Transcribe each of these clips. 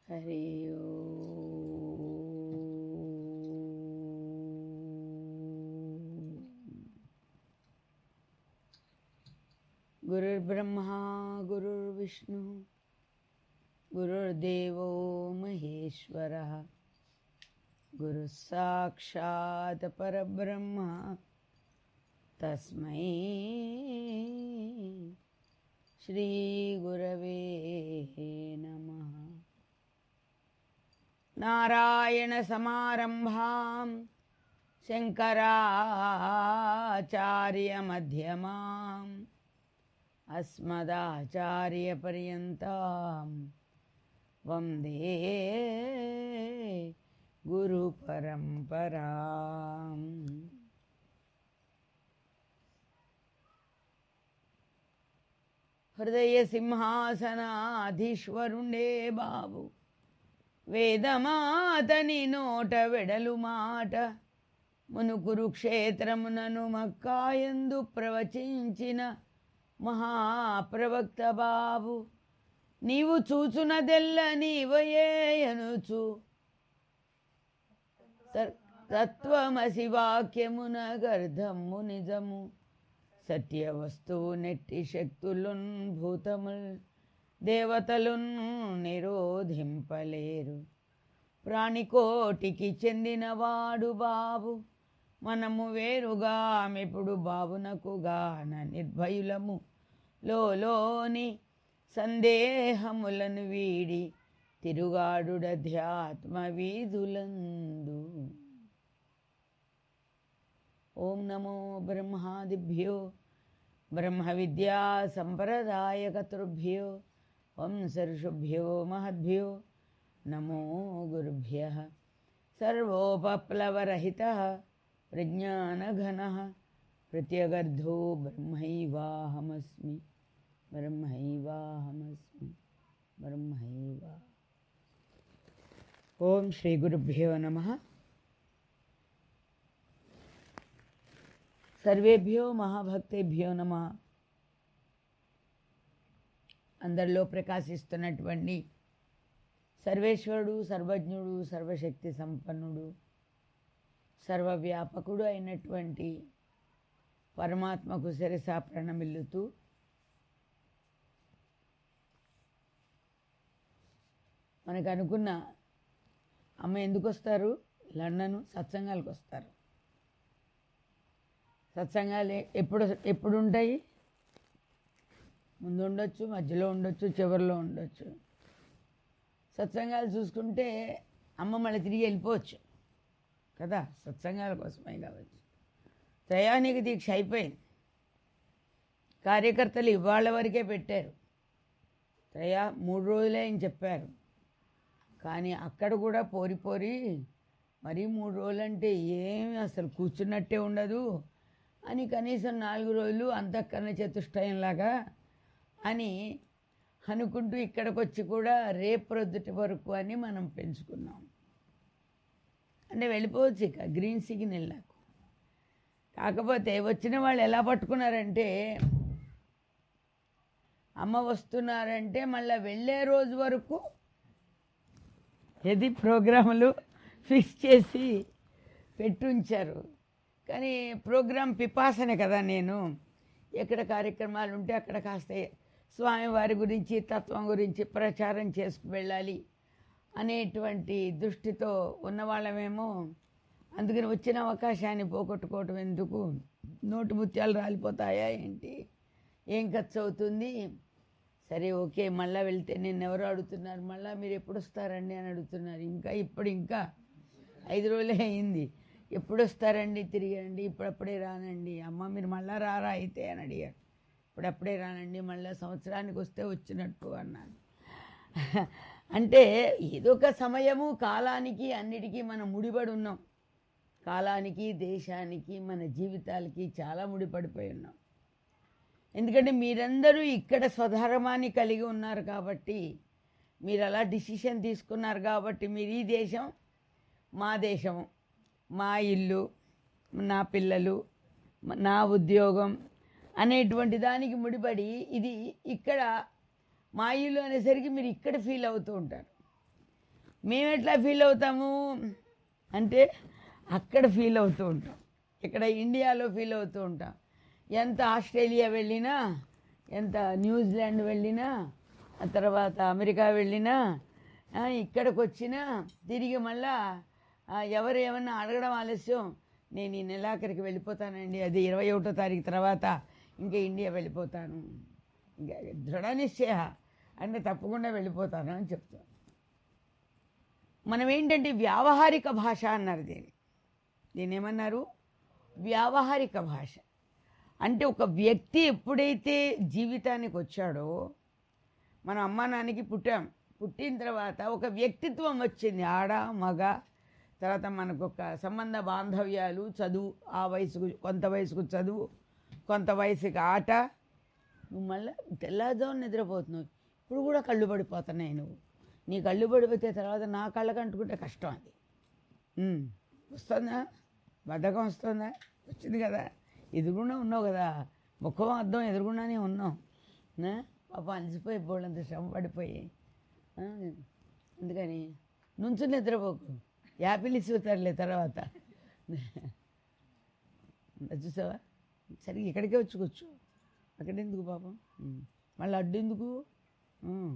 హరి గురుర్బ్రహ్మా గురుర్విష్ణు గురుర్దేవో మహేశ్వర గురు సాక్షాత్ పరబ్రహ్మ తస్మై శ్రీ గురవే నమ నారాయణ సమారంభాం శంకరాచార్య మధ్యమాం అస్మదాచార్యపర్యంతం వందే గురు పరంపరాం హృదయ సింహాసనాధీశ్వరుండే బాబు వేదమాతని నోట వెడలు మాట మును కురుక్షేత్రమునను మక్కాయందు ప్రవచించిన మహాప్రవక్త బాబు నీవు చూచునదెల్ల నీవయేయనుచు తత్వమసి వాక్యమున గర్ధము నిజము సత్య వస్తువు నెట్టి శక్తులున్ భూతముల్ దేవతలున్ నిరోధింపలేరు ప్రాణికోటికి చెందినవాడు బాబు మనము వేరుగా మెప్పుడు బాబునకుగాన నిర్భయులము లోని సందేహములను వీడి తిరుగాడుడధ్యాత్మ వీధులందు ఓం నమో బ్రహ్మాదిభ్యో బ్రహ్మ విద్యా సంప్రదాయకతృభ్యో వంశర్షుభ్యో మహద్భ్యో నమో గురుభ్య సర్వోపప్లవరహిత ప్రజ్ఞానఘన ప్రత్యగర్ధో బ్రహ్మైవాహమస్మి బ్రహ్మైవాహమస్మి బ్రహ్మైవా ఓం శ్రీ గురుభ్యో నమ సర్వేభ్యో మహాభక్తేభ్యో నమ అందరిలో ప్రకాశిస్తున్నటువంటి సర్వేశ్వరుడు సర్వజ్ఞుడు సర్వశక్తి సంపన్నుడు సర్వవ్యాపకుడు అయినటువంటి పరమాత్మకు శిరస ప్రణమిల్లుతూ మనకు అనుకున్న అమ్మ ఎందుకు వస్తారు లండన్ సత్సంగాలకు వస్తారు సత్సంగాలు ఎప్పుడు ఎప్పుడు ఉంటాయి ముందు ఉండొచ్చు మధ్యలో ఉండొచ్చు చివరిలో ఉండొచ్చు సత్సంగాలు చూసుకుంటే అమ్మ మళ్ళీ తిరిగి వెళ్ళిపోవచ్చు కదా సత్సంగాల కోసమే కావచ్చు త్రయానికి దీక్ష అయిపోయింది కార్యకర్తలు ఇవాళ వరకే పెట్టారు త్రయా మూడు రోజులే అని చెప్పారు కానీ అక్కడ కూడా పోరి పోరి మరీ మూడు రోజులంటే ఏమి అసలు కూర్చున్నట్టే ఉండదు అని కనీసం నాలుగు రోజులు అంతఃకరణ చతుష్టయంలాగా అని అనుకుంటూ ఇక్కడికి వచ్చి కూడా రేపు ప్రొద్దుటి వరకు అని మనం పెంచుకున్నాం అంటే వెళ్ళిపోవచ్చు ఇక గ్రీన్ సిగ్నల్ నాకు కాకపోతే వచ్చిన వాళ్ళు ఎలా పట్టుకున్నారంటే అమ్మ వస్తున్నారంటే మళ్ళీ వెళ్ళే రోజు వరకు ఏది ప్రోగ్రాములు ఫిక్స్ చేసి పెట్టుంచారు కానీ ప్రోగ్రాం పిపాసనే కదా నేను ఎక్కడ కార్యక్రమాలు ఉంటే అక్కడ కాస్త స్వామివారి గురించి తత్వం గురించి ప్రచారం చేసుకు వెళ్ళాలి అనేటువంటి దృష్టితో ఉన్నవాళ్ళమేమో అందుకని వచ్చిన అవకాశాన్ని పోగొట్టుకోవటం ఎందుకు నోటు ముత్యాలు రాలిపోతాయా ఏంటి ఏం ఖర్చు అవుతుంది సరే ఓకే మళ్ళీ వెళ్తే నేను ఎవరు అడుగుతున్నారు మళ్ళీ మీరు ఎప్పుడు వస్తారండి అని అడుగుతున్నారు ఇంకా ఇప్పుడు ఇంకా ఐదు రోజులే అయింది ఎప్పుడు వస్తారండి తిరిగండి ఇప్పుడప్పుడే రానండి అమ్మ మీరు మళ్ళీ రారా అయితే అని అడిగారు ఇప్పుడప్పుడే రానండి మళ్ళీ సంవత్సరానికి వస్తే వచ్చినట్టు అన్నాను అంటే ఏదో ఒక సమయము కాలానికి అన్నిటికీ మనం ముడిపడి ఉన్నాం కాలానికి దేశానికి మన జీవితాలకి చాలా ముడిపడిపోయి ఉన్నాం ఎందుకంటే మీరందరూ ఇక్కడ స్వధర్మాన్ని కలిగి ఉన్నారు కాబట్టి మీరు అలా డిసిషన్ తీసుకున్నారు కాబట్టి మీరు ఈ దేశం మా దేశం మా ఇల్లు నా పిల్లలు నా ఉద్యోగం అనేటువంటి దానికి ముడిపడి ఇది ఇక్కడ మా ఇల్లు అనేసరికి మీరు ఇక్కడ ఫీల్ అవుతూ ఉంటారు మేము ఎట్లా ఫీల్ అవుతాము అంటే అక్కడ ఫీల్ అవుతూ ఉంటాం ఇక్కడ ఇండియాలో ఫీల్ అవుతూ ఉంటాం ఎంత ఆస్ట్రేలియా వెళ్ళినా ఎంత న్యూజిలాండ్ వెళ్ళినా ఆ తర్వాత అమెరికా వెళ్ళినా ఆ, ఇక్కడికి వచ్చినా తిరిగి మళ్ళా ఆ, ఎవరు ఏమన్నా అడగడం ఆలస్యం నేను ఈ నెలాఖరికి వెళ్ళిపోతానండి అది ఇరవై ఒకటో తారీఖు తర్వాత ఇంకా ఇండియా వెళ్ళిపోతాను ఇంకా దృఢ నిశ్చయ అంటే తప్పకుండా వెళ్ళిపోతాను అని చెప్తాను మనం ఏంటంటే వ్యావహారిక భాష అన్నారు దీన్ని దీన్ని ఏమన్నారు వ్యావహారిక భాష అంటే ఒక వ్యక్తి ఎప్పుడైతే జీవితానికి వచ్చాడో మన అమ్మ నాన్నకి పుట్టాం పుట్టిన తర్వాత ఒక వ్యక్తిత్వం వచ్చింది ఆడ మగ తర్వాత మనకు ఒక సంబంధ బాంధవ్యాలు చదువు ఆ వయసుకు కొంత వయసుకు చదువు కొంత వయసుకి ఆట నువ్వు మళ్ళీ తెల్లారుజామున నిద్రపోతున్నావు ఇప్పుడు కూడా కళ్ళు పడిపోతున్నాయి నువ్వు నీ కళ్ళు పడిపోతే తర్వాత నా కళ్ళకు అంటుకుంటే కష్టం అది ఉమ్. వస్తుందా బద్ధకం వస్తుందా వచ్చింది కదా ఎదురుగుండా ఉన్నావు కదా ముఖం అద్దం ఎదురుగుండానే ఉన్నాం నా? పాపం అలసిపోయి బోళ్ళంత శ్రమ పడిపోయి ఆ, అందుకని నుంచు నిద్రపోకు యాపిల్ ఇసుకుతారులే తర్వాత చూసావా సరిగ్గా ఇక్కడికే వచ్చి కూర్చో అక్కడ ఎందుకు పాపం ఉమ్. మళ్ళీ అడ్డు ఎందుకు ఉమ్.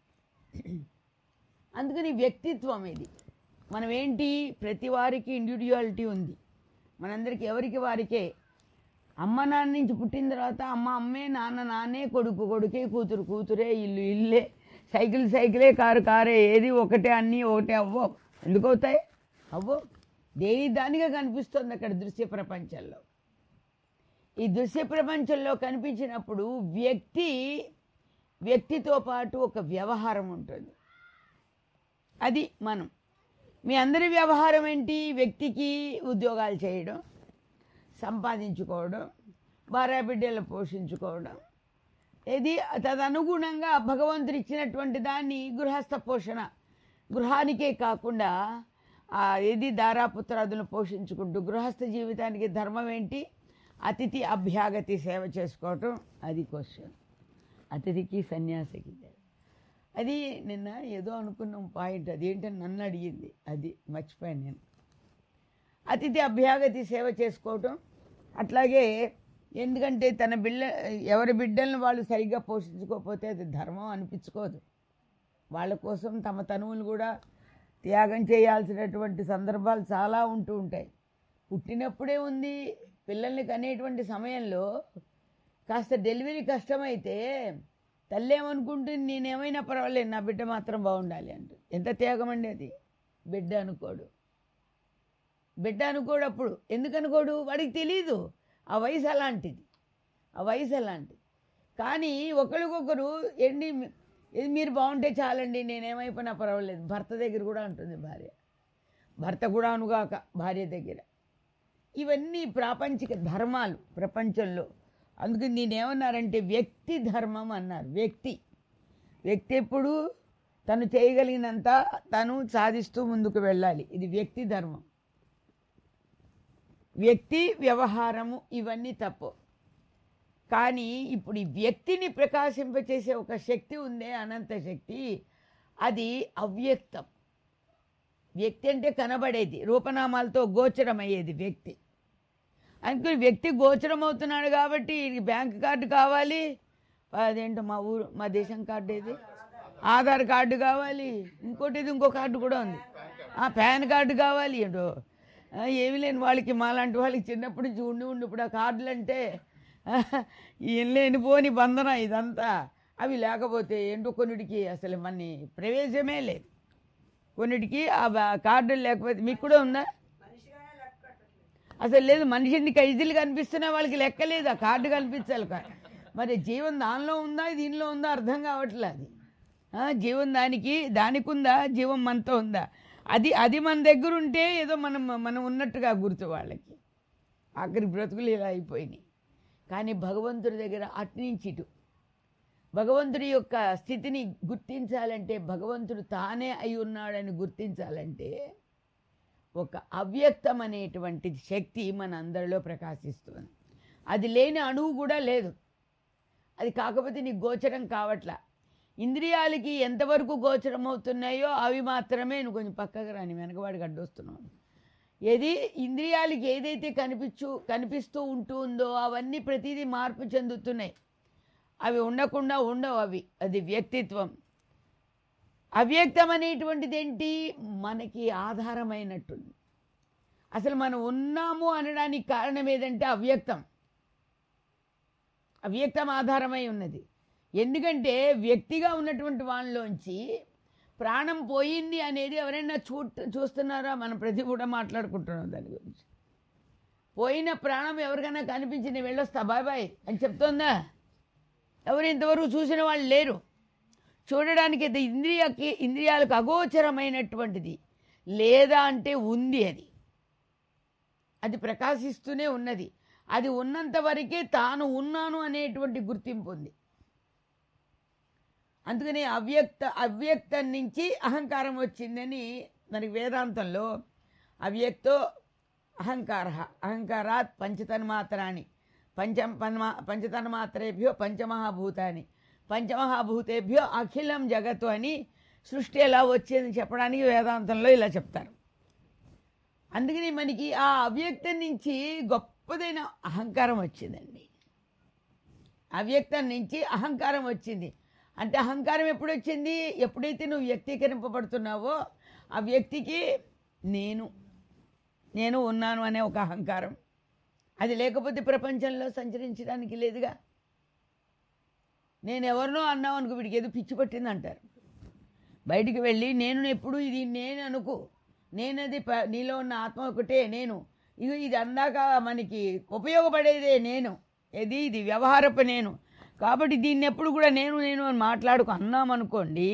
అందుకని వ్యక్తిత్వం ఇది మనం ఏంటి ప్రతి వారికి ఇండివిజువాలిటీ ఉంది మనందరికి ఎవరికి వారికే అమ్మ నాన్న నుంచి పుట్టిన తర్వాత అమ్మ అమ్మే నాన్న నాన్నే కొడుకు కొడుకే కూతురు కూతురే ఇల్లు ఇల్లే సైకిల్ సైకిలే కారు కారే ఏది ఒకటే అన్నీ ఒకటే అవ్వవు ఎందుకు అవుతాయి అవ్వవు దేని దానిగా కనిపిస్తుంది అక్కడ దృశ్య ప్రపంచంలో ఈ దృశ్య ప్రపంచంలో కనిపించినప్పుడు వ్యక్తి వ్యక్తితో పాటు ఒక వ్యవహారం ఉంటుంది అది మనం మీ అందరి వ్యవహారం ఏంటి వ్యక్తికి ఉద్యోగాలు చేయడం సంపాదించుకోవడం భార్య బిడ్డలు పోషించుకోవడం ఇది తదనుగుణంగా భగవంతుడు ఇచ్చినటువంటి దాన్ని గృహస్థ పోషణ గృహానికే కాకుండా ఆ ఏది దారాపుత్రాదులను పోషించుకుంటూ గృహస్థ జీవితానికి ధర్మం ఏంటి అతిథి అభ్యాగతి సేవ చేసుకోవటం అది క్వశ్చన్ అతిథికి సన్యాసికి అది నిన్న ఏదో అనుకున్నాం పాయింట్ అదేంటని నన్ను అడిగింది అది మర్చిపోయాను నేను అతిథి అభ్యాగతి సేవ చేసుకోవటం అట్లాగే ఎందుకంటే తన బిడ్డ ఎవరి బిడ్డలను వాళ్ళు సరిగ్గా పోషించుకోకపోతే అది ధర్మం అనిపించుకోదు వాళ్ళ కోసం తమ తనువులు కూడా త్యాగం చేయాల్సినటువంటి సందర్భాలు చాలా ఉంటూ ఉంటాయి పుట్టినప్పుడే ఉంది పిల్లల్ని కనేటువంటి సమయంలో కాస్త డెలివరీ కష్టమైతే తల్లి ఏమనుకుంటుంది నేనేమైనా పర్వాలేదు నా బిడ్డ మాత్రం బాగుండాలి అంటు ఎంత త్యాగం అండి అది బిడ్డ అనుకోడు బిడ్డ అనుకోడు అప్పుడు ఎందుకు అనుకోడు వాడికి తెలీదు ఆ వయసు అలాంటిది ఆ వయసు అలాంటిది కానీ ఒకరికొకరు ఏంటి మీ- ఇది మీరు బాగుంటే చాలండి నేనేమైపోయినా పర్వాలేదు భర్త దగ్గర కూడా ఉంటుంది భార్య భర్త కూడా అనుగాక భార్య దగ్గర ఇవన్నీ ప్రాపంచిక ధర్మాలు ప్రపంచంలో అందుకని నేనేమన్నారంటే వ్యక్తి ధర్మం అన్నారు వ్యక్తి వ్యక్తి ఎప్పుడు తను చేయగలిగినంత తను సాధిస్తూ ముందుకు వెళ్ళాలి ఇది వ్యక్తి ధర్మం వ్యక్తి వ్యవహారము ఇవన్నీ తప్పు కానీ ఇప్పుడు ఈ వ్యక్తిని ప్రకాశింపచేసే ఒక శక్తి ఉందే అనంత శక్తి అది అవ్యక్తం వ్యక్తి అంటే కనబడేది రూపనామాలతో గోచరమయ్యేది వ్యక్తి అందుకని వ్యక్తి గోచరం అవుతున్నాడు కాబట్టి ఈయనకి బ్యాంక్ కార్డు కావాలి అదేంటో మా ఊరు మా దేశం కార్డు ఏది ఆధార్ కార్డు కావాలి ఇంకోటి ఇది ఇంకో కార్డు కూడా ఉంది ఆ పాన్ కార్డు కావాలి ఏంటో ఆ, ఏమీ లేని వాళ్ళకి మాలాంటి వాళ్ళకి చిన్నప్పటి నుంచి ఉండి ఉండి ఇప్పుడు ఆ కార్డులు అంటే ఏం లేని పోని బంధన ఇదంతా అవి లేకపోతే ఏంటో కొన్నిటికి అసలు మన ప్రవేశమే లేదు కొన్నిటికి ఆ బా- కార్డులు లేకపోతే మీకు కూడా ఉందా అసలు లేదు మనిషిని ఖైదీలు కనిపిస్తున్నా వాళ్ళకి లెక్కలేదు ఆ కార్డు కనిపించాలి కా- మరి జీవం దానిలో ఉందా దీనిలో ఉందా అర్థం కావట్లే అది ఆ, జీవం దానికి దానికి ఉందా జీవం మనతో ఉందా అది అది మన దగ్గర ఉంటే ఏదో మనం మనం ఉన్నట్టుగా గుర్తు వాళ్ళకి ఆఖరి బ్రతుకులు ఇలా అయిపోయినాయి కానీ భగవంతుడి దగ్గర అటు నుంచి ఇటు భగవంతుడి యొక్క స్థితిని గుర్తించాలంటే భగవంతుడు తానే అయి ఉన్నాడని గుర్తించాలంటే ఒక అవ్యక్తం అనేటువంటి శక్తి మన అందరిలో ప్రకాశిస్తుంది అది లేని అణువు కూడా లేదు అది కాకపోతే నీకు గోచరం కావట్లా ఇంద్రియాలకి ఎంతవరకు గోచరం అవుతున్నాయో అవి మాత్రమే నువ్వు కొంచెం పక్కకు రాని వెనకవాడికి అడ్డొస్తున్నావు ఏది ఇంద్రియాలకి ఏదైతే కనిపించు కనిపిస్తూ ఉంటూ ఉందో అవన్నీ ప్రతిదీ మార్పు చెందుతున్నాయి అవి ఉండకుండా ఉండవు అవి అది వ్యక్తిత్వం అవ్యక్తం అనేటువంటిది ఏంటి మనకి ఆధారమైనట్టుంది అసలు మనం ఉన్నాము అనడానికి కారణం ఏదంటే అవ్యక్తం అవ్యక్తం ఆధారమై ఉన్నది ఎందుకంటే వ్యక్తిగా ఉన్నటువంటి వాళ్ళలోంచి ప్రాణం పోయింది అనేది ఎవరైనా చూ చూస్తున్నారా మనం ప్రతి కూడా మాట్లాడుకుంటున్నాం దాని గురించి పోయిన ప్రాణం ఎవరికైనా కనిపించింది వెళ్ళొస్తా బాయ్ బాయ్ అని చెప్తోందా ఎవరు ఇంతవరకు చూసిన వాళ్ళు లేరు చూడడానికి ఇది ఇంద్రియకి ఇంద్రియాలకు అగోచరమైనటువంటిది లేదా అంటే ఉంది అది అది ప్రకాశిస్తూనే ఉన్నది అది ఉన్నంత వరకే తాను ఉన్నాను అనేటువంటి గుర్తింపు ఉంది అందుకని అవ్యక్త అవ్యక్తం నుంచి అహంకారం వచ్చిందని మనకి వేదాంతంలో అవ్యక్తో అహంకార అహంకారాత్ పంచతన్మాత్రాన్ని పంచ పన్మా పంచతన్మాత్రేభ్యో పంచమహాభూతాన్ని పంచమహాభూతేభ్యో అఖిలం జగత్తు అని సృష్టి ఎలా వచ్చేదని చెప్పడానికి వేదాంతంలో ఇలా చెప్తారు అందుకని మనకి ఆ అవ్యక్తం నుంచి గొప్పదైన అహంకారం వచ్చిందండి అవ్యక్తం నుంచి అహంకారం వచ్చింది అంటే అహంకారం ఎప్పుడు వచ్చింది ఎప్పుడైతే నువ్వు వ్యక్తీకరింపబడుతున్నావో ఆ వ్యక్తికి నేను నేను ఉన్నాను అనే ఒక అహంకారం అది లేకపోతే ప్రపంచంలో సంచరించడానికి లేదుగా నేను ఎవరినో అన్నావు అనుకో వీడికి ఏదో పిచ్చి పట్టింది అంటారు బయటికి వెళ్ళి నేను ఎప్పుడు ఇది నేను అనుకో నేనది ప- నీలో ఉన్న ఆత్మ ఒకటే నేను ఇది ఇది అందాక మనకి ఉపయోగపడేదే నేను ఇది ఇది వ్యవహారపు నేను కాబట్టి దీన్ని ఎప్పుడు కూడా నేను నేను అని మాట్లాడుకు అన్నామనుకోండి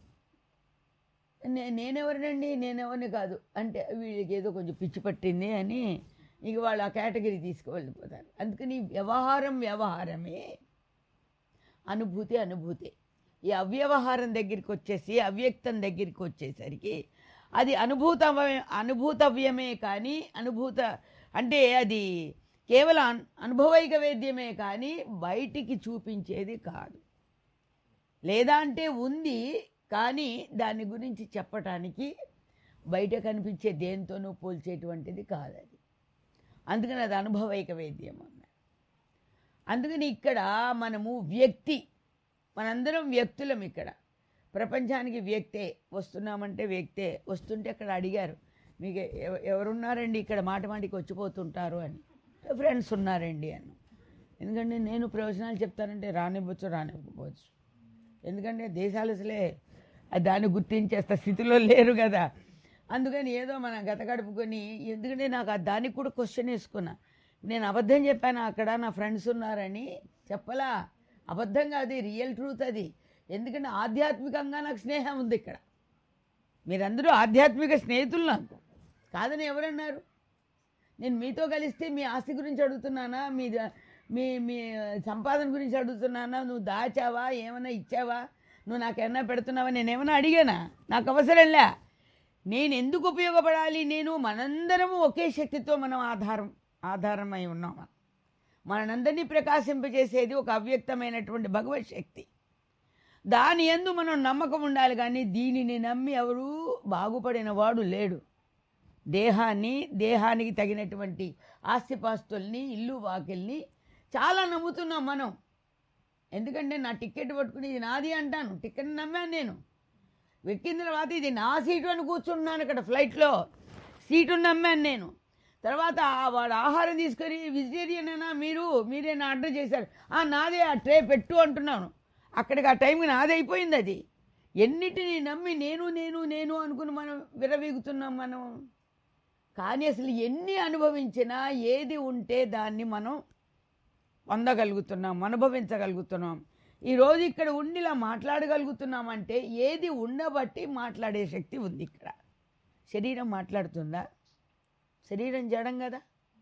నే నేనెవరినండి నేనెవరిని కాదు అంటే వీళ్ళకి ఏదో కొంచెం పిచ్చి పట్టింది అని ఇక వాళ్ళు ఆ కేటగిరీ తీసుకువెళ్ళిపోతారు అందుకని వ్యవహారం వ్యవహారమే అనుభూతి అనుభూతి ఈ అవ్యవహారం దగ్గరికి వచ్చేసి అవ్యక్తం దగ్గరికి వచ్చేసరికి అది అనుభూతవ్య అనుభూతవ్యమే కానీ అనుభూత అంటే అది కేవలం అన్- అనుభవైక వేద్యమే కానీ బయటికి చూపించేది కాదు లేదా అంటే ఉంది కానీ దాని గురించి చెప్పటానికి బయట కనిపించే దేంతోనూ పోల్చేటువంటిది కాదు అది అందుకని అది అనుభవైక వేద్యం అన్నారు అందుకని ఇక్కడ మనము వ్యక్తి మనందరం వ్యక్తులం ఇక్కడ ప్రపంచానికి వ్యక్తే వస్తున్నామంటే వ్యక్తే వస్తుంటే అక్కడ అడిగారు మీకు ఎవ- ఎవరున్నారండి ఇక్కడ మాట మాటికి వచ్చిపోతుంటారు అని ఫ్రెండ్స్ ఉన్నారండి అన్న ఎందుకంటే నేను ప్రవచనాలు చెప్తానంటే రానివ్వచ్చు రానివ్వకపోవచ్చు ఎందుకంటే దేశాలు అసలే దాన్ని గుర్తించేస్త స్థితిలో లేరు కదా అందుకని ఏదో మనం గత గడుపుకొని ఎందుకంటే నాకు ఆ దానికి కూడా క్వశ్చన్ వేసుకున్నా నేను అబద్ధం చెప్పాను అక్కడ నా ఫ్రెండ్స్ ఉన్నారని చెప్పలా అబద్ధం కాదు రియల్ ట్రూత్ అది ఎందుకంటే ఆధ్యాత్మికంగా నాకు స్నేహం ఉంది ఇక్కడ మీరందరూ ఆధ్యాత్మిక స్నేహితులు నాకు కాదని ఎవరన్నారు నేను మీతో కలిస్తే మీ ఆస్తి గురించి అడుగుతున్నానా మీ ద- మీ మీ సంపాదన గురించి అడుగుతున్నానా నువ్వు దాచావా ఏమైనా ఇచ్చావా నువ్వు నాకేమన్నా పెడుతున్నావా నేనేమైనా అడిగానా నాకు అవసరంలే నేను ఎందుకు ఉపయోగపడాలి నేను మనందరము ఒకే శక్తితో మనం ఆధారం ఆధారమై ఉన్నాం మనం. మనందరినీ ప్రకాశింపజేసేది ఒక అవ్యక్తమైనటువంటి భగవత్ శక్తి దాని ఎందు మనం నమ్మకం ఉండాలి కానీ దీనిని నమ్మి ఎవరూ బాగుపడిన వాడు లేడు దేహాన్ని దేహానికి తగినటువంటి ఆస్తిపాస్తుల్ని ఇల్లు వాకిల్ని చాలా నమ్ముతున్నాం మనం ఎందుకంటే నా టికెట్ పట్టుకుని ఇది నాది అంటాను టికెట్ నమ్మాను నేను ఎక్కిన తర్వాత ఇది నా సీటు అని కూర్చున్నాను ఇక్కడ ఫ్లైట్లో సీటు నమ్మాను నేను తర్వాత ఆ వాడు ఆహారం తీసుకొని వెజిటేరియన్ అయినా మీరు మీరేనా ఆర్డర్ చేశారు "ఆ, నాదే ఆ ట్రే పెట్టు అంటున్నాను అక్కడికి ఆ టైంకి నాది అయిపోయింది అది ఎన్నిటిని నమ్మి నేను నేను నేను అనుకుని మనం విరవీగుతున్నాం మనం కానీ అసలు ఎన్ని అనుభవించినా ఏది ఉంటే దాన్ని మనం పొందగలుగుతున్నాం అనుభవించగలుగుతున్నాం ఈరోజు ఇక్కడ ఉండి ఇలా మాట్లాడగలుగుతున్నామంటే ఏది ఉండబట్టి మాట్లాడే శక్తి ఉంది ఇక్కడ శరీరం మాట్లాడుతుందా శరీరం జడం కదా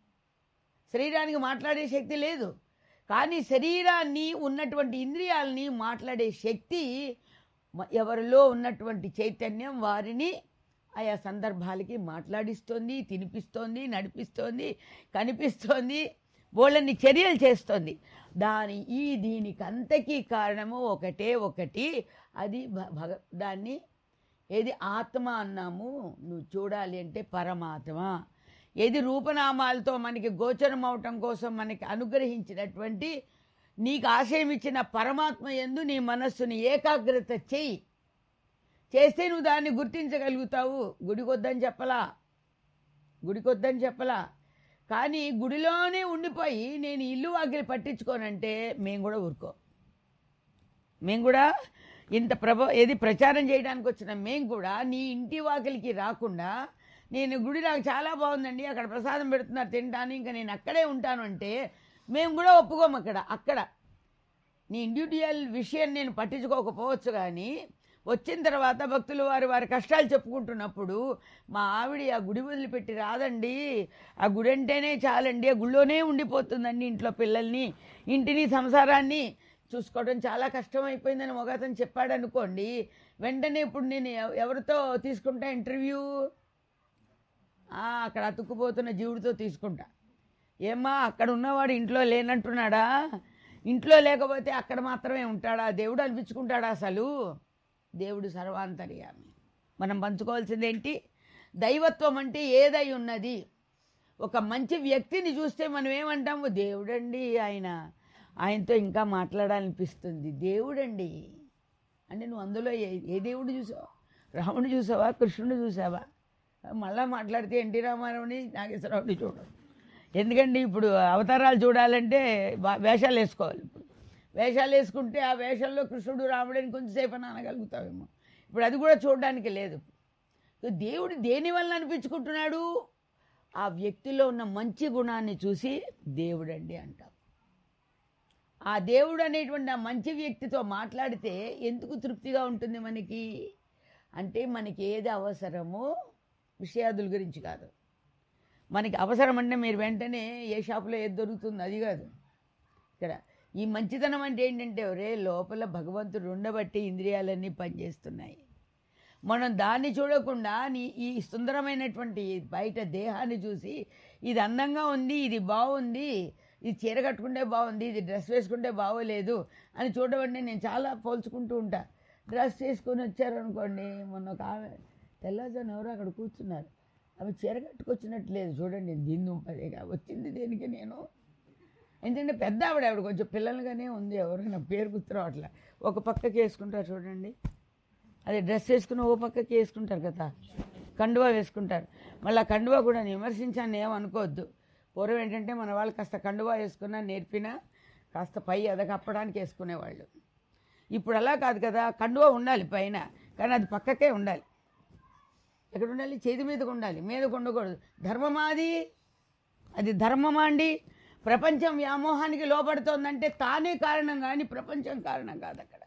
శరీరానికి మాట్లాడే శక్తి లేదు కానీ శరీరాన్ని ఉన్నటువంటి ఇంద్రియాలని మాట్లాడే శక్తి మ- ఎవరిలో ఉన్నటువంటి చైతన్యం వారిని ఆయా సందర్భాలకి మాట్లాడిస్తోంది తినిపిస్తోంది నడిపిస్తోంది కనిపిస్తోంది బోళ్ళని చర్యలు చేస్తుంది దాని ఈ దీనికి అంతకీ కారణము ఒకటే ఒకటి అది భ- భగ దాన్ని ఏది ఆత్మ అన్నాము నువ్వు చూడాలి అంటే పరమాత్మ ఏది రూపనామాలతో మనకి గోచరం అవటం కోసం మనకి అనుగ్రహించినటువంటి నీకు ఆశయం ఇచ్చిన పరమాత్మ ఎందు నీ మనస్సుని ఏకాగ్రత చెయ్యి చేస్తే నువ్వు దాన్ని గుర్తించగలుగుతావు గుడికొద్దని చెప్పలా గుడికొద్దని చెప్పలా కానీ గుడిలోనే ఉండిపోయి నేను ఇల్లు వాకిలి పట్టించుకోనంటే మేము కూడా ఊరుకో మేము కూడా ఇంత ప్రభ ఏది ప్రచారం చేయడానికి వచ్చిన మేము కూడా నీ ఇంటి వాకిలికి రాకుండా నేను గుడి నాకు చాలా బాగుందండి అక్కడ ప్రసాదం పెడుతున్నారు తింటాను ఇంకా నేను అక్కడే ఉంటాను అంటే మేము కూడా ఒప్పుకోము అక్కడ అక్కడ నీ ఇండివిజువల్ విషయం నేను పట్టించుకోకపోవచ్చు కానీ వచ్చిన తర్వాత భక్తులు వారి వారి కష్టాలు చెప్పుకుంటున్నప్పుడు మా ఆవిడ ఆ గుడి వదిలిపెట్టి రాదండి ఆ గుడి అంటేనే చాలండి ఆ గుళ్ళోనే ఉండిపోతుందండి ఇంట్లో పిల్లల్ని ఇంటిని సంసారాన్ని చూసుకోవడం చాలా కష్టం అయిపోయిందని మొగతను చెప్పాడు అనుకోండి వెంటనే ఇప్పుడు నేను ఎవ- ఎవరితో తీసుకుంటా ఇంటర్వ్యూ ఆ, అక్కడ అతుక్కుపోతున్న జీవుడితో తీసుకుంటా ఏమ్మా అక్కడ ఉన్నవాడు ఇంట్లో లేనంటున్నాడా ఇంట్లో లేకపోతే అక్కడ మాత్రమే ఉంటాడా దేవుడు అనిపించుకుంటాడా అసలు దేవుడు సర్వాంతర్యామి మనం పంచుకోవాల్సింది ఏంటి దైవత్వం అంటే ఏదై ఉన్నది ఒక మంచి వ్యక్తిని చూస్తే మనం ఏమంటాము దేవుడండి ఆయన ఆయనతో ఇంకా మాట్లాడాలనిపిస్తుంది దేవుడండి అంటే నువ్వు అందులో ఏ ఏ దేవుడు చూసావు రాముడు చూసావా కృష్ణుడు చూసావా మళ్ళా మాట్లాడితే ఎన్టీ రామారావుని నాగేశ్వరరావుని చూడవు ఎందుకంటే ఇప్పుడు అవతారాలు చూడాలంటే వా- వేషాలు వేసుకోవాలి ఇప్పుడు వేషాలు వేసుకుంటే ఆ వేషంలో కృష్ణుడు రాముడని కొంచెంసేపు అని అనగలుగుతావేమో ఇప్పుడు అది కూడా చూడడానికి లేదు సో దేవుడు దేని వల్ల అనిపించుకుంటున్నాడు ఆ వ్యక్తిలో ఉన్న మంచి గుణాన్ని చూసి దేవుడండి అంటాం ఆ దేవుడు అనేటువంటి ఆ మంచి వ్యక్తితో మాట్లాడితే ఎందుకు తృప్తిగా ఉంటుంది మనకి అంటే మనకి ఏది అవసరమో విషయాదుల గురించి కాదు మనకి అవసరం అంటే మీరు వెంటనే ఏ షాపులో ఏది దొరుకుతుంది అది కాదు ఇక్కడ ఈ మంచితనం అంటే ఏంటంటే ఒరే లోపల భగవంతుడు ఉండబట్టి ఇంద్రియాలన్నీ పనిచేస్తున్నాయి మనం దాన్ని చూడకుండా నీ ఈ సుందరమైనటువంటి బయట దేహాన్ని చూసి ఇది అందంగా ఉంది ఇది బాగుంది ఇది చీర కట్టుకుంటే బాగుంది ఇది డ్రెస్ వేసుకుంటే బాగోలేదు అని చూడబట్టి నేను చాలా పోల్చుకుంటూ ఉంటా డ్రెస్ వేసుకొని వచ్చారనుకోండి మొన్న ఒక ఆమె తెల్లజాను ఎవరో అక్కడ కూర్చున్నారు ఆమె చీర కట్టుకొచ్చినట్టు లేదు చూడండి దీని దుంపదేగా వచ్చింది దేనికి నేను ఎందుకంటే పెద్ద ఆవిడ ఆవిడ కొంచెం పిల్లలుగానే ఉంది ఎవరైనా పేరు గుర్తురావట్లే ఒక పక్కకి వేసుకుంటారు చూడండి అదే డ్రెస్ వేసుకుని ఓ పక్కకి వేసుకుంటారు కదా కండువా వేసుకుంటారు మళ్ళీ ఆ కండువా కూడా నేను విమర్శించాను ఏమనుకోవద్దు పూర్వం ఏంటంటే మన వాళ్ళు కాస్త కండువా వేసుకున్నా నేర్పినా కాస్త పై అదకప్పడానికి వేసుకునేవాళ్ళు ఇప్పుడు అలా కాదు కదా కండువా ఉండాలి పైన కానీ అది పక్కకే ఉండాలి ఎక్కడ ఉండాలి చేతి మీదకు ఉండాలి మీదకు ఉండకూడదు ధర్మమాది అది ధర్మమా అండి ప్రపంచం వ్యామోహానికి లోపడుతోందంటే తానే కారణం కానీ ప్రపంచం కారణం కాదు అక్కడ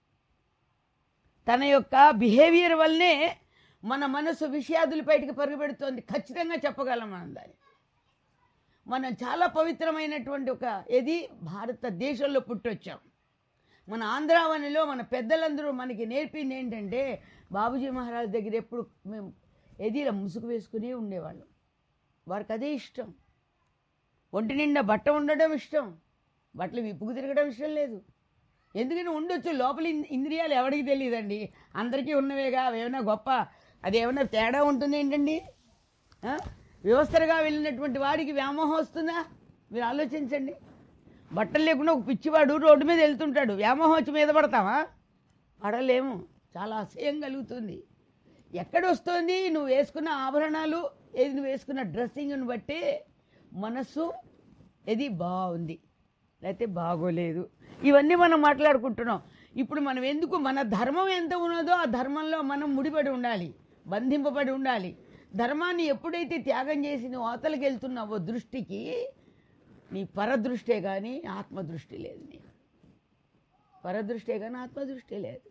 తన యొక్క బిహేవియర్ వల్లనే మన మనసు విషయాదుల బయటికి పరుగుపెడుతోంది ఖచ్చితంగా చెప్పగలం మనం దాన్ని మనం చాలా పవిత్రమైనటువంటి ఒక ఇది భారతదేశంలో పుట్టొచ్చాం మన ఆంధ్రావనిలో మన పెద్దలందరూ మనకి నేర్పింది ఏంటంటే బాబుజీ మహారాజ్ దగ్గర ఎప్పుడు మేము ఏది ఇలా ముసుగు వేసుకునే ఉండేవాళ్ళం వారికి అదే ఇష్టం ఒంటి నిండా బట్ట ఉండడం ఇష్టం బట్టలు విప్పుకు తిరగడం ఇష్టం లేదు ఎందుకని ఉండొచ్చు లోపల ఇన్- ఇంద్రియాలు ఎవరికి తెలియదండి అందరికీ ఉన్నవేగా అవేమైనా గొప్ప అదేమైనా తేడా ఉంటుంది ఏంటండి ఆ? వ్యవస్థగా వెళ్ళినటువంటి వాడికి వ్యామోహం వస్తుందా మీరు ఆలోచించండి బట్టలు లేకుండా ఒక పిచ్చివాడు రోడ్డు మీద వెళ్తుంటాడు వ్యామోహం వచ్చి మీద పడతావా పడలేము చాలా అసహ్యం కలుగుతుంది ఎక్కడ వస్తుంది నువ్వు వేసుకున్న ఆభరణాలు ఏది నువ్వు వేసుకున్న డ్రెస్సింగ్ని బట్టి మనస్సు ఇది బాగుంది లేకపోతే బాగోలేదు ఇవన్నీ మనం మాట్లాడుకుంటున్నాం ఇప్పుడు మనం ఎందుకు మన ధర్మం ఎంత ఉన్నదో ఆ ధర్మంలో మనం ముడిపడి ఉండాలి బంధింపబడి ఉండాలి ధర్మాన్ని ఎప్పుడైతే త్యాగం చేసి నువ్వు అవతలకి వెళ్తున్నావో దృష్టికి నీ పరదృష్టే కానీ ఆత్మదృష్టి లేదు నీకు పరదృష్టే కానీ ఆత్మదృష్టి లేదు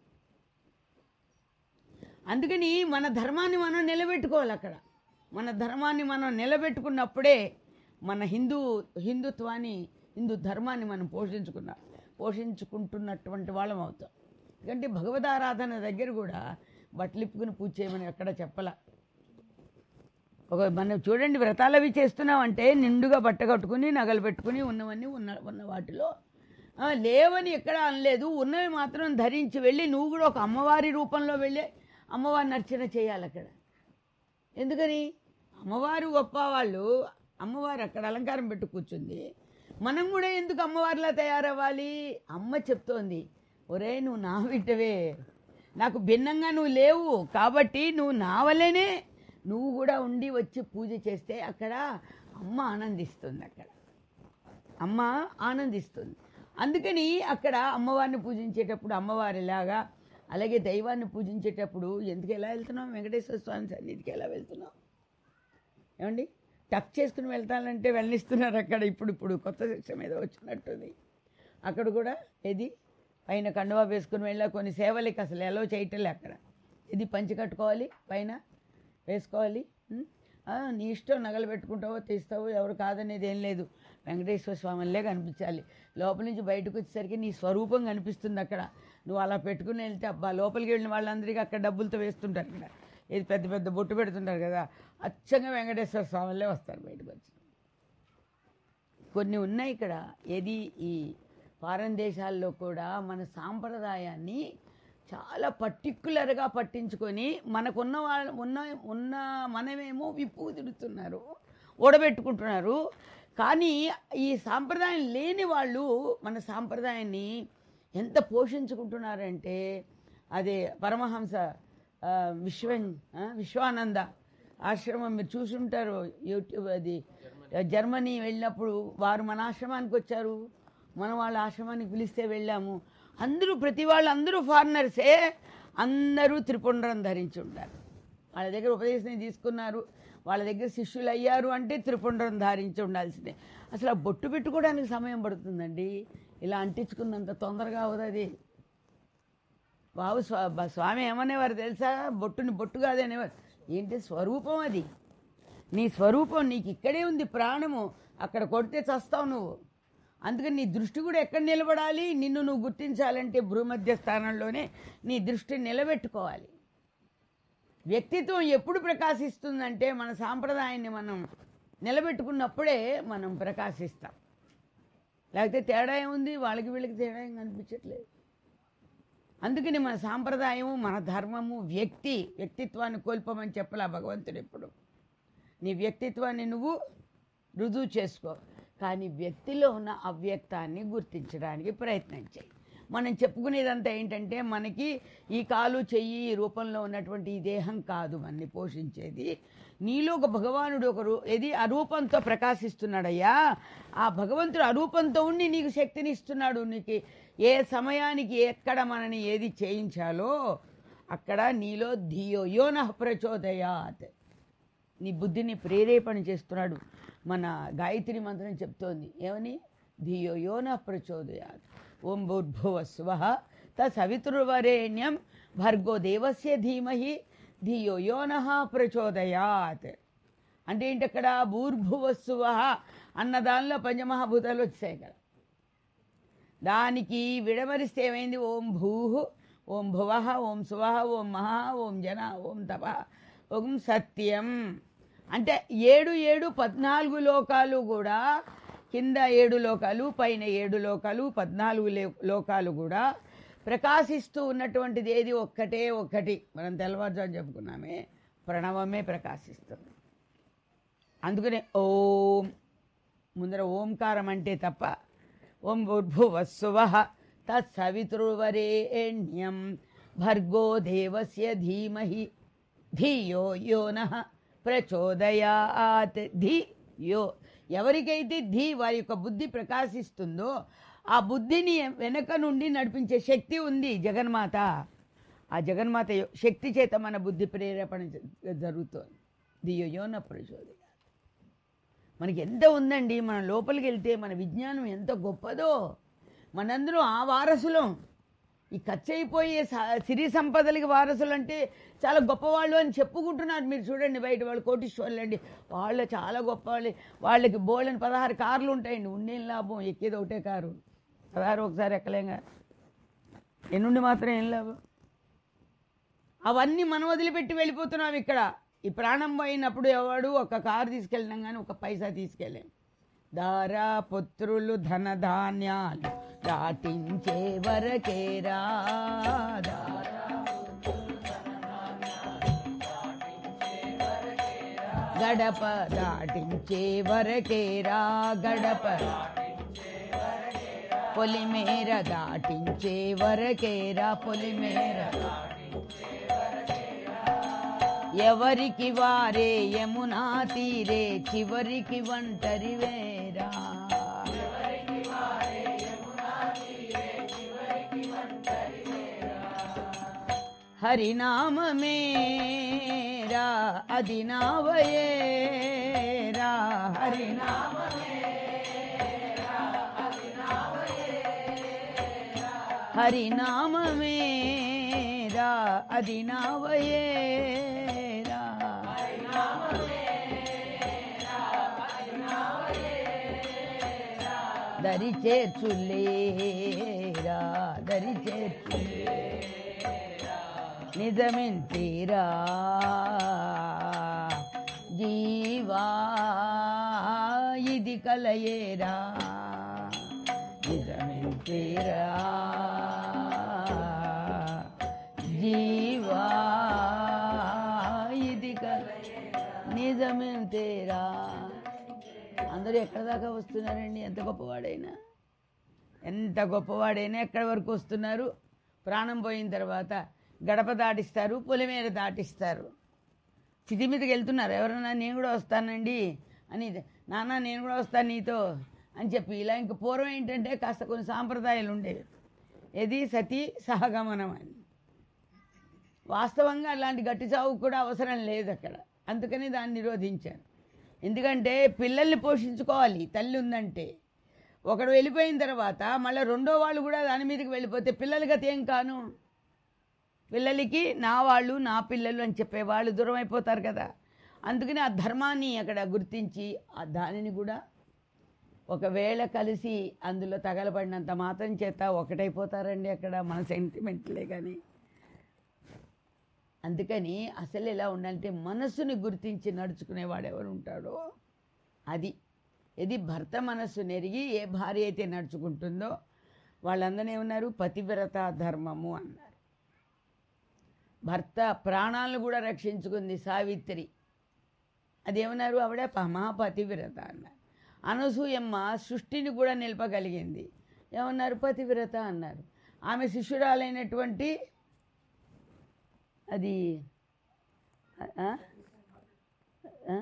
అందుకని మన ధర్మాన్ని మనం నిలబెట్టుకోవాలి అక్కడ మన ధర్మాన్ని మనం నిలబెట్టుకున్నప్పుడే మన హిందూ హిందుత్వాన్ని హిందూ ధర్మాన్ని మనం పోషించుకున్న పోషించుకుంటున్నటువంటి వాళ్ళం అవుతాం ఎందుకంటే భగవదారాధన దగ్గర కూడా బట్టలిప్పుకుని పూజ చేయమని ఎక్కడ చెప్పలా ఒక మనం చూడండి వ్రతాలు అవి చేస్తున్నామంటే నిండుగా బట్ట కట్టుకుని నగలు పెట్టుకుని ఉన్నవన్నీ ఉన్న ఉన్న వాటిలో ఆ, లేవని ఎక్కడ అనలేదు ఉన్నవి మాత్రం ధరించి వెళ్ళి నువ్వు కూడా ఒక అమ్మవారి రూపంలో వెళ్ళి అమ్మవారిని అర్చన చేయాలి అక్కడ ఎందుకని అమ్మవారు గొప్ప వాళ్ళు అమ్మవారు అక్కడ అలంకారం పెట్టు కూర్చుంది మనం కూడా ఎందుకు అమ్మవారిలా తయారవ్వాలి అమ్మ చెప్తోంది ఒరే నువ్వు నా బిడ్డవే నాకు భిన్నంగా నువ్వు లేవు కాబట్టి నువ్వు నా వల్లనే నువ్వు కూడా ఉండి వచ్చి పూజ చేస్తే అక్కడ అమ్మ ఆనందిస్తుంది అక్కడ అమ్మ ఆనందిస్తుంది అందుకని అక్కడ అమ్మవారిని పూజించేటప్పుడు అమ్మవారిలాగా అలాగే దైవాన్ని పూజించేటప్పుడు ఎందుకు ఎలా వెళ్తున్నాం వెంకటేశ్వర స్వామి సన్నిధికి ఎలా వెళ్తున్నాం ఏమండి టక్ చేసుకుని వెళ్తానంటే వెళ్ళనిస్తున్నారు అక్కడ ఇప్పుడు ఇప్పుడు కొత్త సిస్టమ్ ఏదో వచ్చినట్టుంది అక్కడ కూడా ఏది పైన కండువా వేసుకుని వెళ్ళా కొన్ని సేవలకి అసలు ఎలా చేయటలే అక్కడ ఇది పంచి కట్టుకోవాలి పైన వేసుకోవాలి ఉం? ఆ, నీ ఇష్టం నగలు పెట్టుకుంటావో తీస్తావో ఎవరు కాదనేది ఏం లేదు వెంకటేశ్వర స్వామిలే కనిపించాలి లోపల నుంచి బయటకు వచ్చేసరికి నీ స్వరూపం కనిపిస్తుంది అక్కడ నువ్వు అలా పెట్టుకుని వెళ్తే అబ్బా లోపలికి వెళ్ళిన వాళ్ళందరికీ అక్కడ డబ్బులతో వేస్తుంటారు ఇక్కడ ఇది పెద్ద పెద్ద బొట్టు పెడుతుంటారు కదా అచ్చంగా వెంకటేశ్వర స్వామిలే వస్తారు బయటకు వచ్చి కొన్ని ఉన్నాయి ఇక్కడ ఏది ఈ ఫారెన్ దేశాల్లో కూడా మన సాంప్రదాయాన్ని చాలా పర్టిక్యులర్గా పట్టించుకొని మనకున్న వాళ్ళ ఉన్న ఉన్న మనమేమో విప్పు తిడుతున్నారు ఓడబెట్టుకుంటున్నారు కానీ ఈ సాంప్రదాయం లేని వాళ్ళు మన సాంప్రదాయాన్ని ఎంత పోషించుకుంటున్నారంటే అదే పరమహంస ఆ, విశ్వం ఆ, విశ్వానంద ఆశ్రమం మీరు చూసుంటారు యూట్యూబ్ అది జర్మనీ వెళ్ళినప్పుడు వారు మన ఆశ్రమానికి వచ్చారు మన వాళ్ళ ఆశ్రమానికి పిలిస్తే వెళ్ళాము అందరూ ప్రతి వాళ్ళు అందరూ ఫారినర్సే అందరూ త్రిపుండ్రం ధరించి ఉంటారు వాళ్ళ దగ్గర ఉపదేశం తీసుకున్నారు వాళ్ళ దగ్గర శిష్యులు అయ్యారు అంటే త్రిపుండ్రం ధారించి ఉండాల్సిందే అసలు ఆ బొట్టు పెట్టుకోవడానికి సమయం పడుతుందండి ఇలా అంటించుకున్నంత తొందరగా అవుతుంది బాబు స్వా బ- స్వామి ఏమనేవారు తెలుసా బొట్టుని బొట్టు కాదనేవారు ఏంటి స్వరూపం అది నీ స్వరూపం నీకు ఇక్కడే ఉంది ప్రాణము అక్కడ కొడితే చస్తావు నువ్వు అందుకని నీ దృష్టి కూడా ఎక్కడ నిలబడాలి నిన్ను నువ్వు గుర్తించాలంటే భూమధ్య స్థానంలోనే నీ దృష్టిని నిలబెట్టుకోవాలి వ్యక్తిత్వం ఎప్పుడు ప్రకాశిస్తుందంటే మన సాంప్రదాయాన్ని మనం నిలబెట్టుకున్నప్పుడే మనం ప్రకాశిస్తాం లేకపోతే తేడా ఏముంది వాళ్ళకి వీళ్ళకి తేడా ఏం కనిపించట్లేదు అందుకని మన సాంప్రదాయము మన ధర్మము వ్యక్తి వ్యక్తిత్వాన్ని కోల్పోమని చెప్పలా భగవంతుడు ఎప్పుడు నీ వ్యక్తిత్వాన్ని నువ్వు రుజువు చేసుకో కానీ వ్యక్తిలో ఉన్న అవ్యక్తాన్ని గుర్తించడానికి ప్రయత్నం చేయి మనం చెప్పుకునేదంతా ఏంటంటే మనకి ఈ కాలు చెయ్యి ఈ రూపంలో ఉన్నటువంటి ఈ దేహం కాదు మనని పోషించేది నీలో ఒక భగవానుడు ఒక రూ ఏది ఆ రూపంతో ప్రకాశిస్తున్నాడయ్యా ఆ భగవంతుడు ఆ రూపంతో ఉండి నీకు శక్తిని ఇస్తున్నాడు నీకు ఏ సమయానికి ఎక్కడ మనని ఏది చేయించాలో అక్కడ నీలో ధియో యోన ప్రచోదయాత్ నీ బుద్ధిని ప్రేరేపణ చేస్తున్నాడు మన గాయత్రి మంత్రం చెప్తోంది ఏమని ధియో యోన ప్రచోదయాత్ ఓం భూర్భువ స్వ తవితృవరేణ్యం భర్గో దేవస్య ధీమహి ధియో యోన ప్రచోదయాత్ అంటే ఏంటి అక్కడ భూర్భువస్సువ అన్న దానిలో పంచమహాభూతాలు వచ్చాయి ఇక్కడ దానికి విడమరిస్తే ఏమైంది ఓం భూ ఓం భువ ఓం సువ ఓం మహా ఓం జన ఓం తప ఓం సత్యం అంటే ఏడు ఏడు పద్నాలుగు లోకాలు కూడా కింద ఏడు లోకాలు పైన ఏడు లోకాలు పద్నాలుగు లే- లోకాలు కూడా ప్రకాశిస్తూ ఉన్నటువంటిది ఏది ఒక్కటే ఒక్కటి మనం తెల్లవారుజాము చెప్పుకున్నామే ప్రణవమే ప్రకాశిస్తుంది అందుకనే ఓం ముందర ఓంకారం అంటే తప్ప ఓం భూర్భువస్సువ తత్సవితృవరేణ్యం భర్గో దేవస్య ధీమహి ధియో యో నః ప్రచోదయాత్ ధీ యో ఎవరికైతే ధీ వారి యొక్క బుద్ధి ప్రకాశిస్తుందో ఆ బుద్ధిని వెనక నుండి నడిపించే శక్తి ఉంది జగన్మాత ఆ జగన్మాత యొ- శక్తి చేత మన బుద్ధి ప్రేరేపణ జ- జరుగుతోంది ధియో యోన ప్రచోదయ మనకి ఎంత ఉందండి మన లోపలికి వెళ్తే మన విజ్ఞానం ఎంత గొప్పదో మనందరం ఆ వారసులం ఈ ఖర్చు అయిపోయే స- సిరి సంపదలకి వారసులు అంటే చాలా గొప్పవాళ్ళు అని చెప్పుకుంటున్నారు మీరు చూడండి బయట వాళ్ళు కోటీశ్వర్లు అండి వాళ్ళు చాలా గొప్ప వాళ్ళు వాళ్ళకి బోళ్ళని పదహారు కార్లు ఉంటాయండి ఉండేం లాభం ఎక్కేది ఒకటే కారు పదహారు ఒకసారి ఎక్కలేంగా ఎన్నుండి మాత్రం ఏం లాభం అవన్నీ మనం వదిలిపెట్టి వెళ్ళిపోతున్నాం ఇక్కడ ఈ ప్రాణం పోయినప్పుడు ఎవడు ఒక కారు తీసుకెళ్ళినాం కానీ ఒక పైసా తీసుకెళ్ళాం దారా పుత్రులు ధనధాన్యాలు దాటించే వరకేరా దారా గడప దాటించే వరకేరా గడప పొలిమేర దాటించే వరకేరా పొలిమేర ఎవరికి వారే యమునా తీరే చివరికి ఒంటరి వేరా హరినామేరా అది నావయేరా హరినామ హరినామేరా అది నావయేరా దరి చేర్చులేరా దరి చేర్చులే నిజమెంతేరా జీవా ఇది కలయేరా నిజమెంతేరా జీవా ఇది కలయేరా నిజమెంతేరా అందరూ ఎక్కడి దాకా వస్తున్నారండి ఎంత గొప్పవాడైనా ఎంత గొప్పవాడైనా ఎక్కడి వరకు వస్తున్నారు ప్రాణం పోయిన తర్వాత గడప దాటిస్తారు పొలిమేర దాటిస్తారు చితి మీదకి వెళ్తున్నారు ఎవరన్నా నేను కూడా వస్తానండి అని నాన్న నేను కూడా వస్తాను నీతో అని చెప్పి ఇలా ఇంక పూర్వం ఏంటంటే కాస్త కొన్ని సాంప్రదాయాలు ఉండేవి ఏది సతీ సహగమనం అని వాస్తవంగా అలాంటి గట్టి చావు కూడా అవసరం లేదు అక్కడ అందుకని దాన్ని నిరోధించాను ఎందుకంటే పిల్లల్ని పోషించుకోవాలి తల్లి ఉందంటే ఒకడు వెళ్ళిపోయిన తర్వాత మళ్ళీ రెండో వాళ్ళు కూడా దాని మీదకి వెళ్ళిపోతే పిల్లల గతి ఏం కాను పిల్లలకి నా వాళ్ళు నా పిల్లలు అని చెప్పే వాళ్ళు దూరం అయిపోతారు కదా అందుకని ఆ ధర్మాన్ని అక్కడ గుర్తించి ఆ దానిని కూడా ఒకవేళ కలిసి అందులో తగలబడినంత మాత్రం చేత ఒకటైపోతారండి అక్కడ మన సెంటిమెంట్లే కానీ అందుకని అసలు ఎలా ఉండాలంటే మనస్సుని గుర్తించి నడుచుకునేవాడు ఎవరు ఉంటాడో అది ఇది భర్త మనస్సు నెరిగి ఏ భార్య అయితే నడుచుకుంటుందో వాళ్ళందరూ ఏమన్నారు పతివ్రత ధర్మము అన్నారు భర్త ప్రాణాలను కూడా రక్షించుకుంది సావిత్రి అదేమన్నారు ఆవిడ ప- మహాపతివ్రత అన్నారు అనసూయమ్మ సృష్టిని కూడా నిలపగలిగింది ఏమన్నారు పతివ్రత అన్నారు ఆమె శిష్యురాలైనటువంటి అది ఆ? ఆ?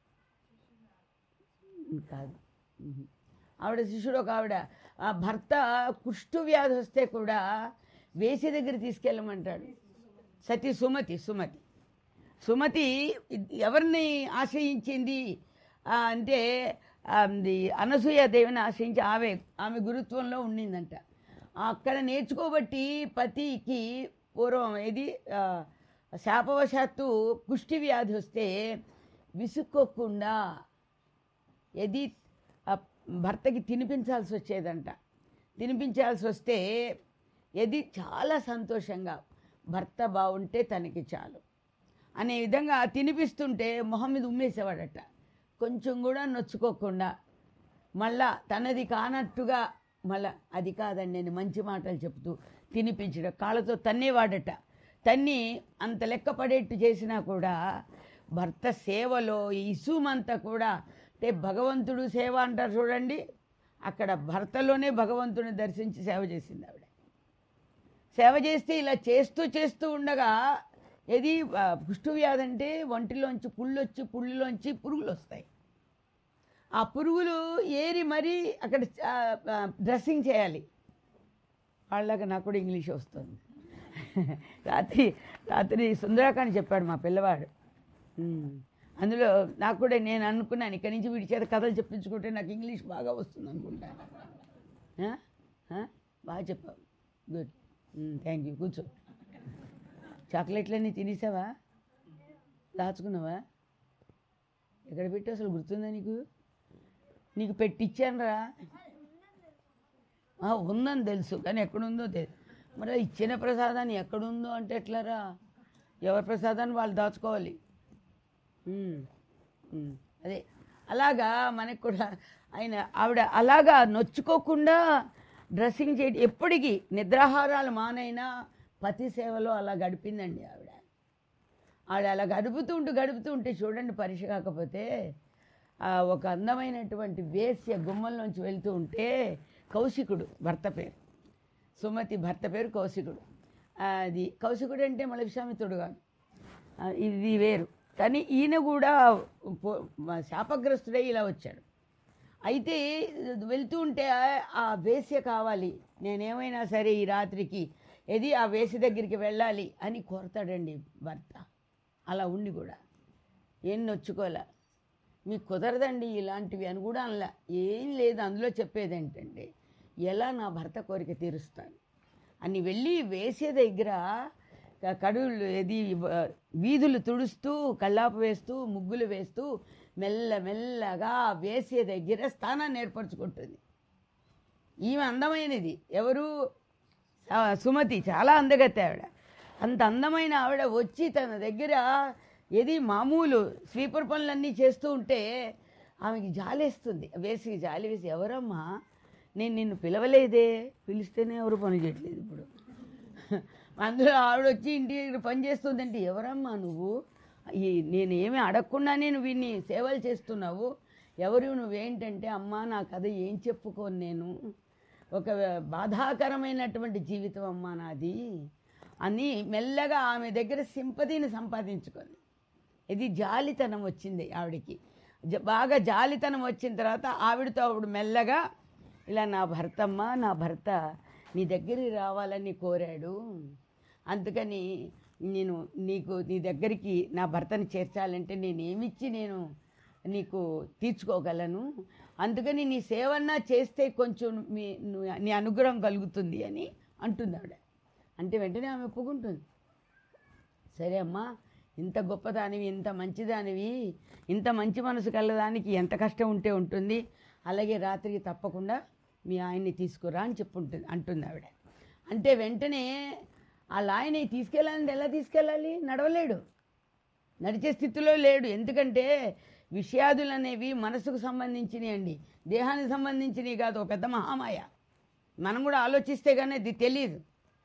కాదు ఉహు. ఆవిడ శిష్యుడు ఒక ఆవిడ ఆ భర్త కుష్టు వ్యాధి వస్తే కూడా వేసి దగ్గర తీసుకెళ్ళమంటాడు సతీ సుమతి సుమతి సుమతి ఎవరిని ఆశ్రయించింది ఆ, అంటే ఆ, ఇది అనసూయ దేవిని ఆశ్రయించి ఆమె ఆమె గురుత్వంలో ఉండిందంట అక్కడ నేర్చుకోబట్టి పతికి పూర్వం ఏది ఆ, శాపవశాత్తు కుష్టి వ్యాధి వస్తే విసుక్కోకుండా ఏది ఆ భర్తకి తినిపించాల్సి వచ్చేదంట తినిపించాల్సి వస్తే ఏది చాలా సంతోషంగా భర్త బాగుంటే తనకి చాలు అనే విధంగా తినిపిస్తుంటే మొహం మీద ఉమ్మేసేవాడట కొంచెం కూడా నొచ్చుకోకుండా మళ్ళా తనది కానట్టుగా మళ్ళా అది కాదండి నేను మంచి మాటలు చెప్తూ తినిపించడం కాళ్ళతో తన్నేవాడట తన్ని అంత లెక్క పడేట్టు చేసినా కూడా భర్త సేవలో ఈ ఇసుమంతా కూడా అంటే భగవంతుడు సేవ అంటారు చూడండి అక్కడ భర్తలోనే భగవంతుని దర్శించి సేవ చేసింది ఆవిడ సేవ చేస్తే ఇలా చేస్తూ చేస్తూ ఉండగా ఏది ఆ, కుష్టు వ్యాధి అంటే ఒంటిలోంచి పుళ్ళు వచ్చి పుళ్ళలోంచి పురుగులు వస్తాయి ఆ పురుగులు ఏరి మరీ అక్కడ ఆ, ఆ, డ్రెస్సింగ్ చేయాలి వాళ్ళకి నాకు కూడా ఇంగ్లీష్ వస్తుంది రాత్రి రాత్రి సుందరాకాండ్ చెప్పాడు మా పిల్లవాడు ఉమ్. అందులో నాకు కూడా నేను అనుకున్నాను ఇక్కడి నుంచి వీడి చేత కథలు చెప్పించుకుంటే నాకు ఇంగ్లీష్ బాగా వస్తుంది అనుకుంటాను ఆ? ఆ? బాగా చెప్పావు గుడ్ థ్యాంక్ యూ కూర్చో చాక్లెట్లన్నీ తినేసావా దాచుకున్నావా ఎక్కడ పెట్టి అసలు గుర్తుందా నీకు నీకు పెట్టిచ్చానురా ఆ, ఉందని తెలుసు కానీ ఎక్కడుందో తెలుసు మరి ఆ ఇచ్చిన ప్రసాదాన్ని ఎక్కడుందో అంటే ఎట్లారా ఎవరి ప్రసాదాన్ని వాళ్ళు దాచుకోవాలి ఉమ్, ఉమ్, అదే అలాగా మనకు కూడా ఆయన ఆవిడ అలాగా నొచ్చుకోకుండా డ్రెస్సింగ్ చేయడం ఎప్పటికీ నిద్రాహారాలు మానైనా పతి సేవలో అలా గడిపిందండి ఆవిడ ఆవిడ అలా గడుపుతూ ఉంటూ గడుపుతూ ఉంటే చూడండి పరీక్ష కాకపోతే ఆ ఒక అందమైనటువంటి వేశ్య గుమ్మంలోంచి వెళ్తూ ఉంటే కౌశికుడు భర్త పేరు సుమతి భర్త పేరు కౌశికుడు ఆ, అది కౌశికుడు అంటే మళ్ళీ విశ్వామిత్రుడు కాదు ఆ, ఇది వేరు కానీ ఈయన కూడా పో- మ- శాపగ్రస్తుడై ఇలా వచ్చాడు అయితే వెళ్తూ ఉంటే ఆ- ఆ వేశ్య కావాలి నేనేమైనా సరే ఈ రాత్రికి ఏది ఆ వేసి దగ్గరికి వెళ్ళాలి అని కోరతాడండి భర్త అలా ఉండి కూడా ఏం నొచ్చుకోలే మీకు కుదరదండి ఇలాంటివి అని కూడా అనలా ఏం లేదు అందులో చెప్పేది ఏంటంటే ఎలా నా భర్త కోరిక తీరుస్తాను అని వెళ్ళి వేసే దగ్గర క- కడులు ఏది వ- వీధులు తుడుస్తూ కళ్ళాపు వేస్తూ ముగ్గులు వేస్తూ మెల్ల మెల్లగా వేసే దగ్గర స్థానాన్ని ఏర్పరచుకుంటుంది ఈమె అందమైనది ఎవరు ఆ, సుమతి చాలా అందగత్తే ఆవిడ అంత అందమైన ఆవిడ వచ్చి తన దగ్గర ఏది మామూలు స్వీపర్ పనులన్నీ చేస్తూ ఉంటే ఆమెకి జాలేస్తుంది వేసి జాలి వేసి ఎవరమ్మా నేను నిన్ను పిలవలేదే పిలిస్తేనే ఎవరు పని చేయట్లేదు ఇప్పుడు అందులో ఆవిడ వచ్చి ఇంటి దగ్గర పని చేస్తుందంటే ఎవరమ్మా నువ్వు ఈ నేను ఏమీ అడగకుండానే నువ్వు వీడిని సేవలు చేస్తున్నావు ఎవరు నువ్వేంటంటే అమ్మా నా కథ ఏం చెప్పుకోను నేను ఒక బాధాకరమైనటువంటి జీవితం అమ్మా నాది అని మెల్లగా ఆమె దగ్గర సింపతిని సంపాదించుకుంది ఇది జాలితనం వచ్చింది ఆవిడకి జ- బాగా జాలితనం వచ్చిన తర్వాత ఆవిడతో ఆవిడ మెల్లగా ఇలా నా భర్తమ్మ నా భర్త నీ దగ్గరికి రావాలని కోరాడు అందుకని నేను నీకు నీ దగ్గరికి నా భర్తని చేర్చాలంటే నేను ఏమిచ్చి నేను నీకు తీర్చుకోగలను అందుకని నీ సేవన్నా చేస్తే కొంచెం మీ ను- నీ అనుగ్రహం కలుగుతుంది అని అంటుంది ఆవిడ అంటే వెంటనే ఆమె ఒప్పుకుంటుంది సరే అమ్మా ఇంత గొప్పదానివి ఇంత మంచిదానివి ఇంత మంచి మనసు కలదానికి ఎంత కష్టం ఉంటే ఉంటుంది అలాగే రాత్రికి తప్పకుండా మీ ఆయన్ని తీసుకురా అని చెప్పుంటుంది అంటుంది ఆవిడ అంటే వెంటనే ఆ ఆయన్ని తీసుకెళ్ళాలంటే ఎలా తీసుకెళ్ళాలి నడవలేడు నడిచే స్థితిలో లేడు ఎందుకంటే విషయాదులు అనేవి మనసుకు సంబంధించినవి అండి దేహానికి సంబంధించినవి కాదు ఒక పెద్ద మహామాయ మనం కూడా ఆలోచిస్తే కానీ అది తెలియదు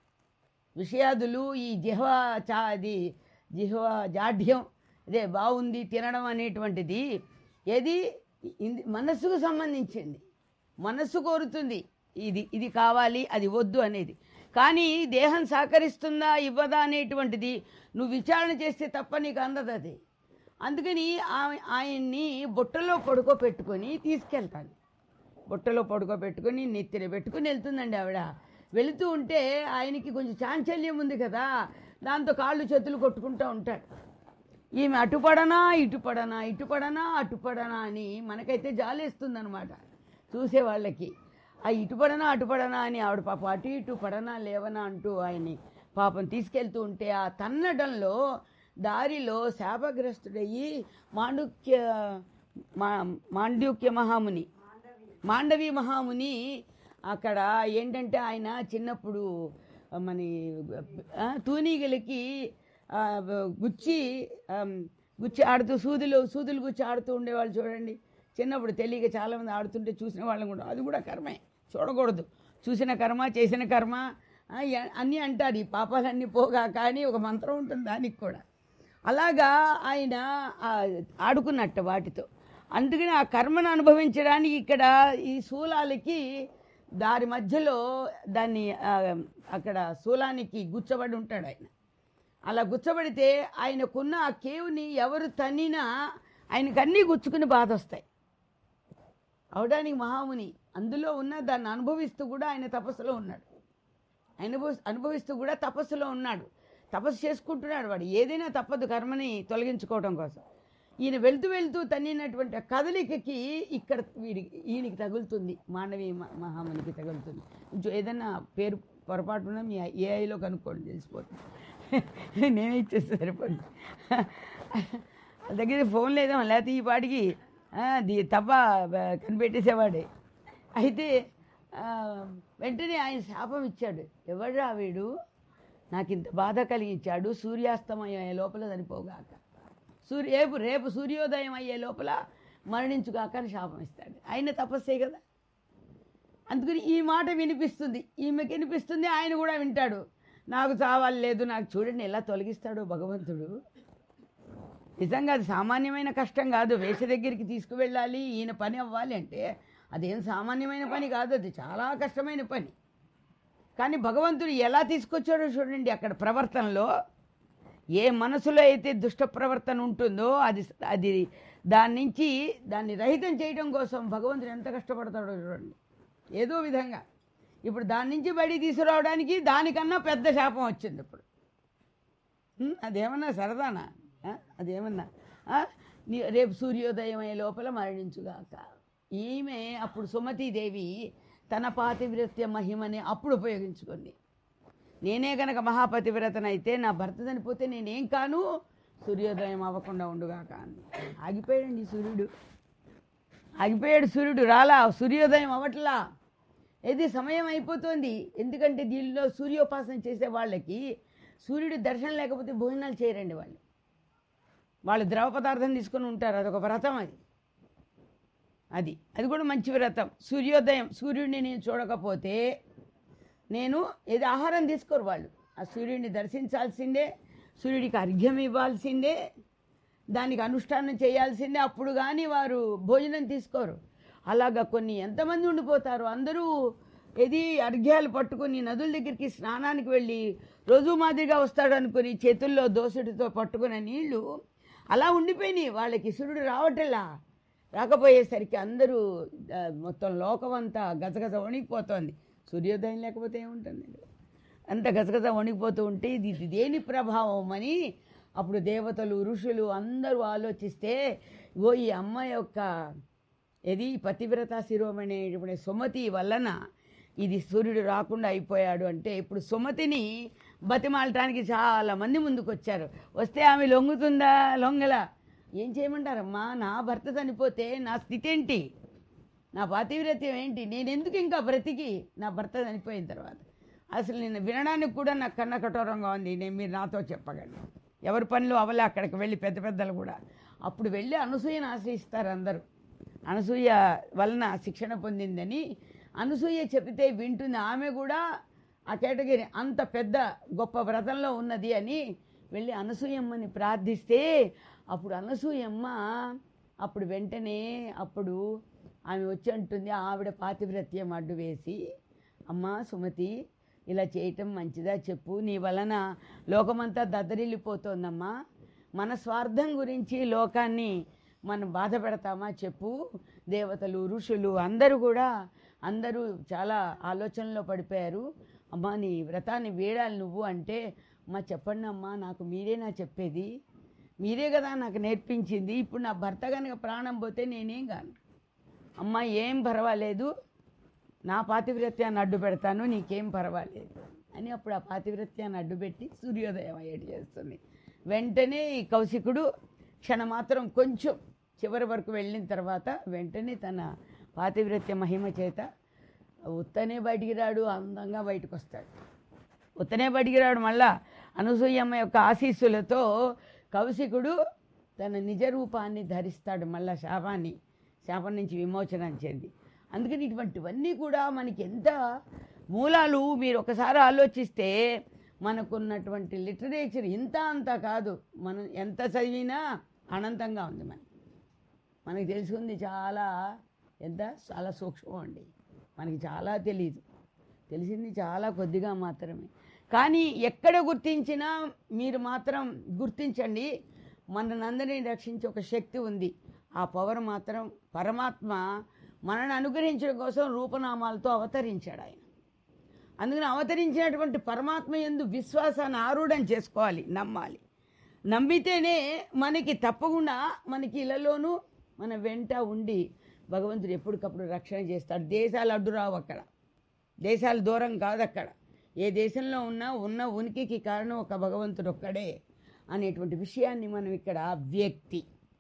విషయాదులు ఈ జిహ్వ చా అది జిహ్వ జాఢ్యం అదే బాగుంది తినడం అనేటువంటిది ఏది ఇంది- మనస్సుకు సంబంధించింది మనస్సు కోరుతుంది ఇది ఇది కావాలి అది వద్దు అనేది కానీ దేహం సహకరిస్తుందా ఇవ్వదా అనేటువంటిది నువ్వు విచారణ చేస్తే తప్ప నీకు అందదు అది అందుకని ఆమె ఆయన్ని బుట్టలో పడుకోబెట్టుకొని తీసుకెళ్తాను బుట్టలో పడుకోబెట్టుకొని నెత్తిన పెట్టుకుని వెళ్తుందండి ఆవిడ వెళుతూ ఉంటే ఆయనకి కొంచెం చాంచల్యం ఉంది కదా దాంతో కాళ్ళు చేతులు కొట్టుకుంటూ ఉంటాడు ఈమె అటుపడనా ఇటుపడనా ఇటుపడనా అటుపడనా అని మనకైతే జాలేస్తుంది అనమాట చూసే వాళ్ళకి ఆ ఇటుపడనా అటుపడనా అని ఆవిడ పాప అటు ఇటు పడనా లేవనా అంటూ ఆయన్ని పాపం తీసుకెళ్తూ ఉంటే ఆ తన్నడంలో దారిలో శాపగ్రస్తుడయ్యి మాండుక్య మా మాండ్యూక్య మహాముని మాండవి మహాముని అక్కడ ఏంటంటే ఆయన చిన్నప్పుడు మన ఆ, తూనీగలకి ఆ, గుచ్చి ఆమ్, గుచ్చి ఆడుతూ సూదులు సూదులు గుచ్చి ఆడుతూ ఉండేవాళ్ళు చూడండి చిన్నప్పుడు తెలియక చాలామంది ఆడుతుంటే చూసిన వాళ్ళని కూడా అది కూడా కర్మే చూడకూడదు చూసిన కర్మ చేసిన కర్మ ఆ, ఎ- అన్నీ అంటారు ఈ పాపాలన్నీ పోగా కానీ ఒక మంత్రం ఉంటుంది దానికి కూడా అలాగా ఆయన ఆ, ఆడుకున్నట్టు వాటితో అందుకని ఆ కర్మను అనుభవించడానికి ఇక్కడ ఈ శూలాలకి దారి మధ్యలో దాన్ని ఆ, అక్కడ శూలానికి గుచ్చబడి ఉంటాడు ఆయన అలా గుచ్చబడితే ఆయనకున్న ఆ కేవుని ఎవరు తన్నినా ఆయనకు అన్నీ గుచ్చుకుని బాధ వస్తాయి అవడానికి మహాముని అందులో ఉన్న దాన్ని అనుభవిస్తూ కూడా ఆయన తపస్సులో ఉన్నాడు అనుభవ అనుభవిస్తూ కూడా తపస్సులో ఉన్నాడు తపస్సు చేసుకుంటున్నాడు వాడు ఏదైనా తప్పదు కర్మని తొలగించుకోవడం కోసం ఈయన వెళ్తూ వెళ్తూ తన్నినటువంటి ఆ కదలికకి ఇక్కడ వీడికి ఈయనకి తగులుతుంది మానవి మ- మహామునికి తగులుతుంది కొంచెం ఏదైనా పేరు పొరపాటున మీ ఏఐలో కనుక్కోండి తెలిసిపోతుంది నేనే ఇచ్చేస్తే సరిపోతుంది దగ్గర ఫోన్ లేదా లేకపోతే ఈ పాటికి ఆ, ది తప్ప బ- కనిపెట్టేసేవాడే అయితే ఆ, వెంటనే ఆయన శాపం ఇచ్చాడు ఎవడ్రా వీడు నాకు ఇంత బాధ కలిగించాడు సూర్యాస్తమయం అయ్యే లోపల చనిపోగాక సూర్య రేపు రేపు సూర్యోదయం అయ్యే లోపల మరణించుగాక అని శాపం ఇస్తాడు ఆయన తపస్సే కదా అందుకని ఈ మాట వినిపిస్తుంది ఈమెకి వినిపిస్తుంది ఆయన కూడా వింటాడు నాకు చావాలి లేదు నాకు చూడండి ఎలా తొలగిస్తాడో భగవంతుడు నిజంగా అది సామాన్యమైన కష్టం కాదు వేష దగ్గరికి తీసుకువెళ్ళాలి ఈయన పని అవ్వాలి అంటే అదేం సామాన్యమైన పని కాదు అది చాలా కష్టమైన పని కానీ భగవంతుడు ఎలా తీసుకొచ్చాడో చూడండి అక్కడ ప్రవర్తనలో ఏ మనసులో అయితే దుష్ట ప్రవర్తన ఉంటుందో అది అది దాని నుంచి దాన్ని రహితం చేయడం కోసం భగవంతుడు ఎంత కష్టపడతాడో చూడండి ఏదో విధంగా ఇప్పుడు దాని నుంచి బయటికి తీసుకురావడానికి దానికన్నా పెద్ద శాపం వచ్చింది ఇప్పుడు ఉమ్, అదేమన్నా సరదానా ఆ? అదేమన్నా ఆ? నీ- రేపు సూర్యోదయం అయ్యే లోపల మరణించుగాక ఈమె అప్పుడు సుమతీదేవి తన పాతివ్రత్య మహిమని అప్పుడు ఉపయోగించుకుంది నేనే గనక మహాపతివ్రతనైతే నా భర్త చనిపోతే నేనేం కాను సూర్యోదయం అవ్వకుండా ఉండుగాక అంది ఆగిపోయాడండి సూర్యుడు ఆగిపోయాడు సూర్యుడు రాలా సూర్యోదయం అవ్వట్లా ఏది సమయం అయిపోతుంది ఎందుకంటే దీనిలో సూర్యోపాసన చేసే వాళ్ళకి సూర్యుడి దర్శనం లేకపోతే భోజనాలు చేయరండి వాళ్ళు వాళ్ళు ద్రవ పదార్థం తీసుకొని ఉంటారు అదొక వ్రతం అది అది అది కూడా మంచి వ్రతం సూర్యోదయం సూర్యుడిని నేను చూడకపోతే నేను ఏది ఆహారం తీసుకోరు వాళ్ళు ఆ సూర్యుడిని దర్శించాల్సిందే సూర్యుడికి అర్ఘ్యం ఇవ్వాల్సిందే దానికి అనుష్ఠానం చేయాల్సిందే అప్పుడు కానీ వారు భోజనం తీసుకోరు అలాగా కొన్ని ఎంతమంది ఉండిపోతారు అందరూ ఏది అర్ఘ్యాలు పట్టుకొని నదుల దగ్గరికి స్నానానికి వెళ్ళి రోజు మాదిరిగా వస్తాడు అనుకుని చేతుల్లో దోసుడితో పట్టుకున్న నీళ్లు అలా ఉండిపోయినాయి వాళ్ళకి సూర్యుడు రావటంలా రాకపోయేసరికి అందరూ ఆ, మొత్తం లోకమంతా గజగజ వణికిపోతోంది సూర్యోదయం లేకపోతే ఏముంటుంది అంత గజగజ వణికిపోతూ ఉంటే ఇది ఇది దేని ప్రభావం అని అప్పుడు దేవతలు ఋషులు అందరూ ఆలోచిస్తే ఓ ఈ అమ్మ యొక్క ఇది పతివ్రత శిరోమణి అనేటువంటి సుమతి వలన ఇది సూర్యుడు రాకుండా అయిపోయాడు అంటే ఇప్పుడు సుమతిని బతిమాలటానికి చాలా మంది ముందుకు వచ్చారు వస్తే ఆమె లొంగుతుందా లొంగల ఏం చేయమంటారమ్మా నా భర్త చనిపోతే నా స్థితి ఏంటి నా పాతివ్రత్యం ఏంటి నేను ఎందుకు ఇంకా బ్రతికి నా భర్త చనిపోయిన తర్వాత అసలు నేను వినడానికి కూడా నాకు కన్న కఠోరంగా ఉంది నేను మీరు నాతో చెప్పగలను ఎవరి పనులు అవలే అక్కడికి వెళ్ళి పెద్ద పెద్దలు కూడా అప్పుడు వెళ్ళి అనసూయను ఆశ్రయిస్తారు అందరూ అనసూయ వలన శిక్షణ పొందిందని అనసూయ చెబితే వింటుంది ఆమె కూడా ఆ కేటగిరీ అంత పెద్ద గొప్ప వ్రతంలో ఉన్నది అని వెళ్ళి అనసూయమ్మని ప్రార్థిస్తే అప్పుడు అనసూయమ్మ అప్పుడు వెంటనే అప్పుడు ఆమె వచ్చి అంటుంది ఆవిడ పాతివ్రత్యం అడ్డు వేసి అమ్మా సుమతి ఇలా చేయటం మంచిదా చెప్పు నీ వలన లోకమంతా దద్దరిల్లిపోతోందమ్మా మన స్వార్థం గురించి లోకాన్ని మనం బాధ పెడతామా చెప్పు దేవతలు ఋషులు అందరూ కూడా అందరూ చాలా ఆలోచనలో పడిపోయారు అమ్మా నీ వ్రతాన్ని వీడాలి నువ్వు అంటే అమ్మా చెప్పండి అమ్మా నాకు మీరేనా చెప్పేది మీరే కదా నాకు నేర్పించింది ఇప్పుడు నా భర్త కనుక ప్రాణం పోతే నేనేం కాను అమ్మ ఏం పర్వాలేదు నా పాతివ్రత్యాన్ని అడ్డు పెడతాను నీకేం పర్వాలేదు అని అప్పుడు ఆ పాతివ్రత్యాన్ని అడ్డుపెట్టి సూర్యోదయం అయ్యేటి చేస్తుంది వెంటనే ఈ కౌశికుడు క్షణమాత్రం కొంచెం చివరి వరకు వెళ్ళిన తర్వాత వెంటనే తన పాతివ్రత్య మహిమ చేత ఉత్తనే బయటికి రాడు అందంగా బయటకు వస్తాడు ఉత్తనే బయటికి రాడు మళ్ళా అనసూయమ్మ యొక్క ఆశీస్సులతో కౌశికుడు తన నిజ రూపాన్ని ధరిస్తాడు మళ్ళా శాపాన్ని శాపం నుంచి విమోచనం చెంది అందుకని ఇటువంటివన్నీ కూడా మనకి ఎంత మూలాలు మీరు ఒకసారి ఆలోచిస్తే మనకున్నటువంటి లిటరేచర్ ఇంత అంత కాదు మనం ఎంత చదివినా అనంతంగా ఉంది మనకి మనకి తెలుసుకుంది చాలా ఎంత చాలా సూక్ష్మం అండి మనకి చాలా తెలియదు తెలిసింది చాలా కొద్దిగా మాత్రమే కానీ ఎక్కడ గుర్తించినా మీరు మాత్రం గుర్తించండి మనందరినీ రక్షించే ఒక శక్తి ఉంది ఆ పవర్ మాత్రం పరమాత్మ మనల్ని అనుగ్రహించడం కోసం రూపనామాలతో అవతరించాడు ఆయన అందుకని అవతరించినటువంటి పరమాత్మ ఎందు విశ్వాసాన్ని ఆరూఢం చేసుకోవాలి నమ్మాలి నమ్మితేనే మనకి తప్పకుండా మనకి ఇళ్ళలోనూ మన వెంట ఉండి భగవంతుడు ఎప్పటికప్పుడు రక్షణ చేస్తాడు దేశాలు అడ్డు రావు అక్కడ దేశాలు దూరం కాదు అక్కడ ఏ దేశంలో ఉన్నా ఉన్న ఉనికికి కారణం ఒక భగవంతుడు ఒక్కడే అనేటువంటి విషయాన్ని మనం ఇక్కడ వ్యక్తి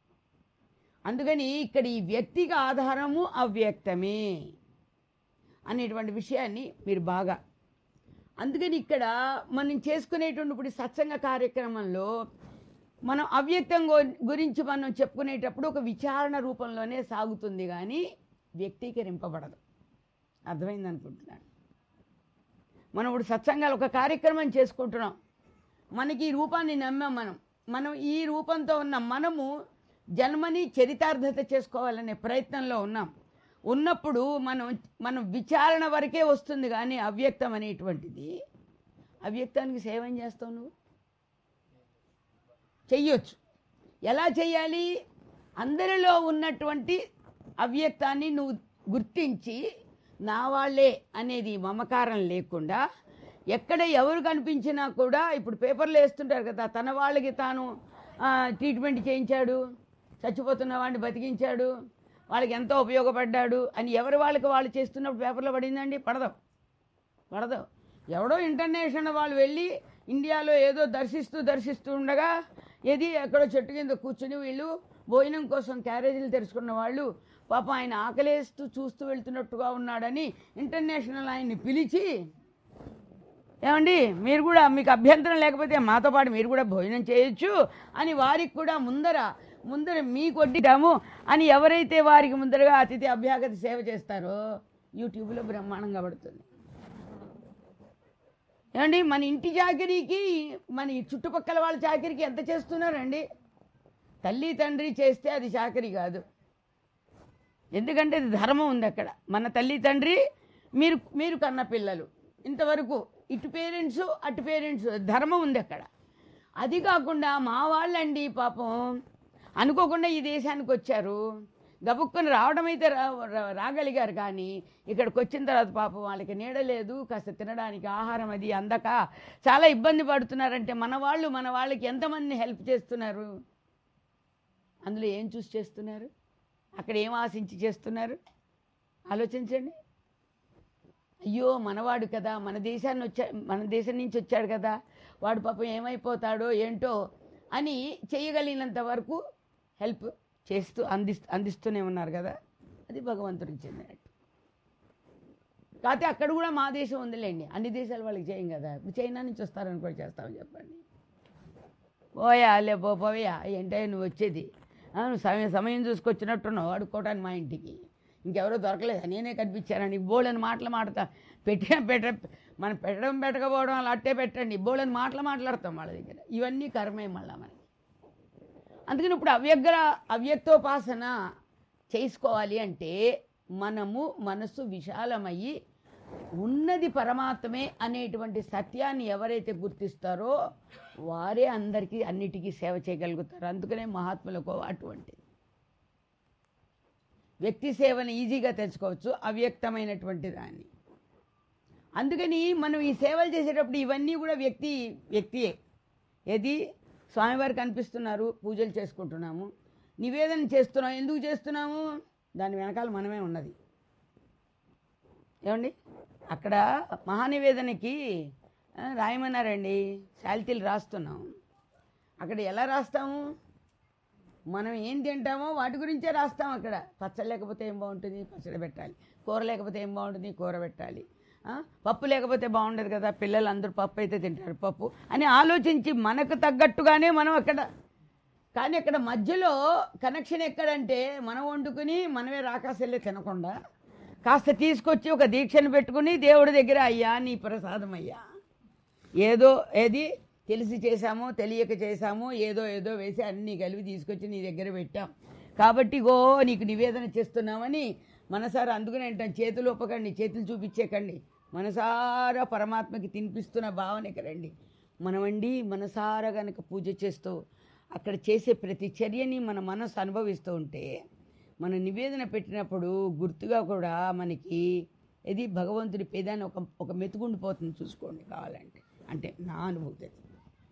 అందుకని ఇక్కడ ఈ వ్యక్తికి ఆధారము అవ్యక్తమే అనేటువంటి విషయాన్ని మీరు బాగా అందుకని ఇక్కడ మనం చేసుకునేటువంటి ఇప్పుడు ఈ సత్సంగ కార్యక్రమంలో మనం అవ్యక్తం గు- గురించి మనం చెప్పుకునేటప్పుడు ఒక విచారణ రూపంలోనే సాగుతుంది కానీ వ్యక్తీకరింపబడదు అర్థమైంది అనుకుంటున్నాను మనం ఇప్పుడు సత్సంగాలు ఒక కార్యక్రమం చేసుకుంటున్నాం మనకి ఈ రూపాన్ని నమ్మాం మనం మనం ఈ రూపంతో ఉన్న మనము జన్మని చరితార్థత చేసుకోవాలనే ప్రయత్నంలో ఉన్నాం ఉన్నప్పుడు మనం మనం విచారణ వరకే వస్తుంది కానీ అవ్యక్తం అనేటువంటిది అవ్యక్తానికి సేవ ఏం చేస్తావు నువ్వు చెయ్యొచ్చు ఎలా చెయ్యాలి అందరిలో ఉన్నటువంటి అవ్యక్తాన్ని నువ్వు గుర్తించి నా వాళ్ళే అనేది మమకారం లేకుండా ఎక్కడ ఎవరు కనిపించినా కూడా ఇప్పుడు పేపర్లు వేస్తుంటారు కదా తన వాళ్ళకి తాను ఆ, ట్రీట్మెంట్ చేయించాడు చచ్చిపోతున్న వాడిని బతికించాడు వాళ్ళకి ఎంతో ఉపయోగపడ్డాడు అని ఎవరి వాళ్ళకి వాళ్ళు చేస్తున్నప్పుడు పేపర్లో పడిందండి పడదు పడదు ఎవడో ఇంటర్నేషనల్ వాళ్ళు వెళ్ళి ఇండియాలో ఏదో దర్శిస్తూ దర్శిస్తూ ఉండగా ఏది ఎక్కడో చెట్టు కింద కూర్చుని వీళ్ళు భోజనం కోసం క్యారేజీలు తెరుచుకున్న వాళ్ళు పాపం ఆయన ఆకలేస్తూ చూస్తూ వెళ్తున్నట్టుగా ఉన్నాడని ఇంటర్నేషనల్ ఆయన్ని పిలిచి ఏమండి మీరు కూడా మీకు అభ్యంతరం లేకపోతే మాతో పాటు మీరు కూడా భోజనం చేయొచ్చు అని వారికి కూడా ముందర ముందర మీకు వడ్డీటాము అని ఎవరైతే వారికి ముందరగా అతిథి అభ్యాగతి సేవ చేస్తారో యూట్యూబ్లో బ్రహ్మాండంగా పడుతుంది ఏమండి మన ఇంటి చాకరీకి మన ఈ చుట్టుపక్కల వాళ్ళ చాకరీకి ఎంత చేస్తున్నారండి తల్లి తండ్రి చేస్తే అది చాకరీ కాదు ఎందుకంటే ఇది ధర్మం ఉంది అక్కడ మన తల్లి తండ్రి మీరు మీరు కన్న పిల్లలు ఇంతవరకు ఇటు పేరెంట్స్ అటు పేరెంట్స్ ధర్మం ఉంది అక్కడ అది కాకుండా మా వాళ్ళండి పాపం అనుకోకుండా ఈ దేశానికి వచ్చారు గబుక్కుని రావడం అయితే రా రా- రాగలిగారు కానీ ఇక్కడికి వచ్చిన తర్వాత పాపం వాళ్ళకి నీడ లేదు కాస్త తినడానికి ఆహారం అది అందక చాలా ఇబ్బంది పడుతున్నారంటే మన వాళ్ళు మన వాళ్ళకి ఎంతమంది హెల్ప్ చేస్తున్నారు అందులో ఏం చూసి చేస్తున్నారు అక్కడ ఏం ఆశించి చేస్తున్నారు ఆలోచించండి అయ్యో మనవాడు కదా మన దేశాన్ని వచ్చా మన దేశం నుంచి వచ్చాడు కదా వాడు పాపం ఏమైపోతాడో ఏంటో అని చేయగలిగినంత వరకు హెల్ప్ చేస్తూ అంది అందిస్తూనే ఉన్నారు కదా అది భగవంతుడికి చెందినట్టు కాకపోతే అక్కడ కూడా మా దేశం ఉందిలేండి అన్ని దేశాల వాళ్ళకి చేయం కదా ఇప్పుడు చైనా నుంచి వస్తారని కూడా చేస్తామని చెప్పండి పోయా లే పో పోయా ఏంటే నువ్వు వచ్చేది ఆ, నువ్వు సమయం సమయం చూసుకొచ్చినట్టున్నావు అడుక్కోవడానికి మా ఇంటికి ఇంకెవరో దొరకలేదు నేనే కనిపించానండి బోళ్ళని మాటలు మాడతా పెట్టిన పెట్ట మనం పెట్టడం పెట్టకపోవడం అలా అట్టే పెట్టండి బోళ్ళని మాటలు మాట్లాడతాం వాళ్ళ దగ్గర ఇవన్నీ కర్మే మళ్ళా మనకి అందుకని ఇప్పుడు అవ్యగ్ర అవ్యక్తోపాసన చేసుకోవాలి అంటే మనము మనసు విశాలమయ్యి ఉన్నది పరమాత్మే అనేటువంటి సత్యాన్ని ఎవరైతే గుర్తిస్తారో వారే అందరికీ అన్నిటికీ సేవ చేయగలుగుతారు అందుకనే మహాత్ములకు అటువంటిది వ్యక్తి సేవను ఈజీగా తెచ్చుకోవచ్చు అవ్యక్తమైనటువంటి దాన్ని అందుకని మనం ఈ సేవలు చేసేటప్పుడు ఇవన్నీ కూడా వ్యక్తి వ్యక్తియే ఏది స్వామివారు కనిపిస్తున్నారు పూజలు చేసుకుంటున్నాము నివేదన చేస్తున్నాం ఎందుకు చేస్తున్నాము దాని వెనకాల మనమే ఉన్నది ఏమండి అక్కడ మహానివేదనకి ఆ, రాయమన్నారండి శాలితీలు రాస్తున్నాం అక్కడ ఎలా రాస్తాము మనం ఏం తింటామో వాటి గురించే రాస్తాం అక్కడ పచ్చడి లేకపోతే ఏం బాగుంటుంది పచ్చడి పెట్టాలి కూర లేకపోతే ఏం బాగుంటుంది కూర పెట్టాలి ఆ, పప్పు లేకపోతే బాగుండదు కదా పిల్లలు అందరూ పప్పు అయితే తింటారు పప్పు అని ఆలోచించి మనకు తగ్గట్టుగానే మనం అక్కడ కానీ అక్కడ మధ్యలో కనెక్షన్ ఎక్కడంటే మనం వండుకుని మనమే రాకాసెళ్ళి తినకుండా కాస్త తీసుకొచ్చి ఒక దీక్షను పెట్టుకుని దేవుడి దగ్గర అయ్యా నీ ప్రసాదం అయ్యా ఏదో ఏది తెలిసి చేశామో తెలియక చేశామో ఏదో ఏదో వేసి అన్నీ కలిపి తీసుకొచ్చి నీ దగ్గర పెట్టాం కాబట్టి గో నీకు నివేదన చేస్తున్నామని మనసారా అందుకని అంటాం చేతులు ఒప్పకండి చేతులు చూపించేకండి మనసారా పరమాత్మకి తినిపిస్తున్న భావనకి రండి మనమండి మనసారా గనక పూజ చేస్తూ అక్కడ చేసే ప్రతి చర్యని మన మనసు అనుభవిస్తూ ఉంటే మన నివేదన పెట్టినప్పుడు గుర్తుగా కూడా మనకి ఇది భగవంతుడి పేదాన్ని ఒక ఒక మెతుకుండిపోతుంది చూసుకోండి కావాలంటే అంటే నా అనుభూతి అది.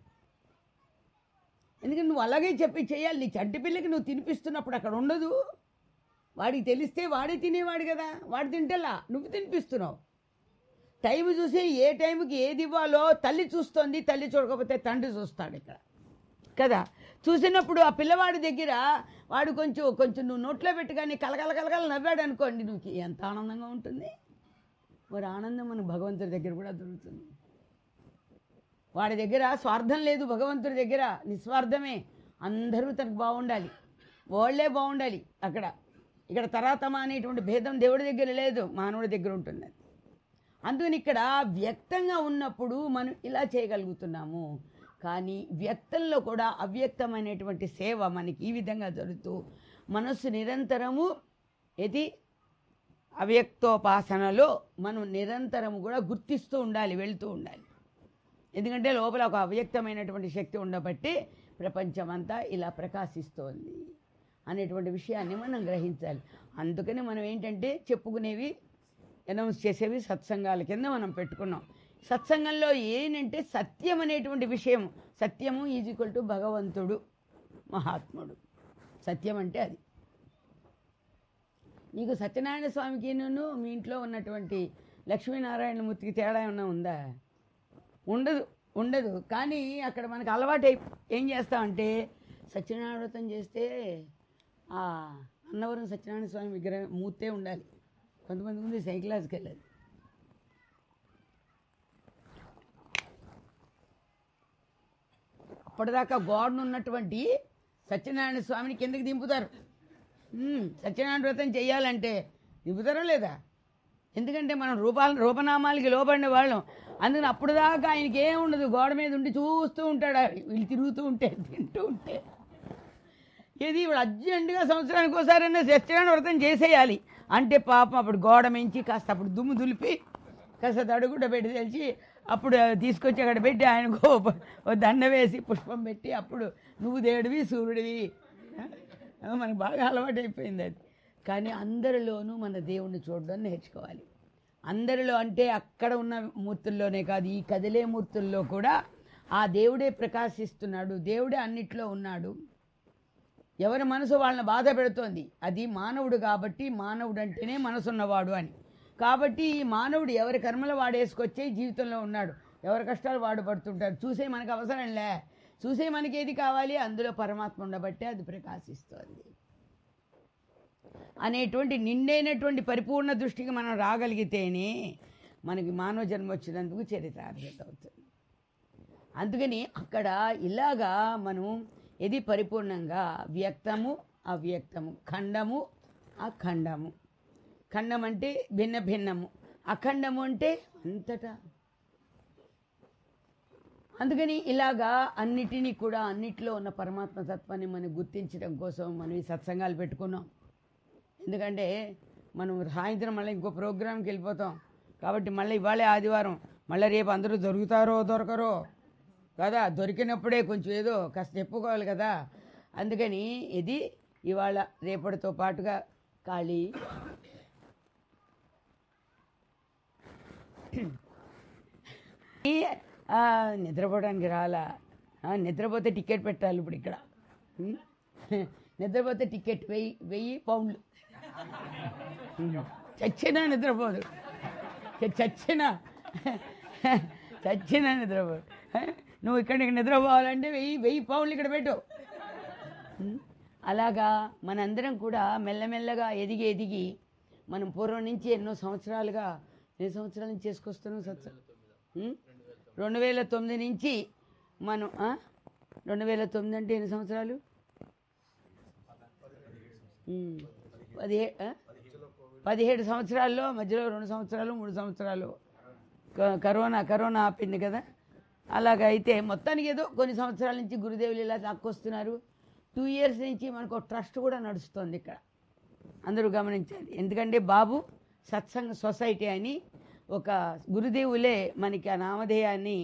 ఎందుకంటే నువ్వు అలాగే చెప్పి చేయాలి నీ చంటి పిల్లకి నువ్వు తినిపిస్తున్నప్పుడు అక్కడ ఉండదు వాడికి తెలిస్తే వాడే తినేవాడు కదా వాడు తింటేలా నువ్వు తినిపిస్తున్నావు టైం చూసి ఏ టైంకి ఏది ఇవ్వాలో తల్లి చూస్తోంది తల్లి చూడకపోతే తండ్రి చూస్తాడు ఇక్కడ కదా చూసినప్పుడు ఆ పిల్లవాడి దగ్గర వాడు కొంచెం కొంచెం నువ్వు నోట్లో పెట్టుకొని కలకల కలకల నవ్వాడు అనుకోండి నువ్వు ఎంత ఆనందంగా ఉంటుంది మరి ఆనందం మన భగవంతుడి దగ్గర కూడా దొరుకుతుంది వాడి దగ్గర స్వార్థం లేదు భగవంతుడి దగ్గర నిస్వార్థమే అందరూ తనకు బాగుండాలి వాళ్ళే బాగుండాలి అక్కడ ఇక్కడ తరాతమ అనేటువంటి భేదం దేవుడి దగ్గర లేదు మానవుడి దగ్గర ఉంటుంది అందుకని ఇక్కడ వ్యక్తంగా ఉన్నప్పుడు మనం ఇలా చేయగలుగుతున్నాము కానీ వ్యక్తంలో కూడా అవ్యక్తమైనటువంటి సేవ మనకి ఈ విధంగా జరుగుతూ మనస్సు నిరంతరము ఇది అవ్యక్తోపాసనలో మనం నిరంతరం కూడా గుర్తిస్తూ ఉండాలి వెళ్తూ ఉండాలి ఎందుకంటే లోపల ఒక అవ్యక్తమైనటువంటి శక్తి ఉండబట్టి ప్రపంచమంతా ఇలా ప్రకాశిస్తోంది అనేటువంటి విషయాన్ని మనం గ్రహించాలి అందుకని మనం ఏంటంటే చెప్పుకునేవి అనౌన్స్ చేసేవి సత్సంగాల కింద మనం పెట్టుకున్నాం సత్సంగంలో ఏంటంటే సత్యం అనేటువంటి విషయం సత్యము ఈజ్ ఈక్వల్ టు భగవంతుడు మహాత్ముడు సత్యం అంటే అది నీకు సత్యనారాయణ స్వామికి నువ్వు మీ ఇంట్లో ఉన్నటువంటి లక్ష్మీనారాయణమూర్తికి తేడా ఏమన్నా ఉందా ఉండదు ఉండదు కానీ అక్కడ మనకు అలవాటు అయి ఏం చేస్తామంటే సత్యనారాయణ వ్రతం చేస్తే ఆ అన్నవరం సత్యనారాయణ స్వామి విగ్రహం మూర్తే ఉండాలి కొంతమంది ముందు సైకిలాస్కి వెళ్ళాలి అప్పటిదాకా గోడను ఉన్నటువంటి సత్యనారాయణ స్వామిని కిందకి దింపుతారు ఉమ్, సత్యనారాయణ వ్రతం చేయాలంటే దింపుతారా లేదా ఎందుకంటే మనం రూపాల రూపనామాలకి లోబడిన వాళ్ళం అందుకని అప్పుడు దాకా ఆయనకి ఏం ఉండదు గోడ మీద ఉండి చూస్తూ ఉంటాడు ఆ వీళ్ళు తిరుగుతూ ఉంటే తింటూ ఉంటే ఇది ఇప్పుడు అర్జెంటుగా సంవత్సరానికి ఒకసారైనా సత్యనారాయణ వ్రతం చేసేయాలి అంటే పాపం అప్పుడు గోడ మించి కాస్త అప్పుడు దుమ్ము దులిపి కాస్త తడుగుడ్డ పెట్టి తెలిసి అప్పుడు తీసుకొచ్చి అక్కడ పెట్టి ఆయనకు ఓ- ఓ దండ వేసి పుష్పం పెట్టి అప్పుడు నువ్వు దేవుడివి సూర్యుడివి ఆ, మనకు బాగా అలవాటు అయిపోయింది అది కానీ అందరిలోనూ మన దేవుణ్ణి చూడడం నేర్చుకోవాలి అందరిలో అంటే అక్కడ ఉన్న మూర్తుల్లోనే కాదు ఈ కదిలే మూర్తుల్లో కూడా ఆ దేవుడే ప్రకాశిస్తున్నాడు దేవుడే అన్నిట్లో ఉన్నాడు ఎవరి మనసు వాళ్ళని బాధ పెడుతోంది అది మానవుడు కాబట్టి మానవుడు అంటేనే మనసున్నవాడు అని కాబట్టి ఈ మానవుడు ఎవరి కర్మలు వాడేసుకొచ్చే జీవితంలో ఉన్నాడు ఎవరి కష్టాలు వాడు పడుతుంటారు చూసే మనకు అవసరంలే చూసే మనకి ఏది కావాలి అందులో పరమాత్మ ఉండబట్టే అది ప్రకాశిస్తోంది అనేటువంటి నిండైనటువంటి పరిపూర్ణ దృష్టికి మనం రాగలిగితేనే మనకి మానవ జన్మ వచ్చినందుకు చరితార్హత అవుతుంది అందుకని అక్కడ ఇలాగా మనం ఇది పరిపూర్ణంగా వ్యక్తము అవ్యక్తము ఖండము అఖండము ఖండం అంటే భిన్న భిన్నము అఖండము అంటే అంతటా అందుకని ఇలాగా అన్నిటినీ కూడా అన్నిట్లో ఉన్న పరమాత్మ తత్వాన్ని మనం గుర్తించడం కోసం మనం ఈ సత్సంగాలు పెట్టుకున్నాం ఎందుకంటే మనం సాయంత్రం మళ్ళీ ఇంకో ప్రోగ్రామ్కి వెళ్ళిపోతాం కాబట్టి మళ్ళీ ఇవాళే ఆదివారం మళ్ళీ రేపు అందరూ దొరుకుతారో దొరకరో కదా దొరికినప్పుడే కొంచెం ఏదో కాస్త చెప్పుకోవాలి కదా అందుకని ఇది ఇవాళ రేపటితో పాటుగా ఖాళీ ఈ, ఆ, నిద్రపోవడానికి రాలా ఆ, నిద్రపోతే టికెట్ పెట్టాలి ఇప్పుడు ఇక్కడ ఉం? నిద్రపోతే టికెట్ వెయ్యి వెయ్యి పౌండ్లు ఉం. చచ్చినా నిద్రపోదు చ- చచ్చినా చచ్చినా నిద్రపోదు ఆ? నువ్వు ఇక్కడికి నిద్రపోవాలంటే వెయ్యి వెయ్యి పౌండ్లు ఇక్కడ పెట్టు ఉం? అలాగా మనందరం కూడా మెల్లమెల్లగా ఎదిగి ఎదిగి మనం పూర్వం నుంచి ఎన్నో సంవత్సరాలుగా ఎన్ని సంవత్సరాల నుంచి చేసుకొస్తున్నాం సత్స ఉం? రెండు వేల తొమ్మిది నుంచి మనం ఆ? రెండు వేల తొమ్మిది అంటే ఎన్ని సంవత్సరాలు ఉం. పదిహే ఆ? పదిహేడు సంవత్సరాల్లో మధ్యలో రెండు సంవత్సరాలు మూడు సంవత్సరాలు క- కరోనా కరోనా ఆపింది కదా అలాగ అయితే మొత్తానికి ఏదో కొన్ని సంవత్సరాల నుంచి గురుదేవులు ఇలా లాక్కొస్తున్నారు టూ ఇయర్స్ నుంచి మనకు ఒక ట్రస్ట్ కూడా నడుస్తుంది ఇక్కడ అందరూ గమనించాలి ఎందుకంటే బాబు సత్సంగ సొసైటీ అని ఒక గురుదేవులే మనకి ఆ నామధేయాన్ని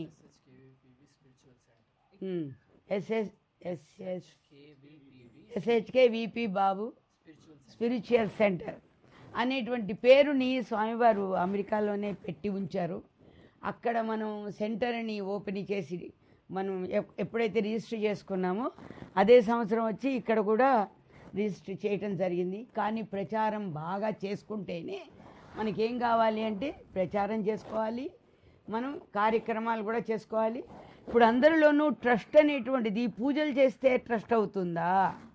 S S S S S H K V P Babu spiritual centre అనేటువంటి పేరుని స్వామివారు అమెరికాలోనే పెట్టి ఉంచారు అక్కడ మనం సెంటర్ని ఓపెన్ చేసి మనం ఎప్- ఎప్పుడైతే రిజిస్టర్ చేసుకున్నామో అదే సంవత్సరం వచ్చి ఇక్కడ కూడా రిజిస్టర్ చేయటం జరిగింది కానీ ప్రచారం బాగా చేసుకుంటేనే మనకేం కావాలి అంటే ప్రచారం చేసుకోవాలి మనం కార్యక్రమాలు కూడా చేసుకోవాలి ఇప్పుడు అందరిలోనూ ట్రస్ట్ అనేటువంటిది పూజలు చేస్తే ట్రస్ట్ అవుతుందా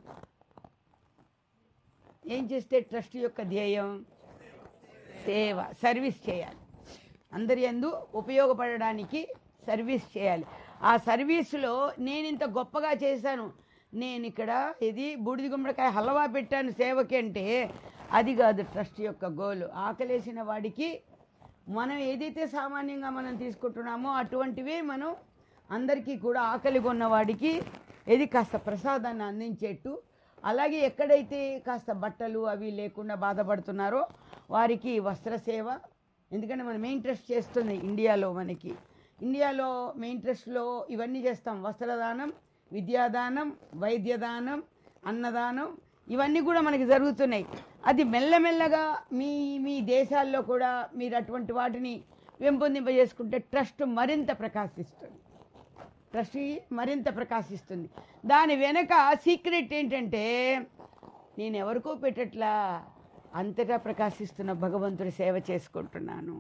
ఏం చేస్తే ట్రస్ట్ యొక్క ధ్యేయం సేవ సర్వీస్ చేయాలి అందరి ఎందు ఉపయోగపడడానికి సర్వీస్ చేయాలి ఆ సర్వీస్లో నేను ఇంత గొప్పగా చేశాను నేను ఇక్కడ ఇది బూడిద గుమ్మడికాయ హల్వా పెట్టాను సేవకి అంటే అది కాదు ట్రస్ట్ యొక్క గోలు ఆకలేసిన వాడికి మనం ఏదైతే సామాన్యంగా మనం తీసుకుంటున్నామో అటువంటివే మనం అందరికీ కూడా ఆకలి కొన్న వాడికి ఏది కాస్త ప్రసాదాన్ని అందించేట్టు అలాగే ఎక్కడైతే కాస్త బట్టలు అవి లేకుండా బాధపడుతున్నారో వారికి వస్త్ర సేవ ఎందుకంటే మనం మెయిన్ ట్రస్ట్ చేస్తుంది ఇండియాలో మనకి ఇండియాలో మెయిన్ ట్రస్ట్లో ఇవన్నీ చేస్తాం వస్త్రదానం విద్యాదానం వైద్యదానం అన్నదానం ఇవన్నీ కూడా మనకి జరుగుతున్నాయి అది మెల్లమెల్లగా మీ మీ దేశాల్లో కూడా మీరు అటువంటి వాటిని పెంపొందింపజేసుకుంటే ట్రస్ట్ మరింత ప్రకాశిస్తుంది ట్రస్ట్ మరింత ప్రకాశిస్తుంది దాని వెనక సీక్రెట్ ఏంటంటే నేను ఎవరికో పెట్టట్లా అంతటా ప్రకాశిస్తున్న భగవంతుడి సేవ చేసుకుంటున్నాను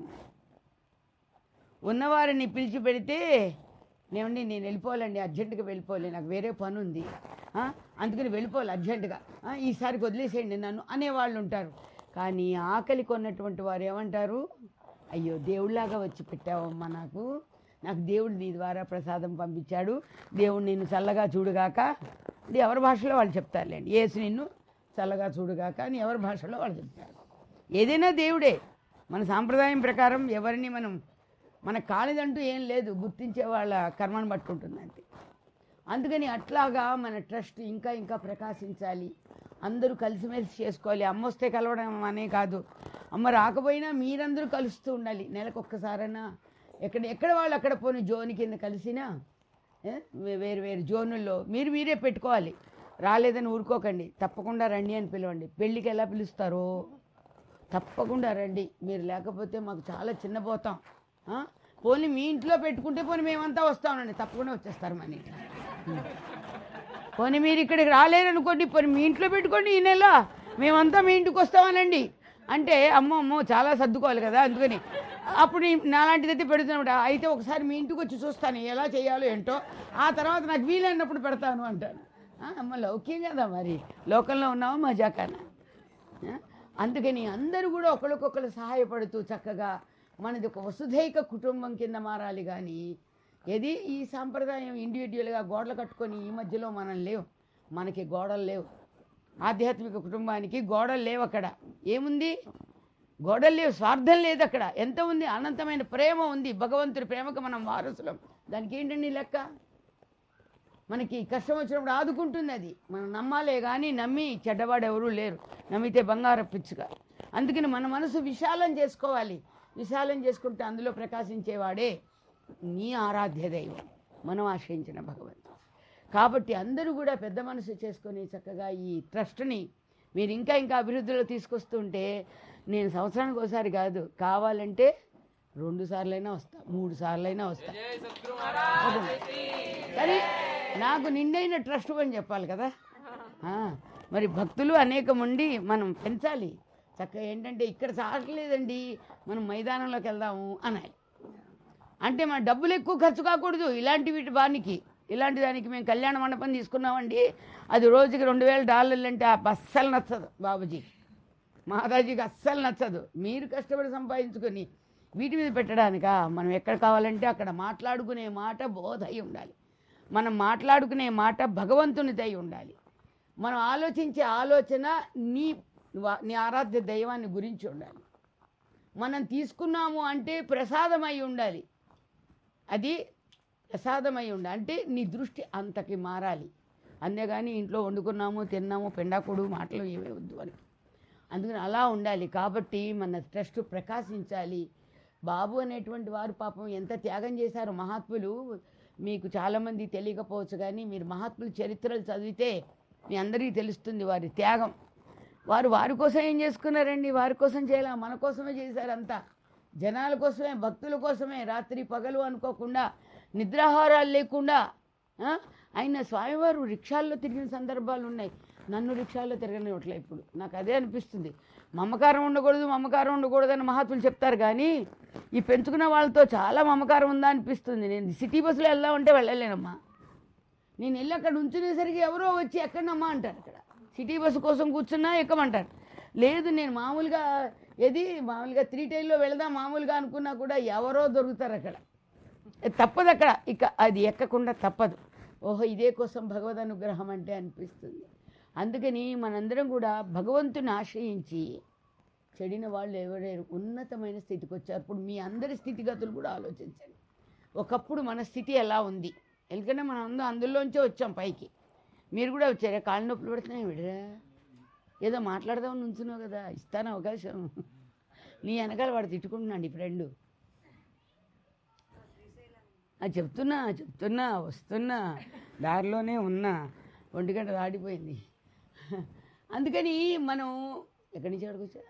ఉన్నవారిని పిలిచి పెడితే నేనండి నేను వెళ్ళిపోవాలండి అర్జెంటుగా వెళ్ళిపోవాలి నాకు వేరే పని ఉంది ఆ, అందుకని వెళ్ళిపోవాలి అర్జెంటుగా ఆ, ఈసారికి వదిలేసేయండి నన్ను అనేవాళ్ళు ఉంటారు కానీ ఆకలి కొన్నటువంటి వారు ఏమంటారు అయ్యో దేవుళ్ళలాగా వచ్చి పెట్టావమ్మా నాకు నాకు దేవుడు నీ ద్వారా ప్రసాదం పంపించాడు దేవుడు నిన్ను చల్లగా చూడుగాక ఇది ఎవరి భాషలో వాళ్ళు చెప్తారులేండి ఏసు నిన్ను చల్లగా చూడుగాక అని ఎవరి భాషలో వాళ్ళు చెప్తారు ఏదైనా దేవుడే మన సాంప్రదాయం ప్రకారం ఎవరిని మనం మన కానిదంటూ ఏం లేదు గుర్తించే వాళ్ళ కర్మను బట్టి ఉంటుంది అంతే అందుకని అట్లాగా మన ట్రస్ట్ ఇంకా ఇంకా ప్రకాశించాలి అందరూ కలిసిమెలిసి చేసుకోవాలి అమ్మ వస్తే కలవడం అనే కాదు అమ్మ రాకపోయినా మీరందరూ కలుస్తూ ఉండాలి నెలకు ఒక్కసారైనా ఎక్కడ ఎక్కడ వాళ్ళు అక్కడ పోని జోన్ కింద కలిసినా ఏ, వే- వేరు వేరు జోనుల్లో మీరు మీరే పెట్టుకోవాలి రాలేదని ఊరుకోకండి తప్పకుండా రండి అని పిలవండి పెళ్ళికి ఎలా పిలుస్తారో తప్పకుండా రండి మీరు లేకపోతే మాకు చాలా చిన్నపోతాం ఆ? పోనీ మీ ఇంట్లో పెట్టుకుంటే పోనీ మేమంతా వస్తామండి తప్పకుండా వచ్చేస్తారు మన ఇంట్లో పోనీ మీరు ఇక్కడికి రాలేరనుకోండి పోనీ మీ ఇంట్లో పెట్టుకోండి ఈ నెల మేమంతా మీ ఇంటికి వస్తామనండి అంటే అమ్మో అమ్మో చాలా సర్దుకోవాలి కదా అందుకని అప్పుడు ఈ- నాలాంటిదైతే పెడుతున్నప్పుడు అయితే ఒకసారి మీ ఇంటికి వచ్చి చూస్తాను ఎలా చేయాలో ఏంటో ఆ తర్వాత నాకు వీలైనప్పుడు పెడతాను అంటాను ఆ, అమ్మ లౌక్యం కదా మరి లోకంలో ఉన్నావా మజాకానా ఆ? అందుకని అందరూ కూడా ఒకరికొకరు సహాయపడుతూ చక్కగా మనది ఒక వసుధైక కుటుంబం కింద మారాలి కానీ ఏది ఈ సాంప్రదాయం ఇండివిజువల్గా గోడలు కట్టుకొని ఈ మధ్యలో మనం లేవు మనకి గోడలు లేవు ఆధ్యాత్మిక కుటుంబానికి గోడలు లేవు అక్కడ ఏముంది గోడలు లేవు స్వార్థం లేదు అక్కడ ఎంత ఉంది అనంతమైన ప్రేమ ఉంది భగవంతుడి ప్రేమకు మనం వారసులం దానికి ఏంటండి లెక్క మనకి కష్టం వచ్చినప్పుడు ఆదుకుంటుంది అది మనం నమ్మాలే కానీ నమ్మి చెడ్డవాడు ఎవరూ లేరు నమ్మితే బంగారం పిచ్చుక అందుకని మన మనసు విశాలం చేసుకోవాలి విశాలం చేసుకుంటే అందులో ప్రకాశించేవాడే నీ ఆరాధ్య దైవం మనం ఆశ్రయించిన భగవంతుడు కాబట్టి అందరూ కూడా పెద్ద మనసు చేసుకొని చక్కగా ఈ ట్రస్ట్ని మీరు ఇంకా ఇంకా అభివృద్ధిలో తీసుకొస్తుంటే నేను సంవత్సరానికి ఒకసారి కాదు కావాలంటే రెండు సార్లైనా వస్తా మూడు సార్లైనా వస్తా కానీ నాకు నిండైన ట్రస్ట్ అని చెప్పాలి కదా ఆ, మరి భక్తులు అనేకం ఉండి మనం పెంచాలి చక్కగా ఏంటంటే ఇక్కడ సాగట్లేదండి మనం మైదానంలోకి వెళ్దాము అనాలి అంటే మన డబ్బులు ఎక్కువ ఖర్చు కాకూడదు ఇలాంటి వీటి బానికి ఇలాంటి దానికి మేము కళ్యాణ మండపం తీసుకున్నామండి అది రోజుకి రెండు వేల డాలర్లు అంటే ఆ అస్సలు నచ్చదు బాబుజీ మాతాజీకి అస్సలు నచ్చదు మీరు కష్టపడి సంపాదించుకొని వీటి మీద పెట్టడానికా మనం ఎక్కడ కావాలంటే అక్కడ మాట్లాడుకునే మాట బోధ అయి ఉండాలి మనం మాట్లాడుకునే మాట భగవంతునిదై ఉండాలి మనం ఆలోచించే ఆలోచన నీ వా- నీ ఆరాధ్య దైవాన్ని గురించి ఉండాలి మనం తీసుకున్నాము అంటే ప్రసాదమై ఉండాలి అది ప్రసాదమై ఉండాలి అంటే నీ దృష్టి అంతకి మారాలి అంతేగాని ఇంట్లో వండుకున్నాము తిన్నాము పెండాకుడు మాటలు ఏమీ వద్దు అని అందుకని అలా ఉండాలి కాబట్టి మన ట్రస్ట్ ప్రకాశించాలి బాబు అనేటువంటి వారు పాపం ఎంత త్యాగం చేశారు మహాత్ములు మీకు చాలామంది తెలియకపోవచ్చు కానీ మీరు మహాత్ముల చరిత్రలు చదివితే మీ అందరికీ తెలుస్తుంది వారి త్యాగం వారు వారి కోసం ఏం చేసుకున్నారండి వారి కోసం చేయాల మన కోసమే చేశారంతా జనాల కోసమే భక్తుల కోసమే రాత్రి పగలు అనుకోకుండా నిద్రాహారాలు లేకుండా ఆ? ఆయన స్వామివారు రిక్షాల్లో తిరిగిన సందర్భాలు ఉన్నాయి నన్ను రిక్షాల్లో తిరగనివ్వట్లే ఇప్పుడు నాకు అదే అనిపిస్తుంది మమకారం ఉండకూడదు మమకారం ఉండకూడదు అని మహాత్ములు చెప్తారు కానీ ఈ పెంచుకున్న వాళ్ళతో చాలా మమకారం ఉందా అనిపిస్తుంది నేను సిటీ బస్సులో వెళ్దామంటే వెళ్ళలేనమ్మా నేను వెళ్ళి అక్కడ ఉంచునేసరికి ఎవరో వచ్చి ఎక్కడమ్మా అంటారు అక్కడ సిటీ బస్సు కోసం కూర్చున్నా ఎక్కమంటారు లేదు నేను మామూలుగా ఏది మామూలుగా త్రీ టైంలో వెళదాం మామూలుగా అనుకున్నా కూడా ఎవరో దొరుకుతారు అక్కడ అది తప్పదు అక్కడ ఇక అది ఎక్కకుండా తప్పదు ఓహో ఇదే కోసం భగవద్ అనుగ్రహం అంటే అనిపిస్తుంది అందుకని మనందరం కూడా భగవంతుని ఆశ్రయించి చెడిన వాళ్ళు ఎవరేరు ఉన్నతమైన స్థితికి వచ్చారు ఇప్పుడు మీ అందరి స్థితిగతులు కూడా ఆలోచించండి ఒకప్పుడు మన స్థితి ఎలా ఉంది ఎందుకంటే మనం అందరం అందులోంచే వచ్చాం పైకి మీరు కూడా వచ్చారా కాళ్ళ నొప్పులు పెడుతున్నాయి విడరా ఏదో మాట్లాడదామని ఉంచున్నావు కదా ఇస్తాను అవకాశం నీ వెనకాల వాడు తిట్టుకుంటున్నాడు ఈ ఫ్రెండ్ చెప్తున్నా చెప్తున్నా వస్తున్నా దారిలోనే ఉన్నా ఒంటి గంట దాటిపోయింది అందుకని మనం ఎక్కడి నుంచి ఎక్కడికి వచ్చా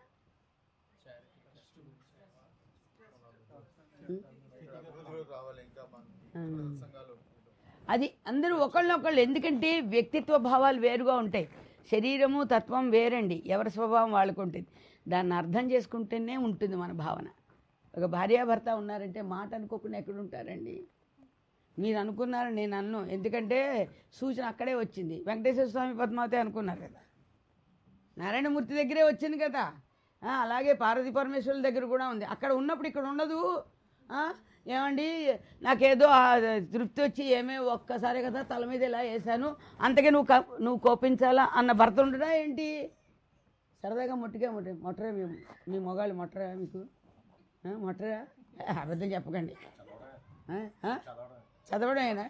రావాలి ఇంకా మన ఉమ్. సంఘాలు అది అందరూ ఒకళ్ళనొకళ్ళు ఎందుకంటే వ్యక్తిత్వ భావాలు వేరుగా ఉంటాయి శరీరము తత్వం వేరండి ఎవరి స్వభావం వాళ్ళకు ఉంటుంది దాన్ని అర్థం చేసుకుంటేనే ఉంటుంది మన భావన ఒక భార్యాభర్త ఉన్నారంటే మాట అనుకోకుండా ఎక్కడ ఉంటారండి మీరు అనుకున్నారు నేను అన్ను ఎందుకంటే సూచన అక్కడే వచ్చింది వెంకటేశ్వర స్వామి పద్మావతి అనుకున్నారు కదా నారాయణమూర్తి దగ్గరే వచ్చింది కదా ఆ, అలాగే పార్వతీ పరమేశ్వరుల దగ్గర కూడా ఉంది అక్కడ ఉన్నప్పుడు ఇక్కడ ఉండదు ఆ, ఏమండి నాకేదో ఆ తృప్తి వచ్చి ఏమే ఒక్కసారి కదా తల మీద ఇలా వేసాను అంతకే నువ్వు క- నువ్వు కోపించాలా అన్న భర్త ఉండడా ఏంటి సరదాగా మొట్టిగా మొట్ట మొట్టరా మీ మీ మొగాళ్ళు మొట్టరా మీకు ఆ, మొట్టరా ఏ, అబద్ధం చెప్పకండి ఆ, ఆ? చదవడమేనా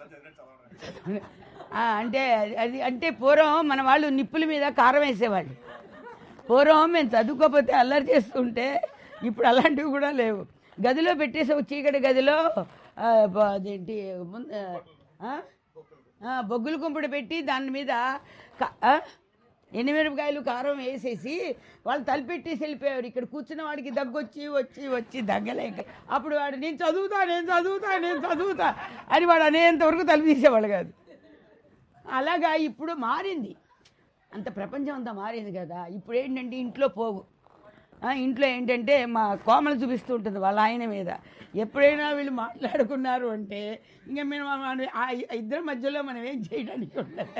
ఆ, అంటే అది- అది అంటే పూర్వం మన వాళ్ళు నిప్పుల మీద కారం వేసేవాళ్ళు పూర్వం మేము చదువుకోకపోతే అల్లరి చేస్తుంటే ఇప్పుడు అలాంటివి కూడా లేవు గదిలో పెట్టేసి ఒక చీకటి గదిలో ఆ, బ- అదేంటి ముం- ఆ, ఆ, బొగ్గుల కుంపుడు పెట్టి దాని మీద క- ఆ, ఎండుమిరపకాయలు కారం వేసేసి వాళ్ళు తలపెట్టేసి వెళ్ళిపోయారు ఇక్కడ కూర్చున్న వాడికి దగ్గొచ్చి వచ్చి వచ్చి దగ్గలేక అప్పుడు వాడు నేను చదువుతా నేను చదువుతా నేను చదువుతా అని వాడు అనేంత వరకు తలుపు తీసేవాళ్ళు కాదు అలాగా ఇప్పుడు మారింది అంత ప్రపంచం అంతా మారింది కదా ఇప్పుడు ఏంటంటే ఇంట్లో పోగు ఆ, ఇంట్లో ఏంటంటే మా కోమలు చూపిస్తూ ఉంటుంది వాళ్ళ ఆయన మీద ఎప్పుడైనా వీళ్ళు మాట్లాడుకున్నారు అంటే ఇంకా మేము మన- ఆ ఇద్దరి మధ్యలో మనం ఏం చేయడానికి ఉండదు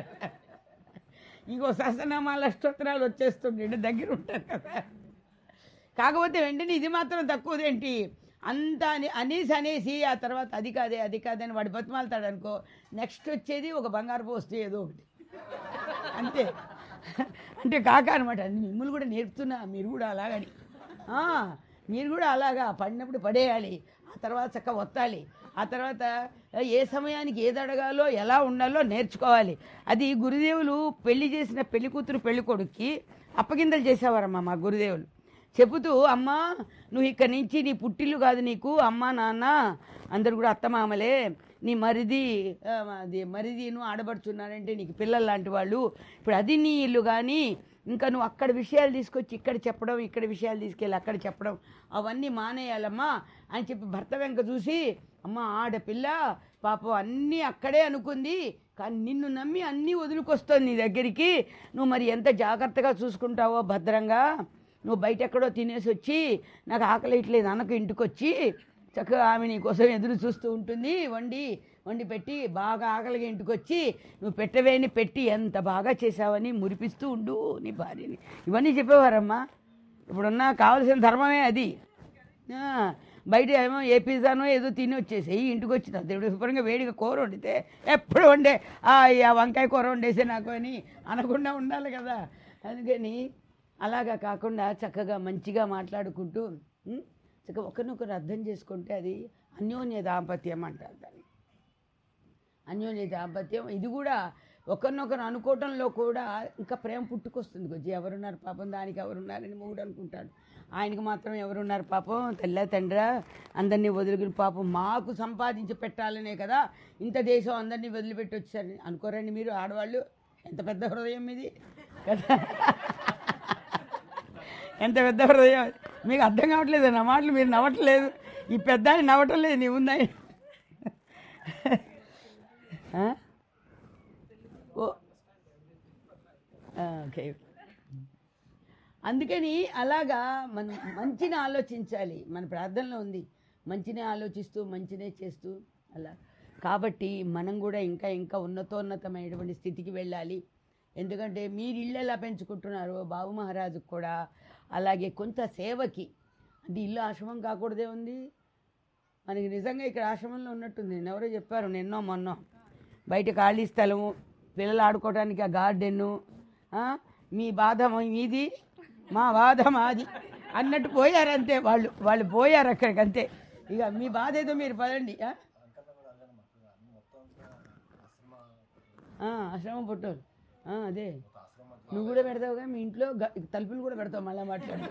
ఇంకో సహస్రనామాల స్తోత్రాలు వచ్చేస్తుండే దగ్గర ఉంటారు కదా కాకపోతే వెంటనే ఇది మాత్రం తక్కువదేంటి అంత అని అనేసి అనేసి ఆ తర్వాత అది కాదే అది కాదని వాడు బతిమాలుతాడు అనుకో నెక్స్ట్ వచ్చేది ఒక బంగారు పోస్ట్ ఏదో ఒకటి అంతే అంటే కాక అనమాట మిమ్మల్ని కూడా నేర్పుతున్నా మీరు కూడా అలాగని ఆ, మీరు కూడా అలాగా పడినప్పుడు పడేయాలి ఆ తర్వాత చక్కగా ఒత్తాలి ఆ తర్వాత ఏ సమయానికి ఏది అడగాలో ఎలా ఉండాలో నేర్చుకోవాలి అది గురుదేవులు పెళ్లి చేసిన పెళ్లి కూతురు పెళ్లి కొడుక్కి అప్పగిందలు చేసేవారమ్మా మా గురుదేవులు చెబుతూ అమ్మా నువ్వు ఇక్కడి నుంచి నీ పుట్టిల్లు కాదు నీకు అమ్మ నాన్న అందరు కూడా అత్తమామలే నీ మరిది ఆ, అది మరిదిను ఆడబడుచున్నారంటే నీకు పిల్లలు లాంటి వాళ్ళు ఇప్పుడు అది నీ ఇల్లు కానీ ఇంకా నువ్వు అక్కడ విషయాలు తీసుకొచ్చి ఇక్కడ చెప్పడం ఇక్కడ విషయాలు తీసుకెళ్ళి అక్కడ చెప్పడం అవన్నీ మానేయాలమ్మా అని చెప్పి భర్త వెంక చూసి అమ్మ ఆడపిల్ల పాపం అన్నీ అక్కడే అనుకుంది కానీ నిన్ను నమ్మి అన్నీ వదులుకొస్తుంది నీ దగ్గరికి నువ్వు మరి ఎంత జాగ్రత్తగా చూసుకుంటావో భద్రంగా నువ్వు బయట ఎక్కడో తినేసి వచ్చి నాకు ఆకలి ఇట్లేదు అనకు ఇంటికి వచ్చి చక్కగా ఆమె నీ కోసం ఎదురు చూస్తూ ఉంటుంది వండి వండి పెట్టి బాగా ఆకలిగా ఇంటికి వచ్చి నువ్వు పెట్టవేని పెట్టి ఎంత బాగా చేసావని మురిపిస్తూ ఉండు నీ భార్యని ఇవన్నీ చెప్పేవారమ్మా ఇప్పుడున్న కావలసిన ధర్మమే అది ఆ, బయట ఏమో ఏ పిజ్జానో ఏదో తిని వచ్చేసేయి ఇంటికి వచ్చిన దేవుడు శుభ్రంగా వేడిగా కూర వండితే ఎప్పుడు వండే ఆ ఈ ఆ వంకాయ కూర వండేసే నాకు అని అనకుండా ఉండాలి కదా అందుకని అలాగా కాకుండా చక్కగా మంచిగా మాట్లాడుకుంటూ ఉం, చక్కగా ఒకరినొకరు అర్థం చేసుకుంటే అది అన్యోన్య దాంపత్యం అంటారు దాన్ని అన్యోన్య దాంపత్యం ఇది కూడా ఒకరినొకరు అనుకోవటంలో కూడా ఇంకా ప్రేమ పుట్టుకొస్తుంది కొంచెం ఎవరున్నారు పాపం దానికి ఎవరున్నారని మొగుడు అనుకుంటాడు ఆయనకి మాత్రం ఎవరున్నారు పాపం తెల్ల తండ్రా అందరినీ వదులుకుని పాపం మాకు సంపాదించి పెట్టాలనే కదా ఇంత దేశం అందరినీ వదిలిపెట్టి వచ్చారని అనుకోరండి మీరు ఆడవాళ్ళు ఎంత పెద్ద హృదయం ఇది కదా ఎంత పెద్ద హృదయం మీకు అర్థం కావట్లేదు నా మాటలు మీరు నవ్వట్లేదు ఈ పెద్ద ఆయన నవ్వటం లేదు నీ ఉన్నాయి ఆ? ఓ ఆ, ఓకే అందుకని అలాగా మనం మంచిని ఆలోచించాలి మన ప్రార్థనలో ఉంది మంచినే ఆలోచిస్తూ మంచినే చేస్తూ అలా కాబట్టి మనం కూడా ఇంకా ఇంకా ఉన్నతోన్నతమైనటువంటి స్థితికి వెళ్ళాలి ఎందుకంటే మీరు ఇల్లు ఎలా పెంచుకుంటున్నారో బాబు మహారాజుకు కూడా అలాగే కొంత సేవకి అంటే ఇల్లు ఆశ్రమం కాకూడదే ఉంది మనకి నిజంగా ఇక్కడ ఆశ్రమంలో ఉన్నట్టుంది నేను ఎవరో చెప్పారు నిన్నో మొన్నో బయట ఖాళీ స్థలము పిల్లలు ఆడుకోవడానికి ఆ గార్డెను ఆ, మీ బాధ మీది మా బాధ మాది అన్నట్టు పోయారు అంతే వాళ్ళు వాళ్ళు పోయారు అక్కడికి అంతే ఇక మీ బాధ ఏదో మీరు పదండి ఆ? ఆ, ఆశ్రమం పుట్టోరు ఆ, అదే నువ్వు కూడా పెడతావుగా మీ ఇంట్లో గ- తలుపులు కూడా పెడతావు మళ్ళీ మాట్లాడు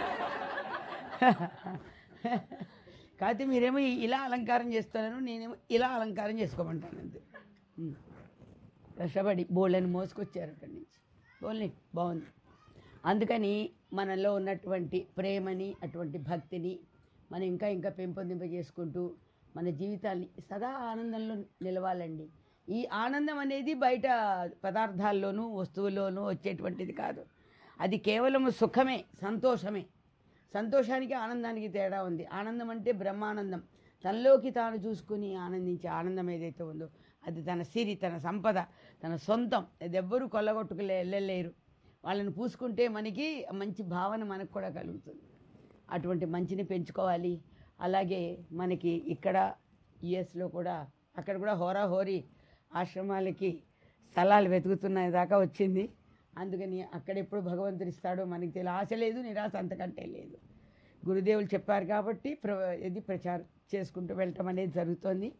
కాకపోతే మీరేమో ఇలా అలంకారం చేస్తున్నారు నేనేమో ఇలా అలంకారం చేసుకోమంటాను అంతే ఉం. కష్టపడి బోళ్ళని మోసుకొచ్చారు అక్కడి నుంచి బోల్ని బాగుంది అందుకని మనలో ఉన్నటువంటి ప్రేమని అటువంటి భక్తిని మనం ఇంకా ఇంకా పెంపొందింపజేసుకుంటూ మన జీవితాన్ని సదా ఆనందంలో నిలవాలండి ఈ ఆనందం అనేది బయట పదార్థాల్లోనూ వస్తువుల్లోనూ వచ్చేటువంటిది కాదు అది కేవలం సుఖమే సంతోషమే సంతోషానికి ఆనందానికి తేడా ఉంది ఆనందం అంటే బ్రహ్మానందం తనలోకి తాను చూసుకుని ఆనందించే ఆనందం ఏదైతే ఉందో అది తన సిరి తన సంపద తన సొంతం అది ఎవ్వరూ కొల్లగొట్టుకు వెళ్ళలేరు వాళ్ళని పూసుకుంటే మనకి మంచి భావన మనకు కూడా కలుగుతుంది అటువంటి మంచిని పెంచుకోవాలి అలాగే మనకి ఇక్కడ యుఎస్లో కూడా అక్కడ కూడా హోరాహోరీ ఆశ్రమాలకి స్థలాలు వెతుకుతున్న దాకా వచ్చింది అందుకని అక్కడ ఎప్పుడు భగవంతుడు ఇస్తాడో మనకి తెలియదు ఆశ లేదు నిరాశ అంతకంటే లేదు గురుదేవులు చెప్పారు కాబట్టి ప్ర ఇది ప్రచారం చేసుకుంటూ వెళ్ళటం అనేది జరుగుతోంది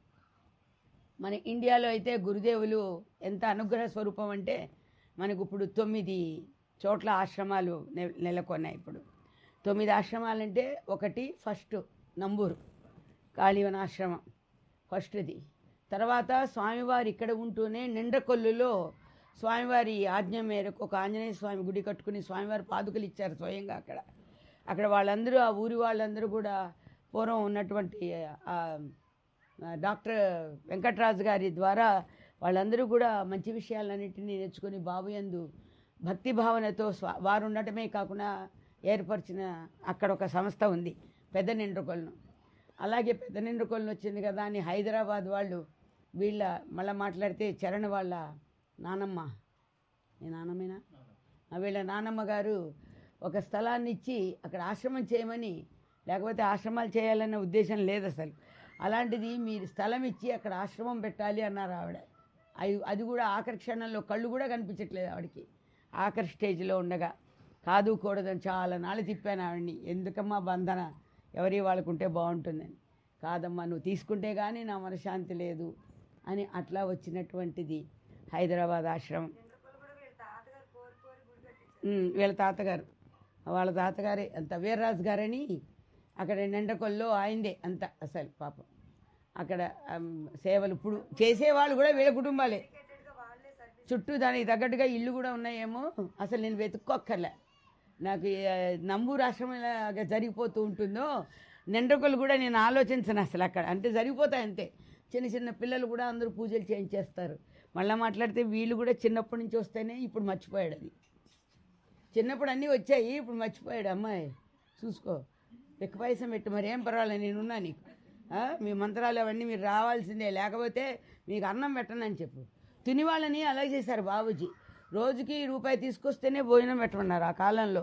మన ఇండియాలో అయితే గురుదేవులు ఎంత అనుగ్రహ స్వరూపం అంటే మనకు ఇప్పుడు తొమ్మిది చోట్ల ఆశ్రమాలు నె- నెలకొన్నాయి ఇప్పుడు తొమ్మిది ఆశ్రమాలంటే ఒకటి ఫస్ట్ నంబూరు కాళీవన ఆశ్రమం ఫస్ట్ది తర్వాత స్వామివారు ఇక్కడ ఉంటూనే నిండకొల్లులో స్వామివారి ఆజ్ఞ మేరకు ఒక ఆంజనేయ స్వామి గుడి కట్టుకుని స్వామివారి పాదుకలు ఇచ్చారు స్వయంగా అక్కడ అక్కడ వాళ్ళందరూ ఆ ఊరి వాళ్ళందరూ కూడా పూర్వం ఉన్నటువంటి ఆ, ఆ, డాక్టర్ వెంకటరాజు గారి ద్వారా వాళ్ళందరూ కూడా మంచి విషయాలన్నింటినీ నేర్చుకుని బాబు యందు భక్తి భావనతో స్వ వారు ఉండటమే కాకుండా ఏర్పరిచిన అక్కడ ఒక సంస్థ ఉంది పెద్ద నిండ్రకొలను అలాగే పెద్ద నిండ్రకొలను వచ్చింది కదా అని హైదరాబాద్ వాళ్ళు వీళ్ళ మళ్ళీ మాట్లాడితే చరణ్ వాళ్ళ నానమ్మ మీ నానమ్మేనా ఆ వీళ్ళ నానమ్మ గారు ఒక స్థలాన్ని ఇచ్చి అక్కడ ఆశ్రమం చేయమని లేకపోతే ఆశ్రమాలు చేయాలన్న ఉద్దేశం లేదు అసలు అలాంటిది మీరు స్థలం ఇచ్చి అక్కడ ఆశ్రమం పెట్టాలి అన్నారు ఆవిడ అవి అది కూడా ఆఖరి క్షణంలో కళ్ళు కూడా కనిపించట్లేదు ఆవిడకి ఆఖరి స్టేజ్లో ఉండగా కాదు కూడదని చాలా నాళ్ళు తిప్పాను ఆవిడ్ని ఎందుకమ్మా బంధన ఎవరి వాళ్ళకుంటే బాగుంటుందని కాదమ్మా నువ్వు తీసుకుంటే కానీ నా మనశ్శాంతి లేదు అని అట్లా వచ్చినటువంటిది హైదరాబాద్ ఆశ్రమం ఉమ్, వీళ్ళ తాతగారు వాళ్ళ తాతగారే అంత వీర్రాజు గారని అక్కడ నిండకొల్లో ఆయిందే అంత అసలు పాపం అక్కడ ఆమ్, సేవలు ఇప్పుడు చేసేవాళ్ళు కూడా వీళ్ళ కుటుంబాలే చుట్టూ దానికి తగ్గట్టుగా ఇల్లు కూడా ఉన్నాయేమో అసలు నేను వెతుక్కోక్కర్లే నాకు ఏ, నంబూరు ఆశ్రమం ఎలాగ జరిగిపోతూ ఉంటుందో నిండకొలు కూడా నేను ఆలోచించను అసలు అక్కడ అంటే జరిగిపోతాయి అంతే చిన్న చిన్న పిల్లలు కూడా అందరూ పూజలు చేయించేస్తారు మళ్ళీ మాట్లాడితే వీళ్ళు కూడా చిన్నప్పటి నుంచి వస్తేనే ఇప్పుడు మర్చిపోయాడు అది చిన్నప్పుడు అన్నీ వచ్చాయి ఇప్పుడు మర్చిపోయాడు అమ్మాయి చూసుకో ఎక్కువ పైసం పెట్టు మరి ఏం పర్వాలేదు నేనున్నా నీకు ఆ, మీ మంత్రాలు అవన్నీ మీరు రావాల్సిందే లేకపోతే మీకు అన్నం పెట్టనని చెప్పు తిని వాళ్ళని అలాగే చేశారు బాబుజీ రోజుకి రూపాయి తీసుకొస్తేనే భోజనం పెట్టమన్నారు ఆ కాలంలో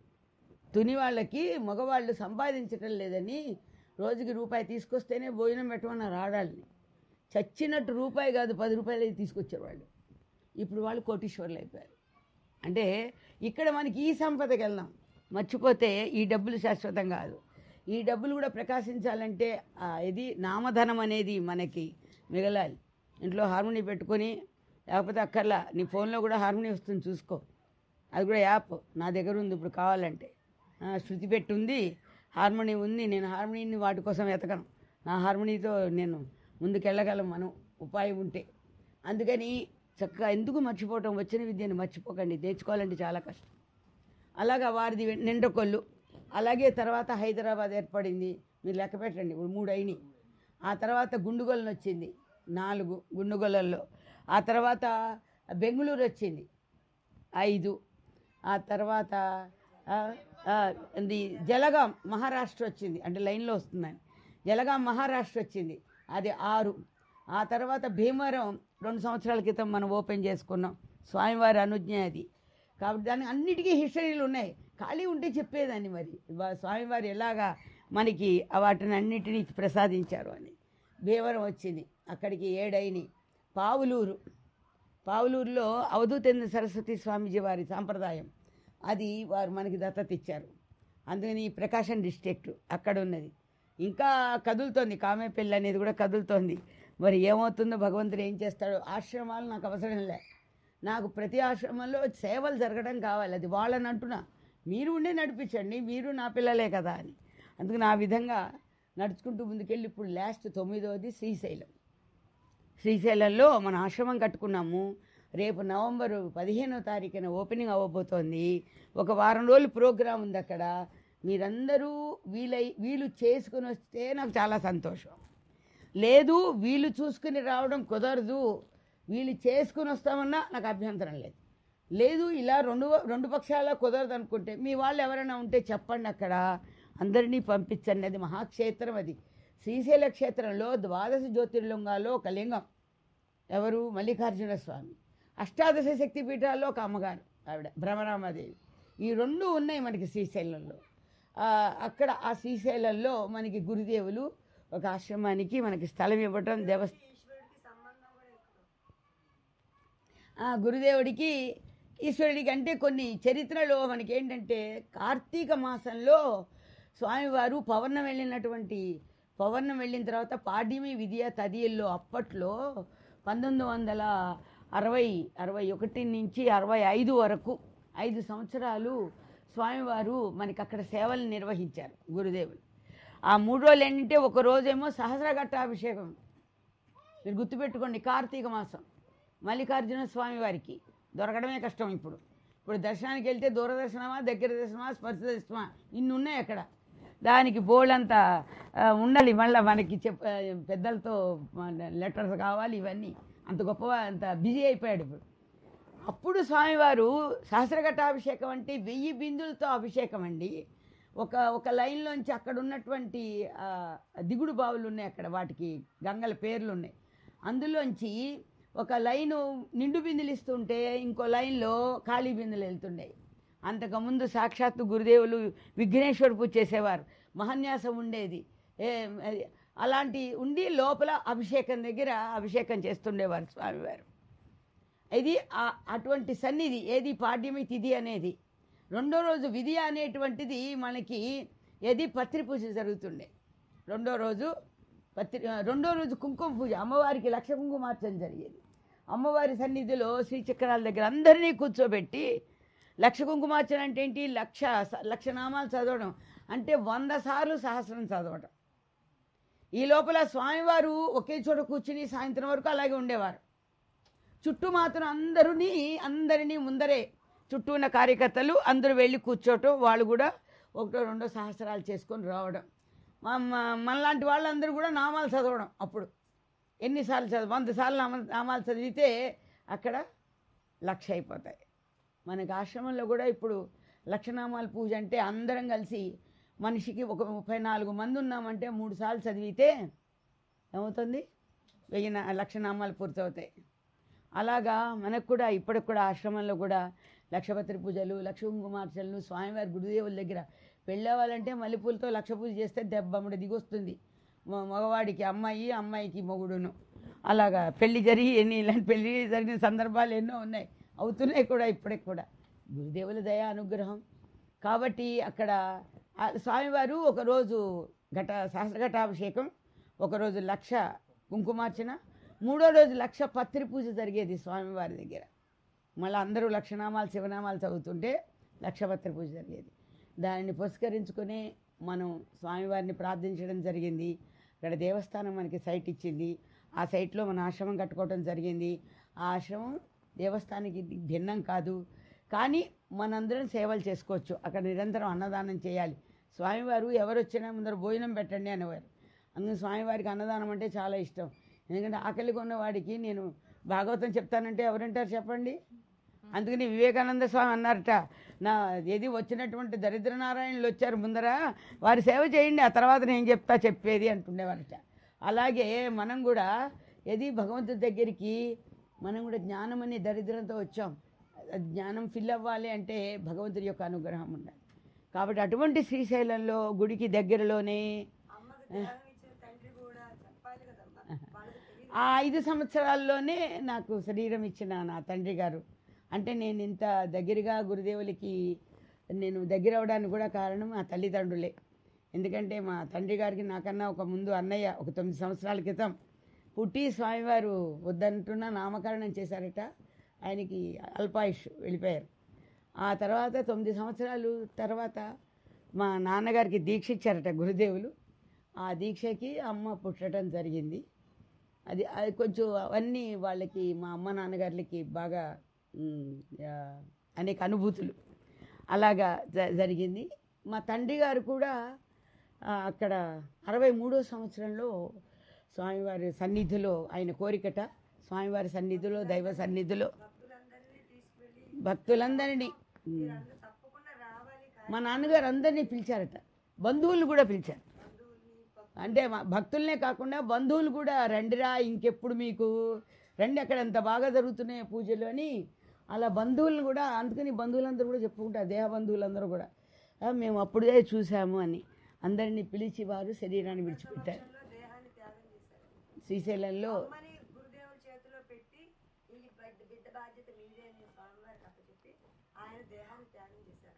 తుని వాళ్ళకి మగవాళ్ళు సంపాదించటం లేదని రోజుకి రూపాయి తీసుకొస్తేనే భోజనం పెట్టమన్నారు ఆడాళ్ళని చచ్చినట్టు రూపాయి కాదు పది రూపాయలు అయితే తీసుకొచ్చారు వాళ్ళు ఇప్పుడు వాళ్ళు కోటీశ్వర్లు అయిపోయారు అంటే ఇక్కడ మనకి ఈ సంపదకి వెళ్దాం మర్చిపోతే ఈ డబ్బులు శాశ్వతం కాదు ఈ డబ్బులు కూడా ప్రకాశించాలంటే ఆ ఇది నామధనం అనేది మనకి మిగలాలి ఇంట్లో హార్మోని పెట్టుకొని లేకపోతే అక్కర్లా నీ ఫోన్లో కూడా హార్మోని వస్తుంది చూసుకో అది కూడా యాప్ నా దగ్గర ఉంది ఇప్పుడు కావాలంటే ఆ, శృతి పెట్టి ఉంది హార్మోని ఉంది నేను హార్మోనీని వాటి కోసం వెతకను నా హార్మోనీతో నేను ముందుకెళ్ళగలం మనం ఉపాయం ఉంటే అందుకని చక్కగా ఎందుకు మర్చిపోవటం వచ్చిన విద్యను మర్చిపోకండి నేర్చుకోవాలంటే చాలా కష్టం అలాగా వారిది నిండకొల్లు అలాగే తర్వాత హైదరాబాద్ ఏర్పడింది మీరు లెక్క పెట్టండి ఇప్పుడు మూడు అయినాయి ఆ తర్వాత గుండుగొలను వచ్చింది నాలుగు గుండుగొలల్లో ఆ తర్వాత బెంగళూరు వచ్చింది ఐదు ఆ తర్వాత ఆ, ఆ, ఇది జలగాం మహారాష్ట్ర వచ్చింది అంటే లైన్లో వస్తుందని జలగాం మహారాష్ట్ర వచ్చింది అది ఆరు ఆ తర్వాత భీమవరం రెండు సంవత్సరాల క్రితం మనం ఓపెన్ చేసుకున్నాం స్వామివారి అనుజ్ఞ అది కాబట్టి దాని అన్నిటికీ హిస్టరీలు ఉన్నాయి ఖాళీ ఉంటే చెప్పేదాన్ని మరి వా- స్వామివారు ఎలాగా మనకి వాటిని అన్నిటినీ ప్రసాదించారు అని భీమవరం వచ్చింది అక్కడికి ఏడైని పావులూరు పావులూరులో అవధూతేంద్ర సరస్వతి స్వామీజీ వారి సాంప్రదాయం అది వారు మనకి దత్తత ఇచ్చారు అందుకని ప్రకాశం డిస్ట్రిక్ట్ అక్కడ ఉన్నది ఇంకా కదులుతోంది కామేపల్లి అనేది కూడా కదులుతోంది మరి ఏమవుతుందో భగవంతుడు ఏం చేస్తాడో ఆశ్రమాలు నాకు అవసరం లే నాకు ప్రతి ఆశ్రమంలో సేవలు జరగడం కావాలి అది వాళ్ళని అంటున్నా మీరు ఉండే నడిపించండి మీరు నా పిల్లలే కదా అని అందుకని ఆ విధంగా నడుచుకుంటూ ముందుకెళ్ళి ఇప్పుడు లాస్ట్ తొమ్మిదవది శ్రీశైలం శ్రీశైలంలో మన ఆశ్రమం కట్టుకున్నాము రేపు నవంబరు పదిహేనో తారీఖున ఓపెనింగ్ అవ్వబోతోంది ఒక వారం రోజులు ప్రోగ్రాం ఉంది అక్కడ మీరందరూ వీలై వీలు చేసుకుని వస్తే నాకు చాలా సంతోషం లేదు వీలు చూసుకుని రావడం కుదరదు వీళ్ళు చేసుకుని వస్తామన్నా నాకు అభ్యంతరం లేదు లేదు ఇలా రెండు రెండు పక్షాల కుదరదు అనుకుంటే మీ వాళ్ళు ఎవరైనా ఉంటే చెప్పండి అక్కడ అందరినీ పంపించండి అది మహాక్షేత్రం అది శ్రీశైల క్షేత్రంలో ద్వాదశ జ్యోతిర్లింగాల్లో ఒక లింగం ఎవరు మల్లికార్జున స్వామి అష్టాదశ శక్తి పీఠాల్లో ఒక అమ్మగారు ఆవిడ భ్రమరామాదేవి ఈ రెండు ఉన్నాయి మనకి శ్రీశైలంలో ఆ, అక్కడ ఆ శ్రీశైలంలో మనకి గురుదేవులు ఒక ఆశ్రమానికి మనకి స్థలం ఇవ్వటం దేవస్థ ఆ గురుదేవుడికి ఈశ్వరుడికి అంటే కొన్ని చరిత్రలో మనకి ఏంటంటే కార్తీక మాసంలో స్వామివారు పవర్ణం వెళ్ళినటువంటి పవర్ణం వెళ్ళిన తర్వాత పాడ్యమి విద్య తదియల్లో అప్పట్లో పంతొమ్మిది వందల అరవై అరవై ఒకటి నుంచి అరవై ఐదు వరకు ఐదు సంవత్సరాలు స్వామివారు మనకి అక్కడ సేవలు నిర్వహించారు గురుదేవులు ఆ మూడు రోజులు ఏంటంటే ఒక రోజేమో సహస్రఘట్టాభిషేకం మీరు గుర్తుపెట్టుకోండి కార్తీక మాసం మల్లికార్జున స్వామి వారికి దొరకడమే కష్టం ఇప్పుడు ఇప్పుడు దర్శనానికి వెళ్తే దూరదర్శనమా దగ్గర దర్శనమా స్పర్శ దర్శనమా ఇన్ని ఉన్నాయి అక్కడ దానికి బోల్డంత ఆ, ఉండాలి మళ్ళీ మనకి చెప్ ఆ, పెద్దలతో లెటర్స్ కావాలి ఇవన్నీ అంత గొప్ప అంత బిజీ అయిపోయాడు ఇప్పుడు అప్పుడు స్వామివారు సహస్రఘటాభిషేకం అంటే వెయ్యి బిందులతో అభిషేకం అండి ఒక ఒక లైన్లోంచి అక్కడ ఉన్నటువంటి ఆ, దిగుడు బావులు ఉన్నాయి అక్కడ వాటికి గంగల పేర్లు ఉన్నాయి అందులోంచి ఒక లైను నిండు బిందులు ఇస్తుంటే ఇంకో లైన్లో ఖాళీ బిందులు వెళ్తుండే అంతకుముందు సాక్షాత్తు గురుదేవులు విఘ్నేశ్వర పూజ చేసేవారు మహన్యాసం ఉండేది ఏ అది అలాంటి ఉండి లోపల అభిషేకం దగ్గర అభిషేకం చేస్తుండేవారు స్వామివారు ఇది ఆ- అటువంటి సన్నిధి ఏది పాడ్యమి తిథి అనేది రెండో రోజు విధి అనేటువంటిది మనకి ఏది పత్రి పూజ జరుగుతుండే రెండో రోజు పత్రి రెండో రోజు కుంకుమ పూజ అమ్మవారికి లక్ష కుంకుమార్చన జరిగేది అమ్మవారి సన్నిధిలో శ్రీచక్రాల దగ్గర అందరినీ కూర్చోబెట్టి లక్ష కుంకుమార్చన అంటే ఏంటి లక్ష లక్ష నామాలు చదవడం అంటే వంద సార్లు సహస్రం చదవడం ఈ లోపల స్వామివారు ఒకే చోట కూర్చుని సాయంత్రం వరకు అలాగే ఉండేవారు చుట్టూ మాత్రం అందరినీ అందరినీ ముందరే చుట్టూ ఉన్న కార్యకర్తలు అందరూ వెళ్ళి కూర్చోవటం వాళ్ళు కూడా ఒకటో రెండో సహస్రాలు చేసుకొని రావడం మా మా- మనలాంటి వాళ్ళందరూ కూడా నామాలు చదవడం అప్పుడు ఎన్నిసార్లు చదివి వంద సార్లు నామ నామాలు చదివితే అక్కడ లక్ష అయిపోతాయి మనకి ఆశ్రమంలో కూడా ఇప్పుడు లక్షనామాల పూజ అంటే అందరం కలిసి మనిషికి ఒక ముప్పై నాలుగు మంది ఉన్నామంటే మూడు సార్లు చదివితే ఏమవుతుంది వెయ్యి నా- లక్ష నామాలు పూర్తవుతాయి అలాగా మనకు కూడా ఇప్పటికి కూడా ఆశ్రమంలో కూడా లక్షపత్రి పూజలు లక్ష కుంకుమార్చనలు స్వామివారి గురుదేవుల దగ్గర పెళ్ళవ్వాలంటే మల్లెపూలతో లక్ష పూజ చేస్తే దెబ్బమ్మడి దిగొస్తుంది మ- మగవాడికి అమ్మాయి అమ్మాయికి మొగుడును అలాగా పెళ్లి జరిగి ఎన్ని ఇలాంటి పెళ్లి జరిగిన సందర్భాలు ఎన్నో ఉన్నాయి అవుతున్నాయి కూడా ఇప్పటికి కూడా గురుదేవుల దయ అనుగ్రహం కాబట్టి అక్కడ ఆ స్వామివారు ఒకరోజు ఘట సహస్రఘటాభిషేకం ఒకరోజు లక్ష కుంకుమార్చన మూడో రోజు లక్ష పత్రి పూజ జరిగేది స్వామివారి దగ్గర మళ్ళీ అందరూ లక్షనామాలు శివనామాలు చదువుతుంటే లక్షపత్రి పూజ జరిగేది దానిని పురస్కరించుకొని మనం స్వామివారిని ప్రార్థించడం జరిగింది ఇక్కడ దేవస్థానం మనకి సైట్ ఇచ్చింది ఆ సైట్లో మన ఆశ్రమం కట్టుకోవడం జరిగింది ఆ ఆశ్రమం దేవస్థానానికి భిన్నం కాదు కానీ మనందరం సేవలు చేసుకోవచ్చు అక్కడ నిరంతరం అన్నదానం చేయాలి స్వామివారు ఎవరు వచ్చినా ముందర భోజనం పెట్టండి అనేవారు అందుకని స్వామివారికి అన్నదానం అంటే చాలా ఇష్టం ఎందుకంటే ఆకలి కొన్నవాడికి నేను భాగవతం చెప్తానంటే ఎవరంటారు చెప్పండి అందుకని వివేకానంద స్వామి అన్నారట నా ఏది వచ్చినటువంటి దరిద్ర నారాయణులు వచ్చారు ముందర వారి సేవ చేయండి ఆ తర్వాత నేను చెప్తా చెప్పేది అంటుండేవారట అలాగే మనం కూడా ఏది భగవంతుడి దగ్గరికి మనం కూడా జ్ఞానం అనే దరిద్రంతో వచ్చాం ఆ జ్ఞానం ఫిల్ అవ్వాలి అంటే భగవంతుడి యొక్క అనుగ్రహం ఉండాలి కాబట్టి అటువంటి శ్రీశైలంలో గుడికి దగ్గరలోనే ఆ ఐదు సంవత్సరాల్లోనే నాకు శరీరం ఇచ్చిన నా తండ్రి గారు అంటే నేను ఇంత దగ్గరగా గురుదేవులకి నేను దగ్గర అవడానికి కూడా కారణం మా తల్లిదండ్రులే ఎందుకంటే మా తండ్రి గారికి నాకన్నా ఒక ముందు అన్నయ్య ఒక తొమ్మిది సంవత్సరాల క్రితం పుట్టి స్వామివారు వద్దంటున్న నామకరణం చేశారట ఆయనకి అల్పాయుష్ వెళ్ళిపోయారు ఆ తర్వాత తొమ్మిది సంవత్సరాలు తర్వాత మా నాన్నగారికి దీక్ష ఇచ్చారట గురుదేవులు ఆ దీక్షకి అమ్మ పుట్టడం జరిగింది అది అది కొంచెం అవన్నీ వాళ్ళకి మా అమ్మ నాన్నగారికి బాగా మ్, ఆ, అనేక అనుభూతులు అలాగా జ- జరిగింది మా తండ్రి గారు కూడా ఆ, అక్కడ అరవై మూడో సంవత్సరంలో స్వామివారి సన్నిధిలో ఆయన కోరికట స్వామివారి సన్నిధిలో దైవ సన్నిధిలో భక్తులందరినీ మ్, మా నాన్నగారు అందరినీ పిలిచారట బంధువులు కూడా పిలిచారు అంటే మా భక్తులనే కాకుండా బంధువులు కూడా రండిరా ఇంకెప్పుడు మీకు రండి అక్కడ ఎంత బాగా జరుగుతున్నాయి పూజలు అని అలా బంధువులను కూడా అందుకని బంధువులందరూ కూడా చెప్పుకుంటారు దేహ బంధువులందరూ కూడా "ఆ, మేము అప్పుడే చూసాము అని అందరినీ పిలిచి వారు శరీరాన్ని విడిచిపెట్టారు దేహాన్ని త్యాగం చేశారు శ్రీశైలంలో అమ్మని గురుదేవుల చేతిలో పెట్టి ఈ బిడ్డ బిడ్డ బాధ్యత మీదే అని స్వామివారికి అప్పచెప్పి ఆయన దేహాన్ని త్యాగం చేశారు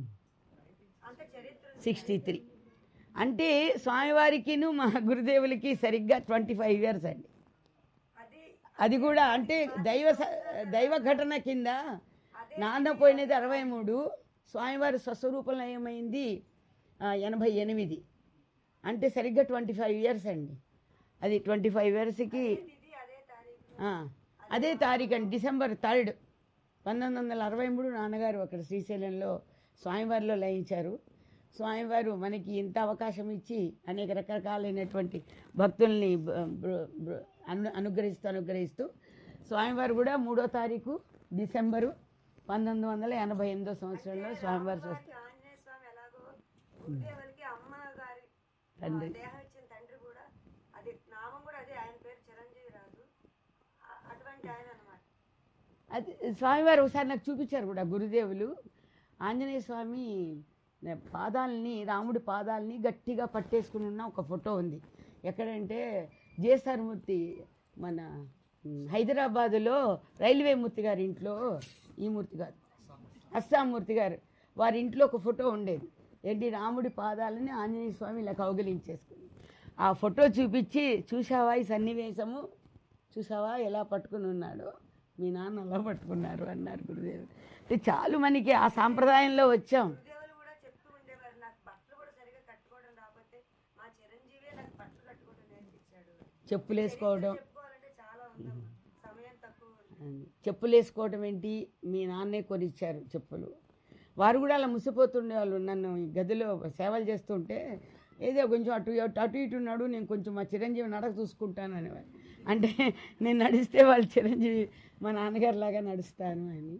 అంత చరిత్ర ఉంది. సిక్స్టీ త్రీ అంటే స్వామివారికిను మా గురుదేవులకి సరిగ్గా ట్వంటీ ఫైవ్ ఇయర్స్ అండి అది అది కూడా అంటే దైవ స- దైవ ఘటన కింద నాన్న పోయినది అరవై మూడు స్వామివారి స్వస్వరూపంలో ఏమైంది ఆ, ఎనభై ఎనిమిది అంటే సరిగ్గా ట్వంటీ ఫైవ్ ఇయర్స్ అండి అది ట్వంటీ ఫైవ్ ఇయర్స్కి ఇది అదే తారీఖు అదే తారీఖు అండి డిసెంబర్ థర్డ్ పంతొమ్మిది వందల అరవై మూడు నాన్నగారు అక్కడ శ్రీశైలంలో స్వామివారిలో లయించారు స్వామివారు మనకి ఇంత అవకాశం ఇచ్చి అనేక రకరకాలైనటువంటి భక్తుల్ని బ- బ- బ- అను అనుగ్రహిస్తూ అనుగ్రహిస్తూ స్వామివారు కూడా మూడో తారీఖు డిసెంబరు పంతొమ్మిది వందల ఎనభై ఎనిమిదో సంవత్సరంలో స్వామివారు స్వస్థ ఆంజనేయ స్వామి ఎలాగో గురుదేవులకి అమ్మ గారి తండ్రి. ఆ, దేహం ఇచ్చిన తండ్రి కూడా అది నామం కూడా అదే ఆయన పేరు చిరంజీవి రాజు ఆ- అటువంటి ఆయన అన్నమాట అది స్వామివారు ఒకసారి నాకు చూపించారు కూడా గురుదేవులు ఆంజనేయ స్వామి పాదాలని రాముడి పాదాలని గట్టిగా పట్టేసుకుని ఉన్న ఒక ఫోటో ఉంది ఎక్కడంటే జేసార్ మూర్తి మన ఉమ్, హైదరాబాదులో రైల్వే మూర్తి గారి ఇంట్లో ఈ మూర్తి గారు అస్సాం మూర్తి గారు వారి ఇంట్లో ఒక ఫోటో ఉండేది ఏంటి రాముడి పాదాలని ఆంజనేయ స్వామి ఇలా కౌగిలించేసుకుని ఆ ఫోటో చూపించి చూసావా ఈ సన్నివేశము చూసావా ఎలా పట్టుకుని ఉన్నాడో మీ నాన్న అలా పట్టుకున్నారు అన్నారు గురుదేవుడు అంటే చాలు మనకి ఆ సాంప్రదాయంలో వచ్చాం గురుదేవులు కూడా చెప్తూ ఉండేవారు నాకు బట్టలు కూడా సరిగా కట్టుకోవడం రాకపోతే మా చిరంజీవే నాకు బట్టలు కట్టుకోవడం నేర్పించాడు చెప్పులు వేసుకోవడం చెప్పుకోవాలంటే చాలా ఉందమ్మా సమయం తక్కువ ఉంది అని. చెప్పులు వేసుకోవడం ఏంటి మీ నాన్నే కొనిచ్చారు చెప్పులు వారు కూడా అలా ముసిపోతుండేవాళ్ళు నన్ను ఈ గదిలో సేవలు చేస్తుంటే ఏదో కొంచెం అటు ఇటు అటు ఇటు ఉన్నాడు నేను కొంచెం మా చిరంజీవి నడక చూసుకుంటాను అనేవారు అంటే నేను నడిస్తే వాళ్ళు చిరంజీవి మా నాన్నగారు లాగా నడుస్తాను అని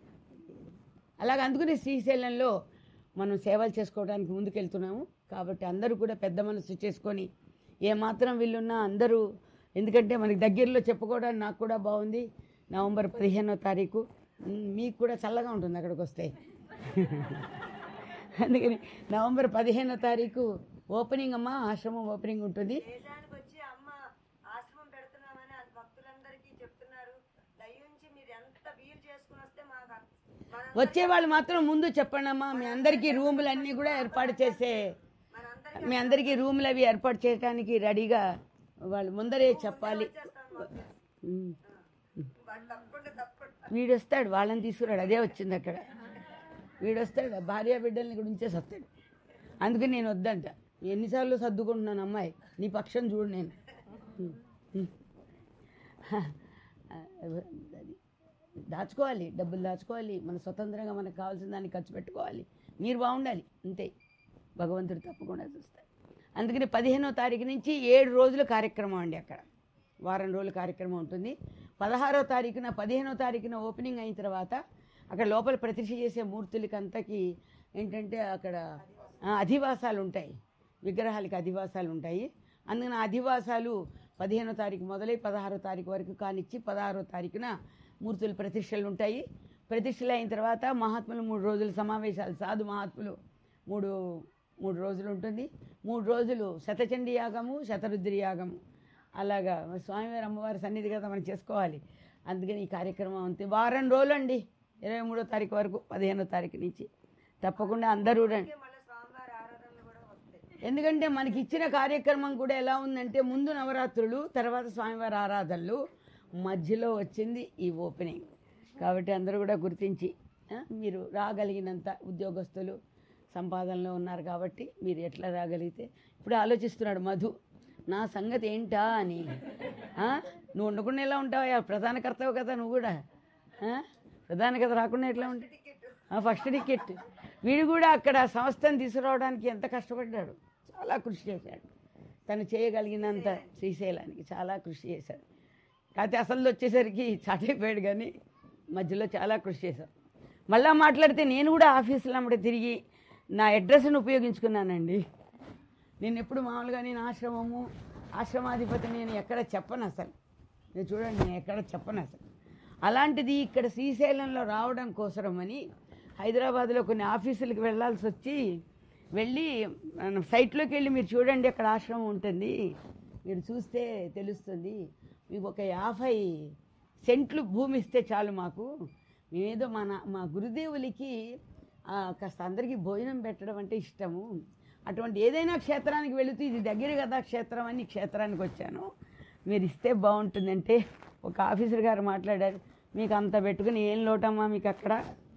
అలాగ అందుకని శ్రీశైలంలో మనం సేవలు చేసుకోవడానికి ముందుకెళ్తున్నాము కాబట్టి అందరూ కూడా పెద్ద మనసు చేసుకొని ఏమాత్రం వీళ్ళున్నా అందరూ ఎందుకంటే మనకి దగ్గరలో చెప్పుకోవడానికి నాకు కూడా బాగుంది నవంబర్ పదిహేనో తారీఖు ఉమ్, మీకు కూడా చల్లగా ఉంటుంది అక్కడికి వస్తే అందుకని నవంబర్ పదిహేనో తారీఖు ఓపెనింగ్ అమ్మ ఆశ్రమం ఓపెనింగ్ ఉంటుంది దేశానికి వచ్చి అమ్మ ఆశ్రమం పెడుతున్నామని ఆ భక్తులందరికీ చెప్తున్నారు దయించి మీరు ఎంత వీలు చేసుకుని వస్తే మాకు అ- మన- వచ్చే వాళ్ళు మాత్రం ముందు చెప్పండి అమ్మా మీ అందరికీ రూములు అన్నీ కూడా ఏర్పాటు చేసే మనందరికీ మీ అందరికీ రూములు అవి ఏర్పాటు చేయడానికి రెడీగా వాళ్ళు ముందరే చెప్పాలి చేస్తాం మాకు తెలుసు. ఉమ్. వాడు తప్పకుండా తప్పకుండా వీడు వస్తాడు వాళ్ళని తీసుకురాడు అదే వచ్చింది అక్కడ వీడు వస్తాడు భార్య బిడ్డల్ని ఇక్కడ ఉంచేసి వస్తాడు అందుకని నేను వద్దంట ఎన్నిసార్లు సర్దుకుంటున్నాను అమ్మాయి నీ పక్షం చూడు నేను ఉమ్. ఉమ్. అది దాచుకోవాలి డబ్బులు దాచుకోవాలి మన స్వతంత్రంగా మనకు కావాల్సిన దాన్ని ఖర్చు పెట్టుకోవాలి మీరు బాగుండాలి అంతే భగవంతుడు తప్పకుండా చూస్తాడు అందుకని పదిహేనో తారీఖు నుంచి ఏడు రోజుల కార్యక్రమం అండి అక్కడ వారం రోజుల కార్యక్రమం ఉంటుంది పదహారో తారీఖున పదిహేనో తారీఖున ఓపెనింగ్ అయిన తర్వాత అక్కడ లోపల ప్రతిష్ఠ చేసే మూర్తులకి అంతకి ఏంటంటే అక్కడ ఆ, అధివాసాలు ఉంటాయి విగ్రహాలకి అధివాసాలు ఉంటాయి అందుకని ఆ అధివాసాలు పదిహేనో తారీఖు మొదలై పదహారో తారీఖు వరకు కానిచ్చి పదహారో తారీఖున మూర్తులు ప్రతిష్టలు ఉంటాయి ప్రతిష్టలు అయిన తర్వాత మహాత్ములు మూడు రోజులు సమావేశాలు సాధు మహాత్ములు మూడు మూడు రోజులు ఉంటుంది మూడు రోజులు శతచండీ యాగము శతరుద్రి యాగము అలాగా మరి స్వామివారి అమ్మవారి సన్నిధి కదా మనం చేసుకోవాలి అందుకని ఈ కార్యక్రమం అంతే వారం రోజులండి ఇరవై మూడో తారీఖు వరకు పదిహేనో తారీఖు నుంచి తప్పకుండా అందరూ రండి మళ్ళీ స్వామివారి ఆరాధనలు కూడా వస్తాయి ఎందుకంటే మనకి ఇచ్చిన కార్యక్రమం కూడా ఎలా ఉందంటే ముందు నవరాత్రులు తర్వాత స్వామివారి ఆరాధనలు మధ్యలో వచ్చింది ఈ ఓపెనింగ్ కాబట్టి అందరూ కూడా గుర్తించి ఆ, మీరు రాగలిగినంత ఉద్యోగస్తులు సంపాదనలో ఉన్నారు కాబట్టి మీరు ఎట్లా రాగలిగితే ఇప్పుడు ఆలోచిస్తున్నాడు మధు నా సంగతి ఏంటా అని ఆ? నువ్వు ఉండకుండా ఎలా ఉంటావా ప్రధాన కర్తవు కదా నువ్వు కూడా ఆ? ప్రధాన కథ రాకుండా ఎట్లా ఉంటావు ఆ, ఫస్ట్ టికెట్ వీడు కూడా అక్కడ సంస్థను తీసుకురావడానికి ఎంత కష్టపడ్డాడు చాలా కృషి చేశాడు తను చేయగలిగినంత శ్రీశైలానికి చాలా కృషి చేశాడు కాకపోతే అసలు వచ్చేసరికి చాటైపోయాడు కానీ మధ్యలో చాలా కృషి చేశాం మళ్ళా మాట్లాడితే నేను కూడా ఆఫీసులో అమ్మడే తిరిగి నా అడ్రస్ను ఉపయోగించుకున్నానండి నేను ఎప్పుడు మామూలుగా నేను ఆశ్రమము ఆశ్రమాధిపతి నేను ఎక్కడ చెప్పను అసలు నేను చూడండి నేను ఎక్కడ చెప్పను అసలు అలాంటిది ఇక్కడ శ్రీశైలంలో రావడం కోసమని హైదరాబాద్లో కొన్ని ఆఫీసులకు వెళ్ళాల్సి వచ్చి వెళ్ళి మనం సైట్లోకి వెళ్ళి మీరు చూడండి అక్కడ ఆశ్రమం ఉంటుంది మీరు చూస్తే తెలుస్తుంది మీకు ఒక యాభై సెంట్లు భూమి ఇస్తే చాలు మాకు మేమేదో మన మా గురుదేవులకి ఆ, కాస్త అందరికీ భోజనం పెట్టడం అంటే ఇష్టము అటువంటి ఏదైనా క్షేత్రానికి వెళుతూ ఇది దగ్గర కదా క్షేత్రం అని ఈ క్షేత్రానికి వచ్చాను మీరు ఇస్తే బాగుంటుందంటే ఒక ఆఫీసర్ గారు మాట్లాడారు మీకు అంత పెట్టుకుని ఏం లోటమ్మా మీకు అక్కడ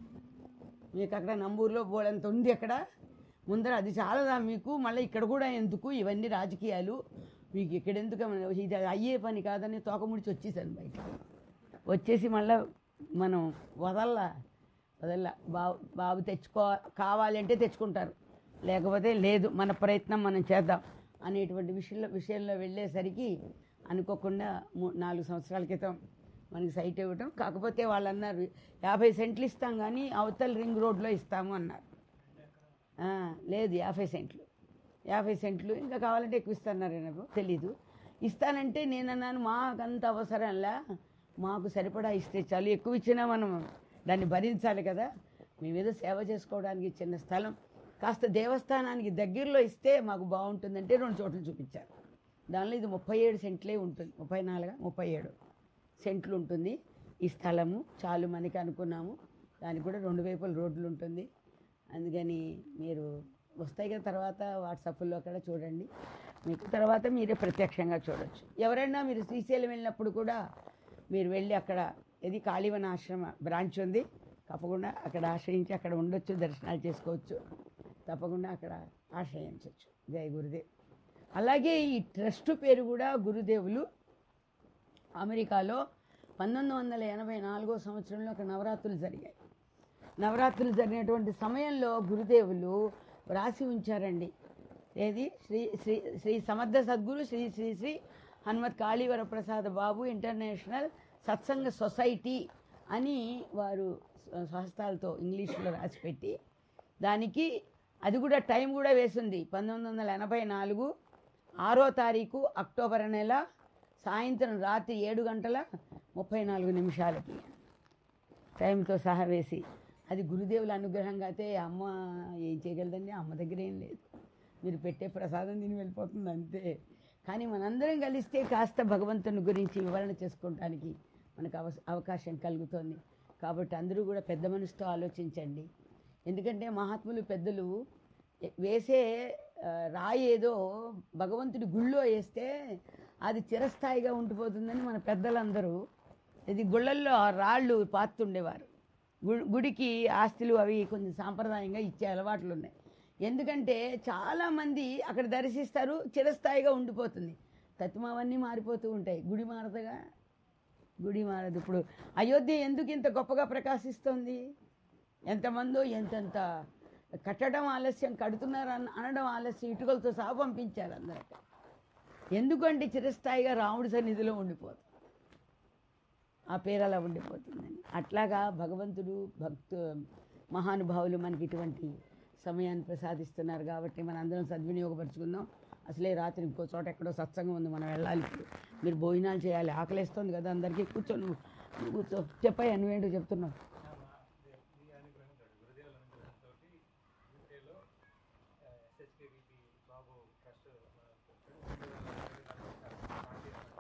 మీకు అక్కడ నంబూరులో బోడంత ఉంది అక్కడ ముందర అది చాలదా మీకు మళ్ళీ ఇక్కడ కూడా ఎందుకు ఇవన్నీ రాజకీయాలు మీకు ఇక్కడ ఎందుకు ఇది అయ్యే పని కాదని తోకముడిచి వచ్చేసాను బయట వచ్చేసి మళ్ళీ మనం వదల్లా వదల్లా బాబు బాబు తెచ్చుకో కావాలంటే తెచ్చుకుంటారు లేకపోతే లేదు మన ప్రయత్నం మనం చేద్దాం అనేటువంటి విషయంలో విషయంలో వెళ్ళేసరికి అనుకోకుండా మూ నాలుగు సంవత్సరాల క్రితం మనకి సైట్ ఇవ్వటం కాకపోతే వాళ్ళు అన్నారు యాభై సెంట్లు ఇస్తాం కానీ అవతల రింగ్ రోడ్లో ఇస్తాము అన్నారు ఆ, లేదు యాభై సెంట్లు యాభై సెంట్లు ఇంకా కావాలంటే ఎక్కువ ఇస్తున్నారు నాకు తెలీదు ఇస్తానంటే నేను అన్నాను మాకంత అవసరంలా మాకు సరిపడా ఇస్తే చాలు ఎక్కువ ఇచ్చినా మనం దాన్ని భరించాలి కదా మేమేదో సేవ చేసుకోవడానికి చిన్న స్థలం కాస్త దేవస్థానానికి దగ్గరలో ఇస్తే మాకు బాగుంటుందంటే రెండు చోట్ల చూపించారు దానిలో ఇది ముప్పై ఏడు సెంట్లే ఉంటుంది ముప్పై నాలుగు ముప్పై ఏడు సెంట్లు ఉంటుంది ఈ స్థలము చాలు మనకి అనుకున్నాము దానికి కూడా రెండు వైపుల రోడ్లు ఉంటుంది అందుకని మీరు వస్తాయి కదా తర్వాత వాట్సాప్లో అక్కడ చూడండి మీకు తర్వాత మీరే ప్రత్యక్షంగా చూడొచ్చు ఎవరైనా మీరు శ్రీశైలం వెళ్ళినప్పుడు కూడా మీరు వెళ్ళి అక్కడ ఇది కాళీవన ఆశ్రమ బ్రాంచ్ ఉంది తప్పకుండా అక్కడ ఆశ్రయించి అక్కడ ఉండొచ్చు దర్శనాలు చేసుకోవచ్చు తప్పకుండా అక్కడ ఆశ్రయించవచ్చు జయ గురుదేవ్ అలాగే ఈ ట్రస్ట్ పేరు కూడా గురుదేవులు అమెరికాలో పంతొమ్మిది వందల ఎనభై నాలుగో సంవత్సరంలో ఒక నవరాత్రులు జరిగాయి నవరాత్రులు జరిగినటువంటి సమయంలో గురుదేవులు రాసి ఉంచారండి ఏది శ్రీ శ్రీ శ్రీ సమర్థ సద్గురు శ్రీ శ్రీ శ్రీ హనుమత్ కాళీవర ప్రసాద్ బాబు ఇంటర్నేషనల్ సత్సంగ సొసైటీ అని వారు స్వహస్తాలతో ఇంగ్లీష్లో రాసిపెట్టి దానికి అది కూడా టైం కూడా వేసింది పంతొమ్మిది వందల ఎనభై నాలుగు ఆరో తారీఖు అక్టోబర్ నెల సాయంత్రం రాత్రి ఏడు గంటల ముప్పై నాలుగు నిమిషాలకి టైంతో సహా వేసి అది గురుదేవుల అనుగ్రహంగా అయితే అమ్మ ఏం చేయగలదండి అమ్మ దగ్గర ఏం లేదు మీరు పెట్టే ప్రసాదం తిని వెళ్ళిపోతుంది అంతే కానీ మనందరం కలిస్తే కాస్త భగవంతుని గురించి వివరణ చేసుకోవడానికి మనకు అవ అవకాశం కలుగుతోంది కాబట్టి అందరూ కూడా పెద్ద మనసుతో ఆలోచించండి ఎందుకంటే మహాత్ములు పెద్దలు ఎ- వేసే ఆ, రాయి ఏదో భగవంతుడి గుళ్ళో వేస్తే అది చిరస్థాయిగా ఉండిపోతుందని మన పెద్దలందరూ ఇది గుళ్ళల్లో ఆ రాళ్ళు పాతుండేవారు గు- గుడికి ఆస్తులు అవి కొంచెం సాంప్రదాయంగా ఇచ్చే అలవాట్లు ఉన్నాయి ఎందుకంటే చాలామంది అక్కడ దర్శిస్తారు చిరస్థాయిగా ఉండిపోతుంది తత్వం అవన్నీ మారిపోతూ ఉంటాయి గుడి మారదుగా గుడి మారదు ఇప్పుడు అయోధ్య ఎందుకు ఇంత గొప్పగా ప్రకాశిస్తోంది ఎంతమందో ఎంతెంత కట్టడం ఆలస్యం కడుతున్నారు అన్న అనడం ఆలస్యం ఇటుకలతో సహా పంపించారు అందరికి ఎందుకంటే చిరస్థాయిగా రాముడి సన్నిధిలో ఉండిపోతుంది ఆ పేరు అలా ఉండిపోతుందని అట్లాగా భగవంతుడు భక్తు మహానుభావులు మనకి ఇటువంటి సమయాన్ని ప్రసాదిస్తున్నారు కాబట్టి మన అందరం సద్వినియోగపరుచుకుందాం అసలే రాత్రి ఇంకో చోట ఎక్కడో సత్సంగం ఉంది మనం వెళ్ళాలి ఇప్పుడు మీరు భోజనాలు చేయాలి ఆకలిస్తుంది కదా అందరికీ కూర్చో నువ్వు నువ్వు కూర్చో చెప్పయ్యా నువ్వేంటో చెప్తున్నావు ఈ అనుగ్రహం తోటి గురుదేవుల అనుగ్రహంతో యూకేలో ఎస్హెచ్కేబిపి బాబు ట్రస్ట్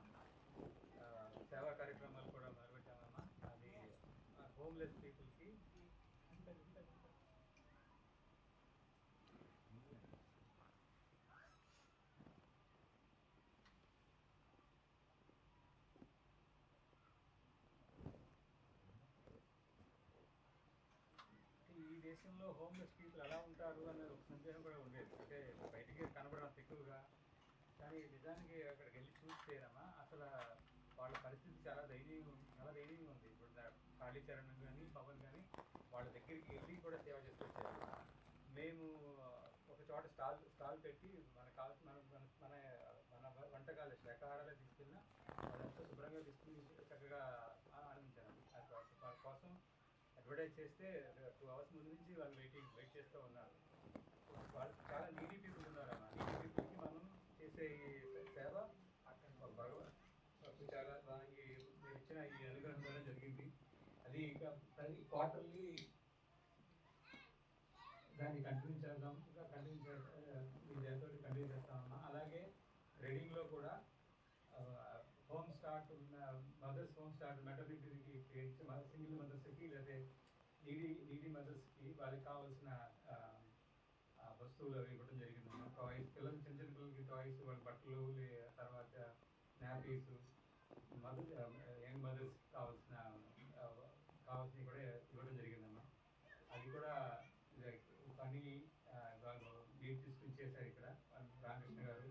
దేశంలో హోమ్లెస్ పీపుల్ ఎలా ఉంటారు అనే ఒక సందేహం కూడా ఉండేది అంటే బయటికి కనబడంత ఎక్కువగా కానీ నిజానికి అక్కడికి వెళ్ళి చూస్తేనమ్మా అసలు వాళ్ళ పరిస్థితి చాలా దయనీయంగా ఉంది చాలా దయనీయంగా ఉంది ఇప్పుడు దా- కాళీచరణ్ కానీ పవన్ కానీ వాళ్ళ దగ్గరికి వెళ్ళి కూడా సేవ చేసుకొచ్చారు మేము ఒక చోట స్టాల్ స్టాల్ పెట్టి మనకు కావాల్సిన మన మన మన మన వంటకాలు శాకాహారాలు తీసుకున్నా అదంతా శుభ్రంగా తీసుకుని చక్కగా ఆ- ఆనందించాను అది వాళ్ళ కోసం అడ్వర్టైజ్ చేస్తే టూ అవర్స్ ముందు నుంచి వాళ్ళు వెయిటింగ్ వెయిట్ చేస్తూ ఉన్నారు వాళ్ళు చాలా నీడీ పీపుల్ ఉన్నారు అన్న నీడీ పీపుల్కి మనం చేసే ఈ సేవ అక్కడ భగవాన్ చాలా బాగా ఈ మీరు ఇచ్చిన ఈ అనుగ్రహం ద్వారా జరిగింది అది ఇంకా ప్రతి క్వార్టర్లీ దాన్ని కంటిన్యూ చేద్దాం ఇంకా కంటిన్యూ చేస్తాం దాంతో కంటిన్యూ చేస్తామమ్మా అలాగే రీడింగ్లో కూడా హోమ్ స్టార్ట్ ఉన్న మదర్స్ హోమ్ స్టార్ట్ మెటర్నిటీకి సింగిల్ మదర్స్కి లేదా నీడీ నీడీ మదర్స్కి వాళ్ళకి కావాల్సిన ఆ, ఆ, వస్తువులు అవి ఇవ్వడం జరిగింది టాయ్స్ పిల్లలు చిన్న చిన్న పిల్లలకి టాయ్స్ వాళ్ళ బట్టలు లే- తర్వాత నాపీస్ మదర్ యంగ్ మదర్స్ కావాల్సిన ఆ, కావాల్సినవి కూడా ఇవ్వడం జరిగిందమ్మా అది కూడా like పని ఆ, వాళ్ళు లీడ్ తీసుకుని చేశారు ఇక్కడ రామకృష్ణ గారు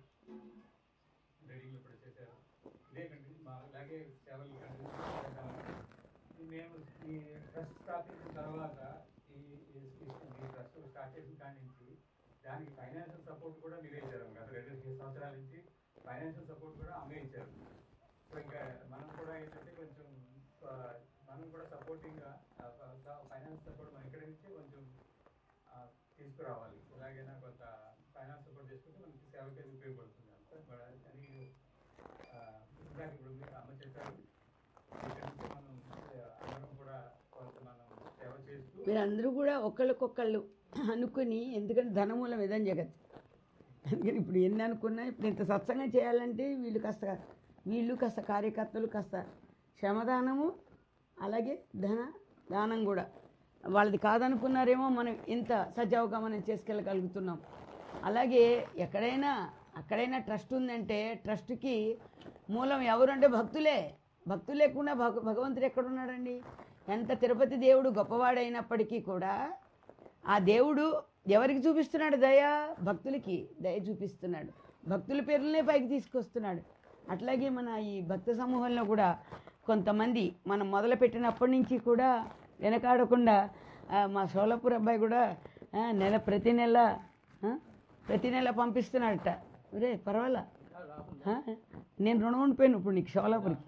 రీడింగ్లో కూడా చేశారు ఇదే కంటిన్యూ మా అలాగే సేవలు కంటిన్యూ చేద్దామని మేము ఈ ట్రస్ట్ స్థాపించిన తర్వాత ఈ ఈ- ఈ ట్రస్ట్ స్టార్ట్ చేసిన కాడి నుంచి దానికి ఫైనాన్షియల్ సపోర్ట్ కూడా మీరే ఇచ్చారు గత రెండు సంవత్సరాల నుంచి ఫైనాన్షియల్ సపోర్ట్ కూడా అమ్మే ఇచ్చారు సో ఇంకా మనం కూడా ఏంటంటే కొంచెం ఆ, మనం కూడా సపోర్టింగ్గా ఫైనాన్స్ సపోర్ట్ మనం ఇక్కడి నుంచి కొంచెం ఆ, తీసుకురావాలి ఎలాగైనా కొంత ఫైనాన్స్ సపోర్ట్ చేసుకుంటే మనకి సేవకి అది ఉపయోగపడుతుంది అంతా కూడా అది ఆ, ఇందాక ఇప్పుడు మీరు అమ్మ చెప్పారు ఇక్కడి నుంచి మనం ఆ, అందరం కూడా కొంత మనం సేవ చేస్తూ మీరందరూ కూడా ఒకళ్ళకొకళ్ళు అనుకుని ఎందుకంటే ధనమూలం ఇదని జగత్ అందుకని ఇప్పుడు ఎన్ని అనుకున్నా ఇప్పుడు ఇంత సత్సంగం చేయాలంటే వీళ్ళు కాస్త వీళ్ళు కాస్త కార్యకర్తలు కాస్త శ్రమదానము అలాగే ధన దానం కూడా వాళ్ళది కాదనుకున్నారేమో మనం ఇంత సజావుగా మనం చేసుకెళ్ళగలుగుతున్నాం అలాగే ఎక్కడైనా అక్కడైనా ట్రస్ట్ ఉందంటే ట్రస్ట్కి మూలం ఎవరంటే భక్తులే భక్తులు లేకుండా భగ భగవంతుడు ఎక్కడున్నాడండి ఎంత తిరుపతి దేవుడు గొప్పవాడైనప్పటికీ కూడా ఆ దేవుడు ఎవరికి చూపిస్తున్నాడు దయ భక్తులకి దయ చూపిస్తున్నాడు భక్తుల పేర్లనే పైకి తీసుకొస్తున్నాడు అట్లాగే మన ఈ భక్త సమూహంలో కూడా కొంతమంది మనం మొదలుపెట్టినప్పటి నుంచి కూడా వెనకాడకుండా ఆ, మా సోలాపూర్ అబ్బాయి కూడా ఆ, నెల ప్రతి నెల ఆ, ప్రతి నెల పంపిస్తున్నాడట ఒరే పర్వాలా ఆ, నేను రుణం ఉండిపోయాను ఇప్పుడు నీకు షోలాపూర్కి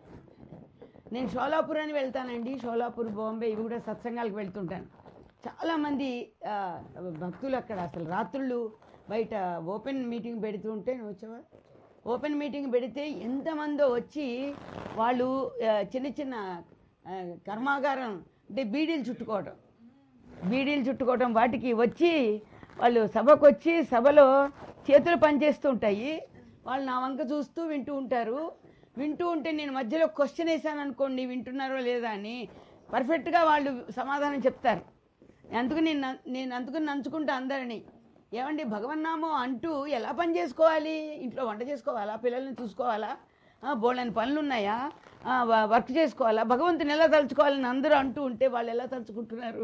నేను షోలాపూర్ అని వెళ్తానండి షోలాపూర్ బాంబే ఇవి కూడా సత్సంగాలకు వెళ్తుంటాను చాలామంది ఆ, భక్తులు అక్కడ అసలు రాత్రులు బయట ఓపెన్ మీటింగ్ పెడుతూ ఉంటే నువ్వు వచ్చావా ఓపెన్ మీటింగ్ పెడితే ఎంతమందో వచ్చి వాళ్ళు ఆ, చిన్న చిన్న ఆ, కర్మాగారం అంటే బీడీలు చుట్టుకోవడం బీడీలు చుట్టుకోవడం వాటికి వచ్చి వాళ్ళు సభకు వచ్చి సభలో చేతులు పనిచేస్తూ ఉంటాయి వాళ్ళు నా వంక చూస్తూ వింటూ ఉంటారు వింటూ ఉంటే నేను మధ్యలో క్వశ్చన్ వేసాను అనుకోండి వింటున్నారో లేదా అని పర్ఫెక్ట్గా వాళ్ళు సమాధానం చెప్తారు అందుకు నేను న- నేను అందుకు నంచుకుంటా అందరిని ఏమండి భగవన్నామం అంటూ ఎలా పని చేసుకోవాలి ఇంట్లో వంట చేసుకోవాలా పిల్లల్ని చూసుకోవాలా ఆ, బోళ్ళని పనులు ఉన్నాయా ఆ, వ- వర్క్ చేసుకోవాలా భగవంతుని ఎలా తలుచుకోవాలని అందరూ అంటూ ఉంటే వాళ్ళు ఎలా తలుచుకుంటున్నారు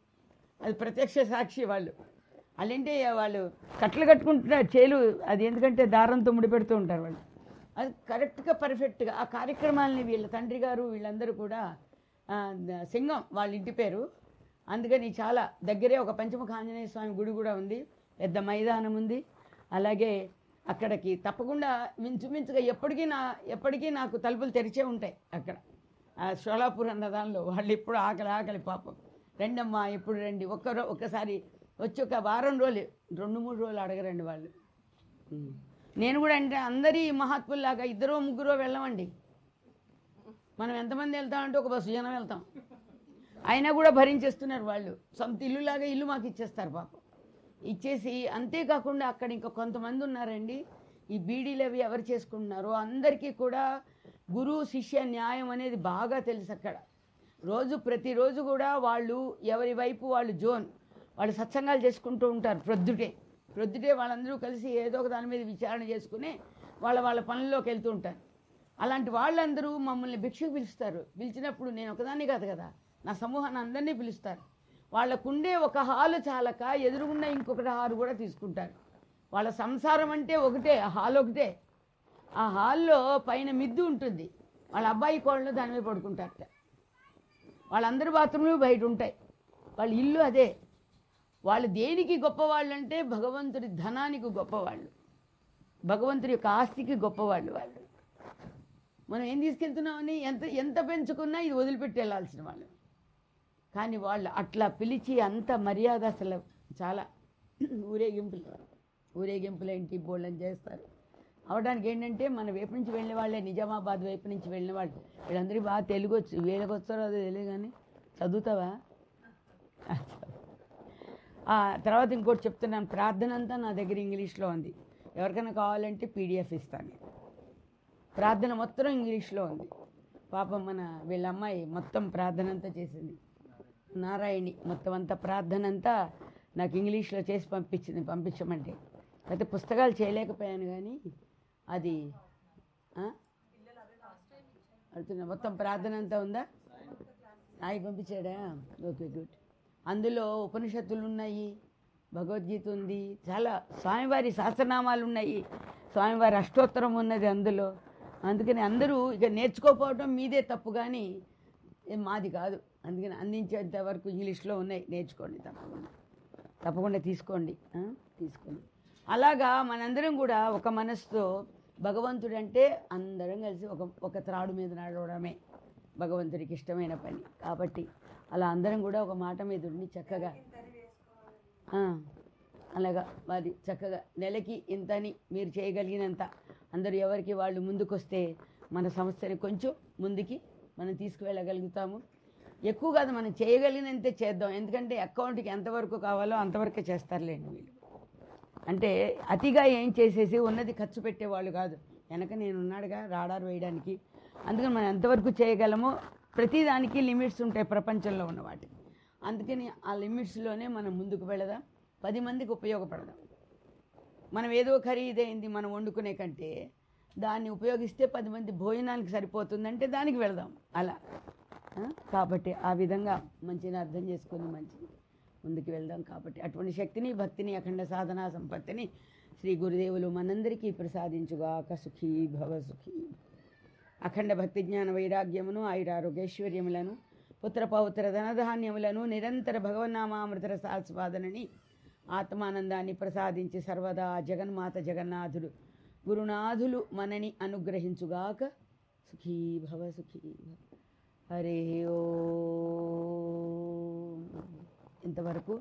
అది ప్రత్యక్ష సాక్షి వాళ్ళు వాళ్ళేంటి వాళ్ళు కట్టలు కట్టుకుంటున్నారు చేలు అది ఎందుకంటే దారంతో ముడిపెడుతూ ఉంటారు వాళ్ళు అది కరెక్ట్గా పర్ఫెక్ట్గా ఆ కార్యక్రమాలని వీళ్ళ తండ్రి గారు వీళ్ళందరూ కూడా ఆ, ద- సింగం వాళ్ళ ఇంటి పేరు అందుకని చాలా దగ్గరే ఒక పంచముఖ ఆంజనేయ స్వామి గుడి కూడా ఉంది పెద్ద మైదానం ఉంది అలాగే అక్కడికి తప్పకుండా మించుమించుగా ఎప్పటికీ నా ఎప్పటికీ నాకు తలుపులు తెరిచే ఉంటాయి అక్కడ ఆ షోలాపూర్ అన్న దానిలో వాళ్ళు ఎప్పుడు ఆకలి ఆకలి పాపం రెండమ్మా ఎప్పుడు రండి ఒక్క రో ఒక్కసారి వచ్చి ఒక వారం రోజులు రెండు మూడు రోజులు అడగరండి వాళ్ళు ఉమ్. నేను కూడా అంటే అందరి మహాత్ముల్లాగా ఇద్దరో ముగ్గురో వెళ్ళమండి మనం ఎంతమంది వెళ్తామంటే ఒక బస్సు జనం వెళ్తాం అయినా కూడా భరించేస్తున్నారు వాళ్ళు సొంత ఇల్లులాగా ఇల్లు మాకు ఇచ్చేస్తారు పాపం ఇచ్చేసి అంతేకాకుండా అక్కడ ఇంకా కొంతమంది ఉన్నారండి ఈ బీడీలు అవి ఎవరు చేసుకుంటున్నారో అందరికీ కూడా గురువు శిష్య న్యాయం అనేది బాగా తెలుసు అక్కడ రోజు ప్రతిరోజు కూడా వాళ్ళు ఎవరి వైపు వాళ్ళు జోన్ వాళ్ళు సత్సంగాలు చేసుకుంటూ ఉంటారు ప్రొద్దుటే ప్రొద్దుటే వాళ్ళందరూ కలిసి ఏదో ఒక దాని మీద విచారణ చేసుకుని వాళ్ళ వాళ్ళ పనుల్లోకి వెళ్తూ ఉంటారు అలాంటి వాళ్ళందరూ మమ్మల్ని భిక్షకు పిలుస్తారు పిలిచినప్పుడు నేను ఒకదాన్ని కాదు కదా నా సమూహాన్ని అందరినీ పిలుస్తారు వాళ్ళకుండే ఒక హాలు చాలక ఎదురుగున్న ఇంకొకటి హాలు కూడా తీసుకుంటారు వాళ్ళ సంసారం అంటే ఒకటే ఆ హాల్ ఒకటే ఆ హాల్లో పైన మిద్దు ఉంటుంది వాళ్ళ అబ్బాయి కోళ్ళు దాని మీద పడుకుంటారట వాళ్ళందరి బాత్రూమ్లు బయట ఉంటాయి వాళ్ళ ఇల్లు అదే వాళ్ళు దేనికి గొప్పవాళ్ళు అంటే భగవంతుడి ధనానికి గొప్పవాళ్ళు భగవంతుడి యొక్క ఆస్తికి గొప్పవాళ్ళు వాళ్ళు మనం ఏం తీసుకెళ్తున్నామని ఎంత ఎంత పెంచుకున్నా ఇది వదిలిపెట్టి వెళ్ళాల్సిన వాళ్ళు కానీ వాళ్ళు అట్లా పిలిచి అంత మర్యాద అసలు చాలా ఊరేగింపులు ఊరేగింపులు ఏంటి బోళ్ళని చేస్తారు అవడానికి ఏంటంటే మన వైపు నుంచి వెళ్ళిన వాళ్ళే నిజామాబాద్ వైపు నుంచి వెళ్ళిన వాళ్ళు వీళ్ళందరికీ బాగా తెలుగు వచ్చు వీళ్ళకి వస్తారో అదో తెలియదు కానీ చదువుతావా ఆ, తర్వాత ఇంకోటి చెప్తున్నాను ప్రార్థన అంతా నా దగ్గర ఇంగ్లీష్లో ఉంది ఎవరికైనా కావాలంటే పీడిఎఫ్ ఇస్తాను నేను ప్రార్థన మొత్తం ఇంగ్లీష్లో ఉంది పాపం మన వీళ్ళ అమ్మాయి మొత్తం ప్రార్థన అంతా చేసింది నారాయణి మొత్తం అంతా ప్రార్థన అంతా నాకు ఇంగ్లీష్లో చేసి పంపించింది పంపించమంటే అయితే పుస్తకాలు చేయలేకపోయాను కానీ అది ఆ? అడుగుతున్నా మొత్తం ప్రార్థన అంతా ఉందా నాయి పంపించాడా ఓకే గుడ్ అందులో ఉపనిషత్తులు ఉన్నాయి భగవద్గీత ఉంది చాలా స్వామివారి సహస్రనామాలు ఉన్నాయి స్వామివారి అష్టోత్తరం ఉన్నది అందులో అందుకని అందరూ ఇక నేర్చుకోకపోవడం మీదే తప్పు కానీ ఏం మాది కాదు అందుకని అందించేంత వరకు ఇంగ్లీష్లో ఉన్నాయి నేర్చుకోండి తప్పకుండా తప్పకుండా తీసుకోండి ఆ? తీసుకోండి అలాగా మనందరం కూడా ఒక మనసుతో భగవంతుడు అంటే అందరం కలిసి ఒక ఒక త్రాడు మీద నడవడమే భగవంతుడికి ఇష్టమైన పని కాబట్టి అలా అందరం కూడా ఒక మాట మీద ఉండి చక్కగా ఆ, అలాగా మరి చక్కగా నెలకి ఇంతని మీరు చేయగలిగినంత అందరూ ఎవరికి వాళ్ళు ముందుకొస్తే మన సంస్థని కొంచెం ముందుకి మనం తీసుకువెళ్ళగలుగుతాము ఎక్కువ కాదు మనం చేయగలిగినంతే చేద్దాం ఎందుకంటే అకౌంట్కి ఎంతవరకు కావాలో అంతవరకే చేస్తారులేండి వీళ్ళు అంటే అతిగా ఏం చేసేసి ఉన్నది ఖర్చు పెట్టేవాళ్ళు కాదు వెనక నేను ఉన్నాడుగా రాడార్ వేయడానికి అందుకని మనం ఎంతవరకు చేయగలమో ప్రతిదానికి లిమిట్స్ ఉంటాయి ప్రపంచంలో ఉన్న వాటికి అందుకని ఆ లిమిట్స్లోనే మనం ముందుకు వెళదాం పది మందికి ఉపయోగపడదాం మనం ఏదో ఖరీదైంది మనం వండుకునే కంటే దాన్ని ఉపయోగిస్తే పది మంది భోజనానికి సరిపోతుందంటే దానికి వెళదాం అలా ఆ? కాబట్టి ఆ విధంగా మంచిని అర్థం చేసుకొని మంచిని ముందుకు వెళ్దాం కాబట్టి అటువంటి శక్తిని భక్తిని అఖండ సాధనా సంపత్తిని శ్రీ గురుదేవులు మనందరికీ ప్రసాదించుగాక సుఖీ భవ సుఖీ అఖండ భక్తి జ్ఞాన వైరాగ్యమును ఆయురారోగ్యైశ్వర్యములను పుత్ర పౌత్ర ధనధాన్యములను నిరంతర భగవన్నామామృత సాస్వాదనని ఆత్మానందాన్ని ప్రసాదించి సర్వదా జగన్మాత జగన్నాథుడు గురునాథులు మనని అనుగ్రహించుగాక సుఖీ భవ సుఖీ భవ హరే ఓ ఇంతవరకు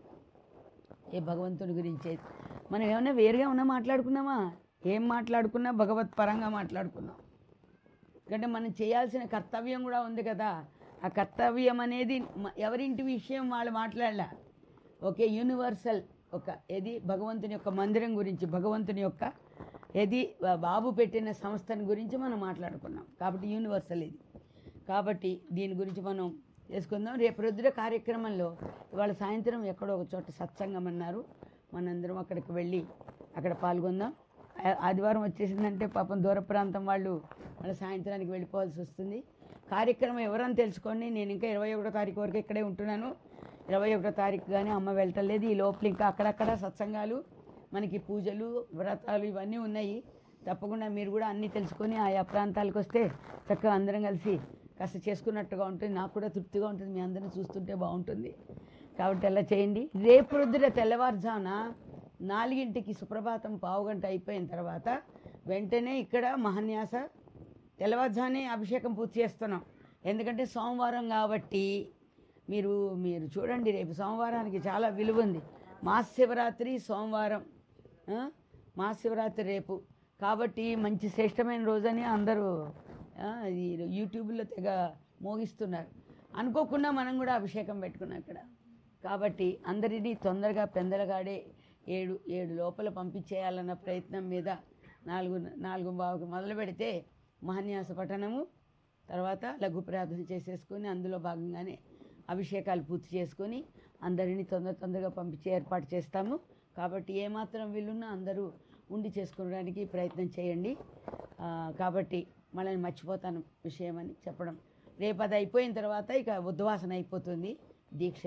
ఏ భగవంతుడి గురించి మనం ఏమైనా వేరుగా ఉన్నా మాట్లాడుకున్నామా ఏం మాట్లాడుకున్నా భగవత్ పరంగా మాట్లాడుకున్నాం ఎందుకంటే మనం చేయాల్సిన కర్తవ్యం కూడా ఉంది కదా ఆ కర్తవ్యం అనేది మ- ఎవరింటి విషయం వాళ్ళు మాట్లాడలే ఓకే యూనివర్సల్ ఒక ఏది భగవంతుని యొక్క మందిరం గురించి భగవంతుని యొక్క ఏది బా- బాబు పెట్టిన సంస్థని గురించి మనం మాట్లాడుకున్నాం కాబట్టి యూనివర్సల్ ఇది కాబట్టి దీని గురించి మనం చేసుకుందాం రేపు రుద్ర కార్యక్రమంలో ఇవాళ సాయంత్రం ఎక్కడో ఒక చోట సత్సంగం అన్నారు మనందరం అక్కడికి వెళ్ళి అక్కడ పాల్గొందాం ఆ- ఆదివారం వచ్చేసిందంటే పాపం దూర ప్రాంతం వాళ్ళు మళ్ళీ సాయంత్రానికి వెళ్ళిపోవాల్సి వస్తుంది కార్యక్రమం ఎవరని తెలుసుకోండి నేను ఇంకా ఇరవై ఒకటో తారీఖు వరకు ఇక్కడే ఉంటున్నాను ఇరవై ఒకటో తారీఖు కానీ అమ్మ వెళ్ళటలేదు ఈ లోపల ఇంకా అక్కడక్కడ సత్సంగాలు మనకి పూజలు వ్రతాలు ఇవన్నీ ఉన్నాయి తప్పకుండా మీరు కూడా అన్నీ తెలుసుకొని ఆయా ప్రాంతాలకు వస్తే చక్కగా అందరం కలిసి కాస్త చేసుకున్నట్టుగా ఉంటుంది నాకు కూడా తృప్తిగా ఉంటుంది మీ అందరిని చూస్తుంటే బాగుంటుంది కాబట్టి అలా చేయండి రేపు రొద్దున తెల్లవారుజామున నాలుగింటికి సుప్రభాతం పావుగంట అయిపోయిన తర్వాత వెంటనే ఇక్కడ మహాన్యాస తెల్లవారుజామునే అభిషేకం పూర్తి చేస్తున్నాం ఎందుకంటే సోమవారం కాబట్టి మీరు మీరు చూడండి రేపు సోమవారానికి చాలా విలువ ఉంది మహాశివరాత్రి సోమవారం ఆ? మహాశివరాత్రి రేపు కాబట్టి మంచి శ్రేష్టమైన రోజని అందరూ ఆ, ఇది యూట్యూబ్లో తెగ మోగిస్తున్నారు అనుకోకుండా మనం కూడా అభిషేకం పెట్టుకున్నాం ఇక్కడ కాబట్టి అందరినీ తొందరగా పెందలగాడే ఏడు ఏడు లోపల పంపించేయాలన్న ప్రయత్నం మీద నాలుగు నాలుగు బావుకి మొదలు పెడితే మహాన్యాస పఠనము తర్వాత లఘు ప్రార్థన చేసేసుకొని అందులో భాగంగానే అభిషేకాలు పూర్తి చేసుకొని అందరినీ తొందర తొందరగా పంపించే ఏర్పాటు చేస్తాము కాబట్టి ఏమాత్రం వీలున్నా అందరూ ఉండి చేసుకోవడానికి ప్రయత్నం చేయండి ఆ, కాబట్టి మనల్ని మర్చిపోతాను విషయం అని చెప్పడం రేపు అది అయిపోయిన తర్వాత ఇక ఉద్వాసన అయిపోతుంది దీక్షకి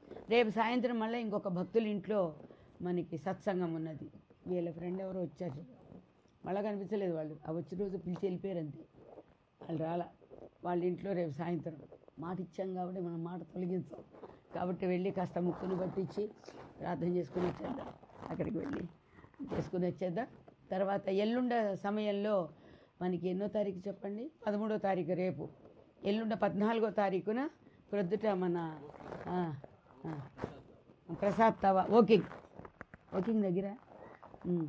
రేపు సాయంత్రం మళ్ళీ ఇంకొక భక్తుల ఇంట్లో మనకి సత్సంగం ఉన్నది వీళ్ళ ఫ్రెండ్ ఎవరో వచ్చారు మళ్ళీ కనిపించలేదు వాళ్ళు ఆ వచ్చిన రోజు పిలిచి వెళ్ళిపోయారు అంతే వాళ్ళు రాలా వాళ్ళ ఇంట్లో రేపు సాయంత్రం మాట ఇచ్చాం కాబట్టి మనం మాట తొలగించాం కాబట్టి వెళ్ళి కాస్త ముక్కును పట్టించి ప్రార్థన చేసుకుని వచ్చేద్దాం అక్కడికి వెళ్ళి చేసుకుని వచ్చేద్దాం తర్వాత ఎల్లుండ సమయంలో మనకి ఎన్నో తారీఖు చెప్పండి పదమూడో తారీఖు రేపు ఎల్లుండ పద్నాలుగో తారీఖున ప్రొద్దుట మన ఆ, ఆ, ప్రసాద్ తవా ఓకింగ్ ఓకింగ్ దగ్గర ఉమ్.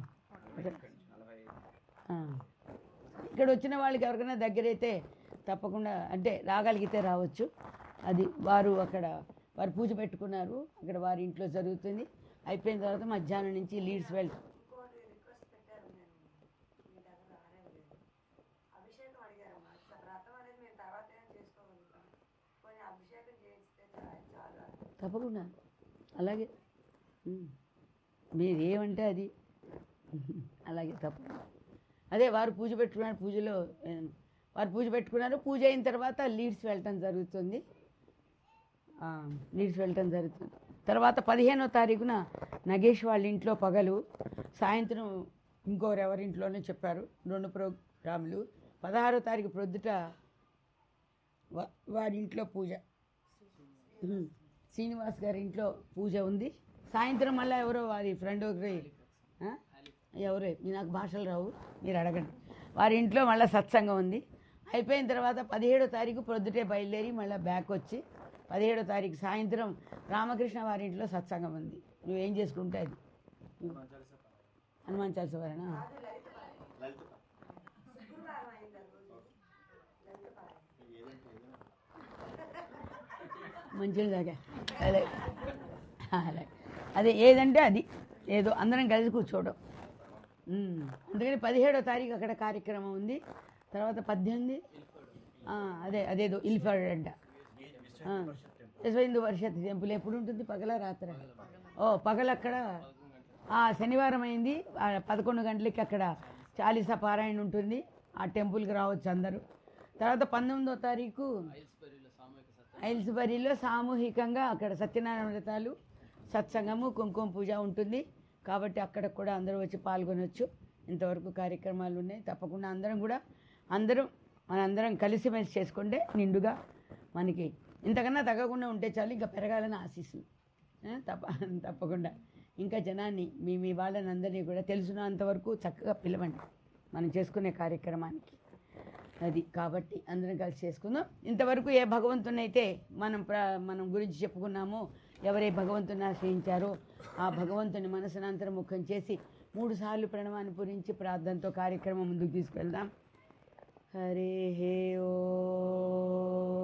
ఆ. ఇక్కడ వచ్చిన వాళ్ళకి ఎవరికైనా దగ్గరైతే తప్పకుండా అంటే రాగలిగితే రావచ్చు అది వారు అక్కడ వారు పూజ పెట్టుకున్నారు అక్కడ వారి ఇంట్లో జరుగుతుంది అయిపోయిన తర్వాత మధ్యాహ్నం నుంచి లీడ్స్ వెళ్తాం ఇంకోటి రిక్వెస్ట్ పెట్టారు నేను మీ దగ్గర రాలేదు లేదు అభిషేకం అడిగారమ్మా చ- వ్రతం అనేది మేము తర్వాత ఏం చేసుకోగలుగుతాం కొన్ని అభిషేకం చేయిస్తే చా- చాలు అని. తప్పకుండా అలాగే ఉమ్. మీరు ఏమంటే అది అలాగే తప్పకుండా అదే వారు పూజ పెట్టుకున్నారు పూజలో ఏ, వారు పూజ పెట్టుకున్నారు పూజ అయిన తర్వాత లీడ్స్ వెళ్ళటం జరుగుతుంది ఆ, లీడ్స్ వెళ్ళటం జరుగుతుంది తర్వాత పదిహేనో తారీఖున నగేష్ వాళ్ళ ఇంట్లో పగలు సాయంత్రం ఇంకోరు ఎవరింట్లోనే చెప్పారు రెండు ప్రోగ్రాములు పదహారో తారీఖు ప్రొద్దుట వా- వారి ఇంట్లో పూజ ఉమ్. శ్రీనివాస్ గారి ఇంట్లో పూజ ఉంది సాయంత్రం మళ్ళీ ఎవరో వారి ఫ్రెండ్ ఒకరి ఆ? ఎవరే మీ నాకు భాషలు రావు మీరు అడగండి వారి ఇంట్లో మళ్ళీ సత్సంగం ఉంది అయిపోయిన తర్వాత పదిహేడో తారీఖు ప్రొద్దుటే బయలుదేరి మళ్ళీ బ్యాక్ వచ్చి పదిహేడో తారీఖు సాయంత్రం రామకృష్ణ వారి ఇంట్లో సత్సంగం ఉంది నువ్వేం చేసుకుంటే అది హనుమాన్ చాలీస వారేనా శుక్రవారం అయింది ఆ రోజు లలిత పారాయణ. మంచిగా దాకా అదే అదే అదే ఏదంటే అది ఏదో అందరం కలిసి కూర్చోవడం ఉమ్. అందుకని పదిహేడో తారీఖు అక్కడ కార్యక్రమం ఉంది తర్వాత పద్దెనిమిది ఆ, అదే అదేదో ఇల్ఫర్డ్ అంట ఆ, విశ్వ హిందూ పరిషత్ టెంపుల్ ఎప్పుడు ఉంటుంది పగల రాత్రి ఓ పగలు అక్కడ ఆ, శనివారం అయింది ఆ, పదకొండు గంటలకి అక్కడ చాలీసా పారాయణ ఉంటుంది ఆ టెంపుల్కి రావచ్చు అందరూ తర్వాత పంతొమ్మిదో తారీఖు ఐల్స్బరీలో సామూహికంగా అక్కడ సత్యనారాయణ వ్రతాలు సత్సంగము కుంకుమ పూజ ఉంటుంది కాబట్టి అక్కడ కూడా అందరూ వచ్చి పాల్గొనవచ్చు ఇంతవరకు కార్యక్రమాలు ఉన్నాయి తప్పకుండా అందరం కూడా అందరం మనందరం కలిసిమెలిసి చేసుకుంటే నిండుగా మనకి ఇంతకన్నా తగ్గకుండా ఉంటే చాలు ఇంకా పెరగాలని ఆశిస్తుంది ఆ, తప్ప తప్పకుండా ఇంకా జనాన్ని మీ మీ వాళ్ళని అందరినీ కూడా తెలిసినంతవరకు చక్కగా పిలవండి మనం చేసుకునే కార్యక్రమానికి అది కాబట్టి అందరం కలిసి చేసుకుందాం ఇంతవరకు ఏ భగవంతుని అయితే మనం ప్ర మనం గురించి చెప్పుకున్నామో ఎవరే భగవంతుని ఆశ్రయించారో ఆ భగవంతుని మనసును అంతర్ముఖం చేసి మూడు సార్లు ప్రణవాన్ని పూరించి ప్రార్థనతో కార్యక్రమం ముందుకు తీసుకెళ్దాం హరే హే ఓ